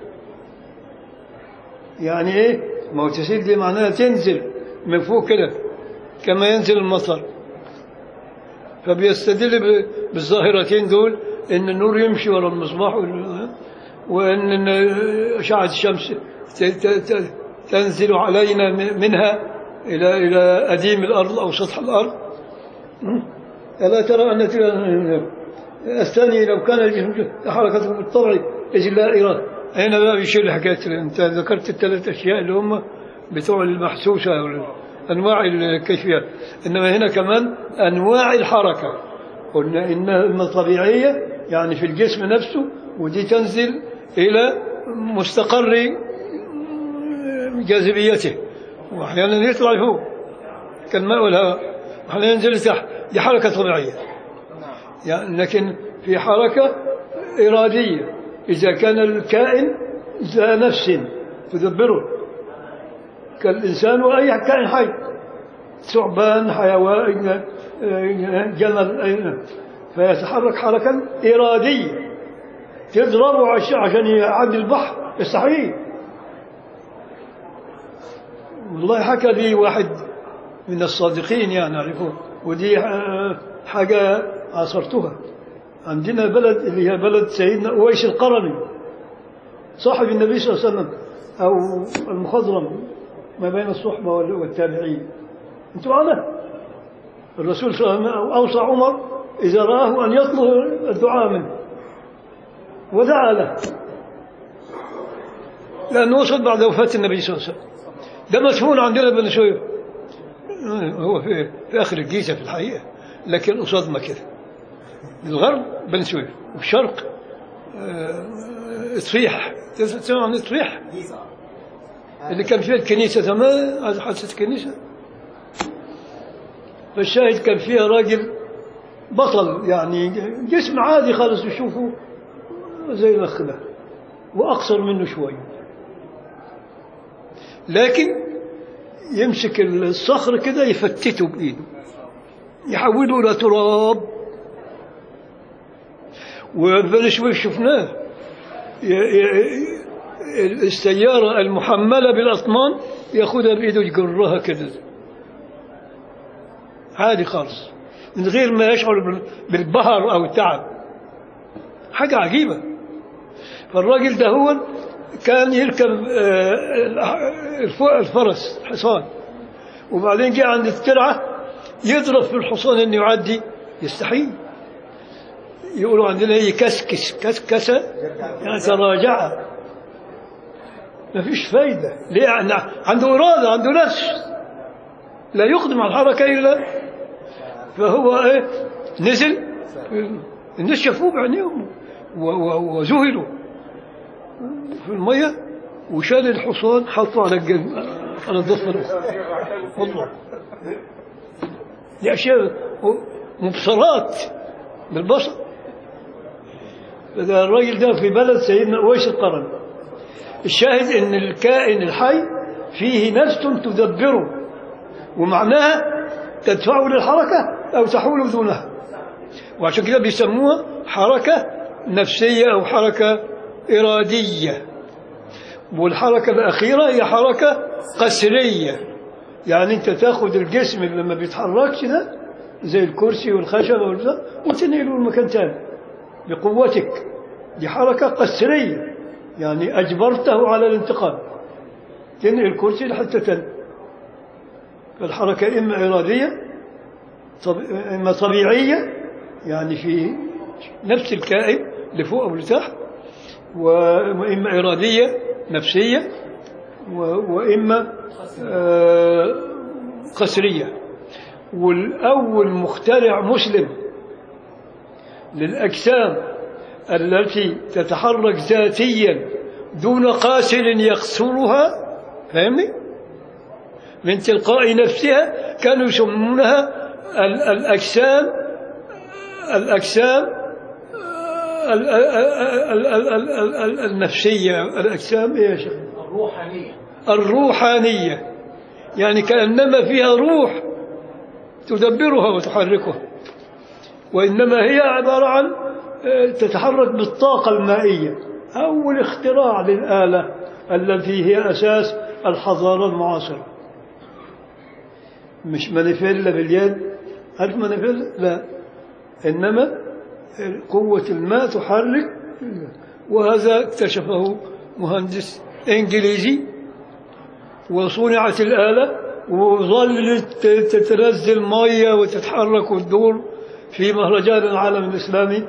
يعني ايه ما هو تسيل دي معناها تنزل من فوق كده كما ينزل المطر فبيستدل ب- بالظاهرتين دول ان النور يمشي ورا المصباح وال- وان إن اشعه الشمس ت- ت- ت- تنزل علينا م- منها الى الى اديم الارض او سطح الارض م? الا ترى ان تلك- الثاني لو كان الجسم حركته بالطبع اذ لا اراده هنا بقى بيشيل حكايه انت ذكرت الثلاث اشياء اللي هم بتوع المحسوسه وال- انواع الكيفيات انما هنا كمان انواع الحركه قلنا انها طبيعيه يعني في الجسم نفسه ودي تنزل الى مستقر جاذبيته واحيانا يطلع فوق كالماء والهواء واحيانا ينزل تحت دي حركه طبيعيه يعني لكن في حركة إرادية إذا كان الكائن ذا نفس تدبره كالإنسان وأي كائن حي ثعبان حيوان جمل أي- فيتحرك حركة إرادية تضربه عش- عشان يعدي البحر يستحيل والله حكى لي واحد من الصادقين يعني أعرفه ودي آه، حاجة عاصرتها عندنا بلد اللي هي بلد سيدنا أويس القرني صاحب النبي صلى الله عليه وسلم أو المخضرم ما بين الصحبة وال- والتابعين أنتم معنا الرسول صلى الله عليه وسلم أوصى عمر إذا رآه أن يطلب الدعاء منه ودعا له لأنه وصل بعد وفاة النبي صلى الله عليه وسلم ده مسهول عندنا بن سويف هو في, في آخر الجيزة في الحقيقة لكن قصاد ما كده الغرب بن سويف والشرق آه، صفيح تسمع عن صفيح
جيزة
اللي كان فيها الكنيسة زمان هذا حادثة الكنيسة فالشاهد كان فيها راجل بطل يعني جسم عادي خالص تشوفه زي الأخ ده وأقصر منه شوي لكن يمسك الصخر كده يفتته بإيده يحوله إلى تراب وبن شوي شفناه ي- ي- السيارة المحملة بالأطنان ياخدها بإيده يجرها كده عادي خالص من غير ما يشعر بال- بالبهر أو التعب حاجة عجيبة فالراجل ده هو كان يركب آه، الف- الفرس الحصان وبعدين جه عند الترعة يضرب في الحصان انه يعدي يستحيل يقولوا عندنا يكسكس كسكس يعني تراجع ما فيش فايدة ليه يعني عنده إرادة عنده نفس لا يقدم على الحركة إلا فهو إيه نزل الناس شافوه بعينيهم و- و- وذهلوا في المية وشال الحصان حطه على الجنب على الضفة الأخرى والله دي أشياء مبصرات بالبصر فده الراجل ده في بلد سيدنا أويس القرن الشاهد ان الكائن الحي فيه نفس تدبره ومعناها تدفعه للحركة أو تحول دونها وعشان كده بيسموها حركة نفسية أو حركة إرادية والحركة الأخيرة هي حركة قسرية يعني أنت تاخذ الجسم اللي ما بيتحركش ده زي الكرسي والخشبة والبتاع وتنقله لمكان تاني بقوتك دي حركة قسرية يعني أجبرته على الانتقال تنقل الكرسي لحتة تاني فالحركة إما إرادية طب... إما طبيعية يعني في نفس الكائن لفوق أو لتحت و- وإما إرادية نفسية و- وإما آه، قسرية والأول مخترع مسلم للأجسام التي تتحرك ذاتيا دون قاسر يقصرها فاهمني؟ من تلقاء نفسها كانوا يسمونها ال- الأجسام الأجسام ال- ال- ال- ال- ال- ال- ال- النفسية الأجسام إيه يا شيخ؟
الروحانية
الروحانية يعني كأنما فيها روح تدبرها وتحركها وإنما هي عبارة عن آه، تتحرك بالطاقة المائية أول اختراع للآلة التي هي أساس الحضارة المعاصرة مش مانيفيلا باليد عارف مانيفيلا؟ لا إنما قوة الماء تحرك وهذا اكتشفه مهندس إنجليزي وصنعت الآلة وظلت تتنزل مية وتتحرك وتدور في مهرجان العالم الإسلامي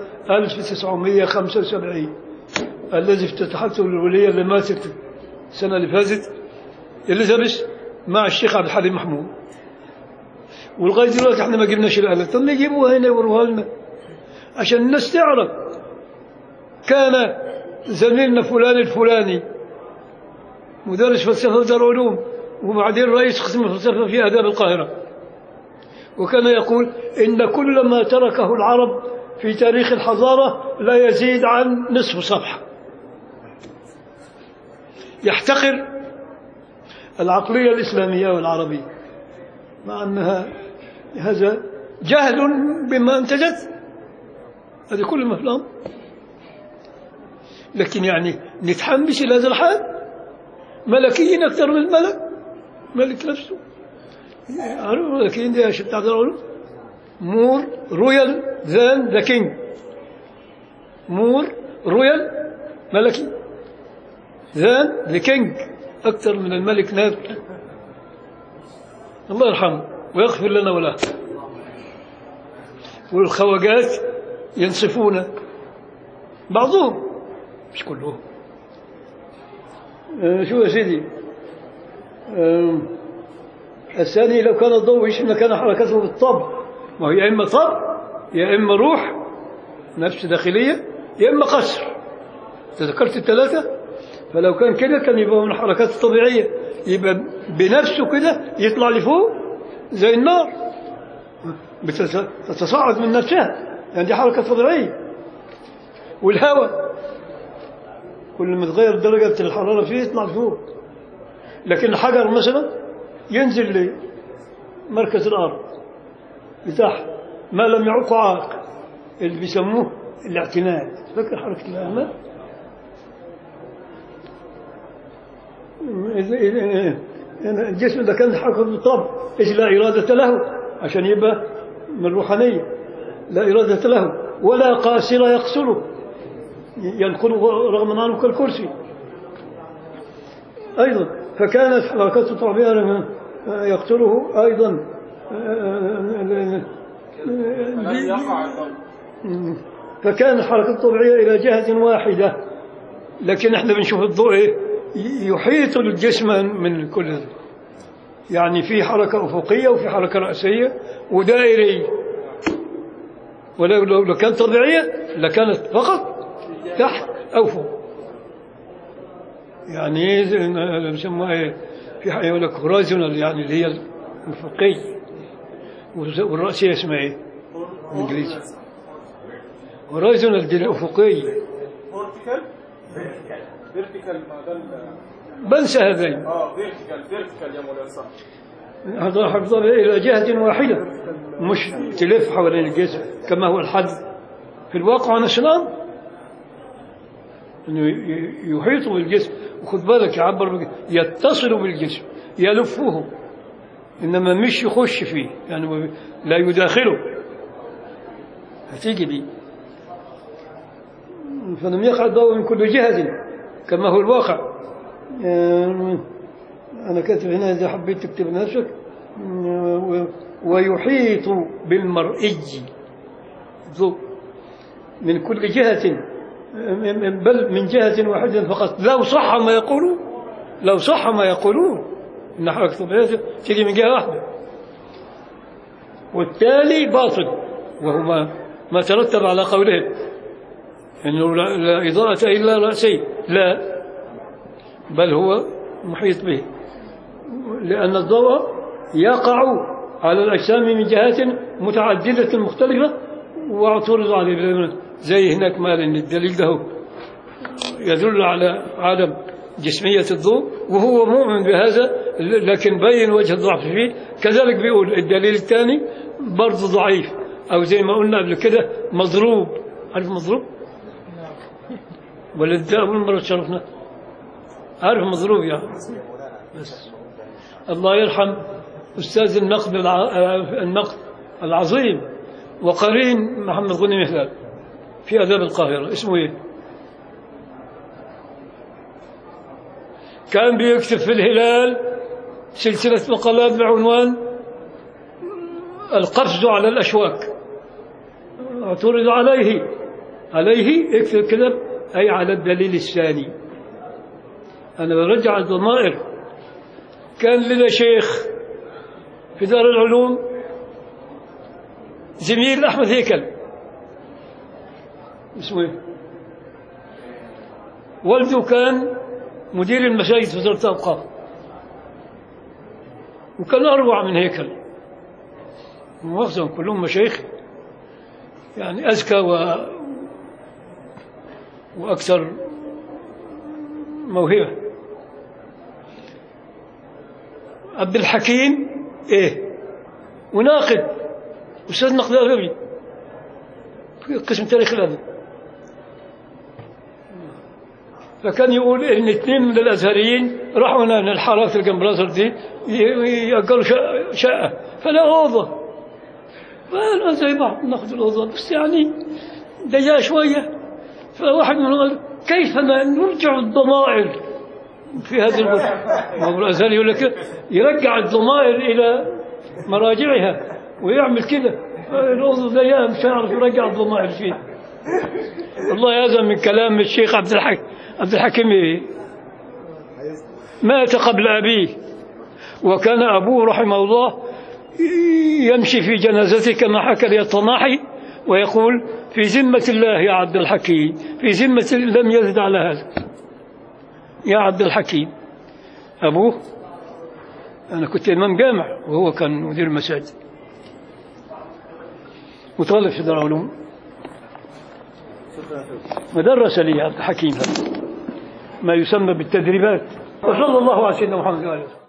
1975 الذي افتتحته الولية اللي ماتت السنة اللي فاتت إليزابيث مع الشيخ عبد الحليم محمود ولغاية دلوقتي احنا ما جبناش الآلة طب نجيبوها هنا يوروها لنا عشان الناس تعرف كان زميلنا فلان الفلاني مدرس فلسفة ودار علوم وبعدين رئيس قسم الفلسفة في آداب القاهرة وكان يقول إن كل ما تركه العرب في تاريخ الحضارة لا يزيد عن نصف صفحة يحتقر العقلية الإسلامية والعربية مع أنها هذا جهل بما أنتجت هذه كل ما في الأمر لكن يعني نتحمس إلى هذا الحال ملكيين أكثر من الملك ملك نفسه عارف ملكيين دي عشان تعرفوا مور رويال ذان ذا كينج مور رويال ملكي ذان ذا كينج أكثر من الملك نفسه الله يرحمه ويغفر لنا وله والخواجات ينصفون بعضهم مش كلهم آه، شو يا سيدي آه، الثاني لو كان الضوء يشبه كان حركته بالطبع ما هو يا إما طبع يا إما روح نفس داخلية يا إما قصر تذكرت الثلاثة فلو كان كده كان يبقى من الحركات الطبيعية يبقى بنفسه كده يطلع لفوق زي النار بتت- تتصاعد من نفسها يعني دي حركة طبيعية والهواء كل ما تغير درجة الحرارة فيه يطلع لفوق لكن الحجر مثلا ينزل لمركز الأرض لتحت ما لم يعق عاق اللي بيسموه الاعتماد فاكر حركة الاعتماد إذا- إذا- إذا الجسم ده كان حركة بالطبع إيش لا إرادة له عشان يبقى من الروحانية لا إرادة له ولا قاسر يقصره ينقله رغم أنه كالكرسي أيضا فكانت حركته الطبيعية لما يقتله أيضا
لم يقع الضوء
فكان الحركة الطبيعية إلى جهة واحدة لكن احنا بنشوف الضوء إيه؟ يحيط الجسم من كل هذا يعني في حركة أفقية وفي حركة رأسية ودائرية ولو لو لو كانت طبيعية لكانت فقط تحت أو فوق يعني زي ما بيسموها إيه؟ في حاجة يقول لك هوريزونال يعني اللي هي الأفقية والرأسية اسمها إيه؟ بالإنجليزي هورايزونال دي الأفقية
فورتيكال فيرتيكال ما ده ال-
بنسى هذين
اه فيرتيكال فيرتيكال يا مولانا صح
هذا حفظ إلى جهة واحدة مش تلف حوالين الجسم كما هو الحد في الواقع نفس الأمر إنه ي- يحيط بالجسم وخد بالك يعبر بالجسم. يتصل بالجسم يلفه إنما مش يخش فيه يعني لا يداخله هتيجي دي فلم يقع الضوء من كل جهة كما هو الواقع يعني أنا كاتب هنا إذا حبيت تكتب نفسك و- ويحيط بالمرئي ضوء من كل جهة بل من جهة واحدة فقط لو صح ما يقولون لو صح ما يقولون إن حركة الطبيعية تجي من جهة واحدة والتالي باطل وهو ما, ما ترتب على قولهم أنه لا, لا إضاءة إلا رأسين لا بل هو محيط به لأن الضوء يقع على الأجسام من جهات متعددة مختلفة واعترض عليه زي هناك مال إن الدليل ده يدل على عدم جسمية الضوء وهو مؤمن بهذا لكن بين وجه الضعف فيه كذلك بيقول الدليل الثاني برضه ضعيف أو زي ما قلنا قبل كده مضروب عارف مضروب؟ ولا ده أول مرة تشرفنا عارف مضروب يعني بس الله يرحم أستاذ النقد الع... النقد العظيم وقرين محمد غني مهلال في آداب القاهرة اسمه إيه؟ كان بيكتب في الهلال سلسلة مقالات بعنوان القفز على الأشواك اعترض عليه عليه اكتب كده أي على الدليل الثاني أنا برجع الضمائر كان لنا شيخ في دار العلوم زميل أحمد هيكل اسمه ايه؟ والده كان مدير المساجد في وزارة الأوقاف وكان أروع من هيكل مؤاخذة كلهم مشايخ يعني أذكى و... وأكثر موهبة عبد الحكيم إيه وناقد أستاذ نقد أدبي في قسم تاريخ الأدب فكان يقول ان اثنين من الازهريين راحوا هنا من الحارات اللي جنب الازهر دي يأجروا شقة, شقة فلا اوضه فقالوا زي بعض ناخذ الاوضه بس يعني ضيقه شويه فواحد منهم قال كيف ما نرجع الضمائر في هذه الغرفه ما هو الازهري يقول لك يرجع الضمائر الى مراجعها ويعمل كده الاوضه ضيقه مش هيعرف يرجع الضمائر فيه والله هذا من كلام الشيخ عبد الحكيم عبد الحكيم إيه؟ مات قبل أبيه وكان أبوه رحمه الله يمشي في جنازته كما حكى لي الطماحي ويقول في ذمة الله يا عبد الحكيم في ذمة لم يزد على هذا يا عبد الحكيم أبوه أنا كنت إمام جامع وهو كان مدير المساجد وطالب في دار العلوم ودرس لي عبد الحكيم هذا ما يسمى بالتدريبات وصلى الله على سيدنا محمد وعلى اله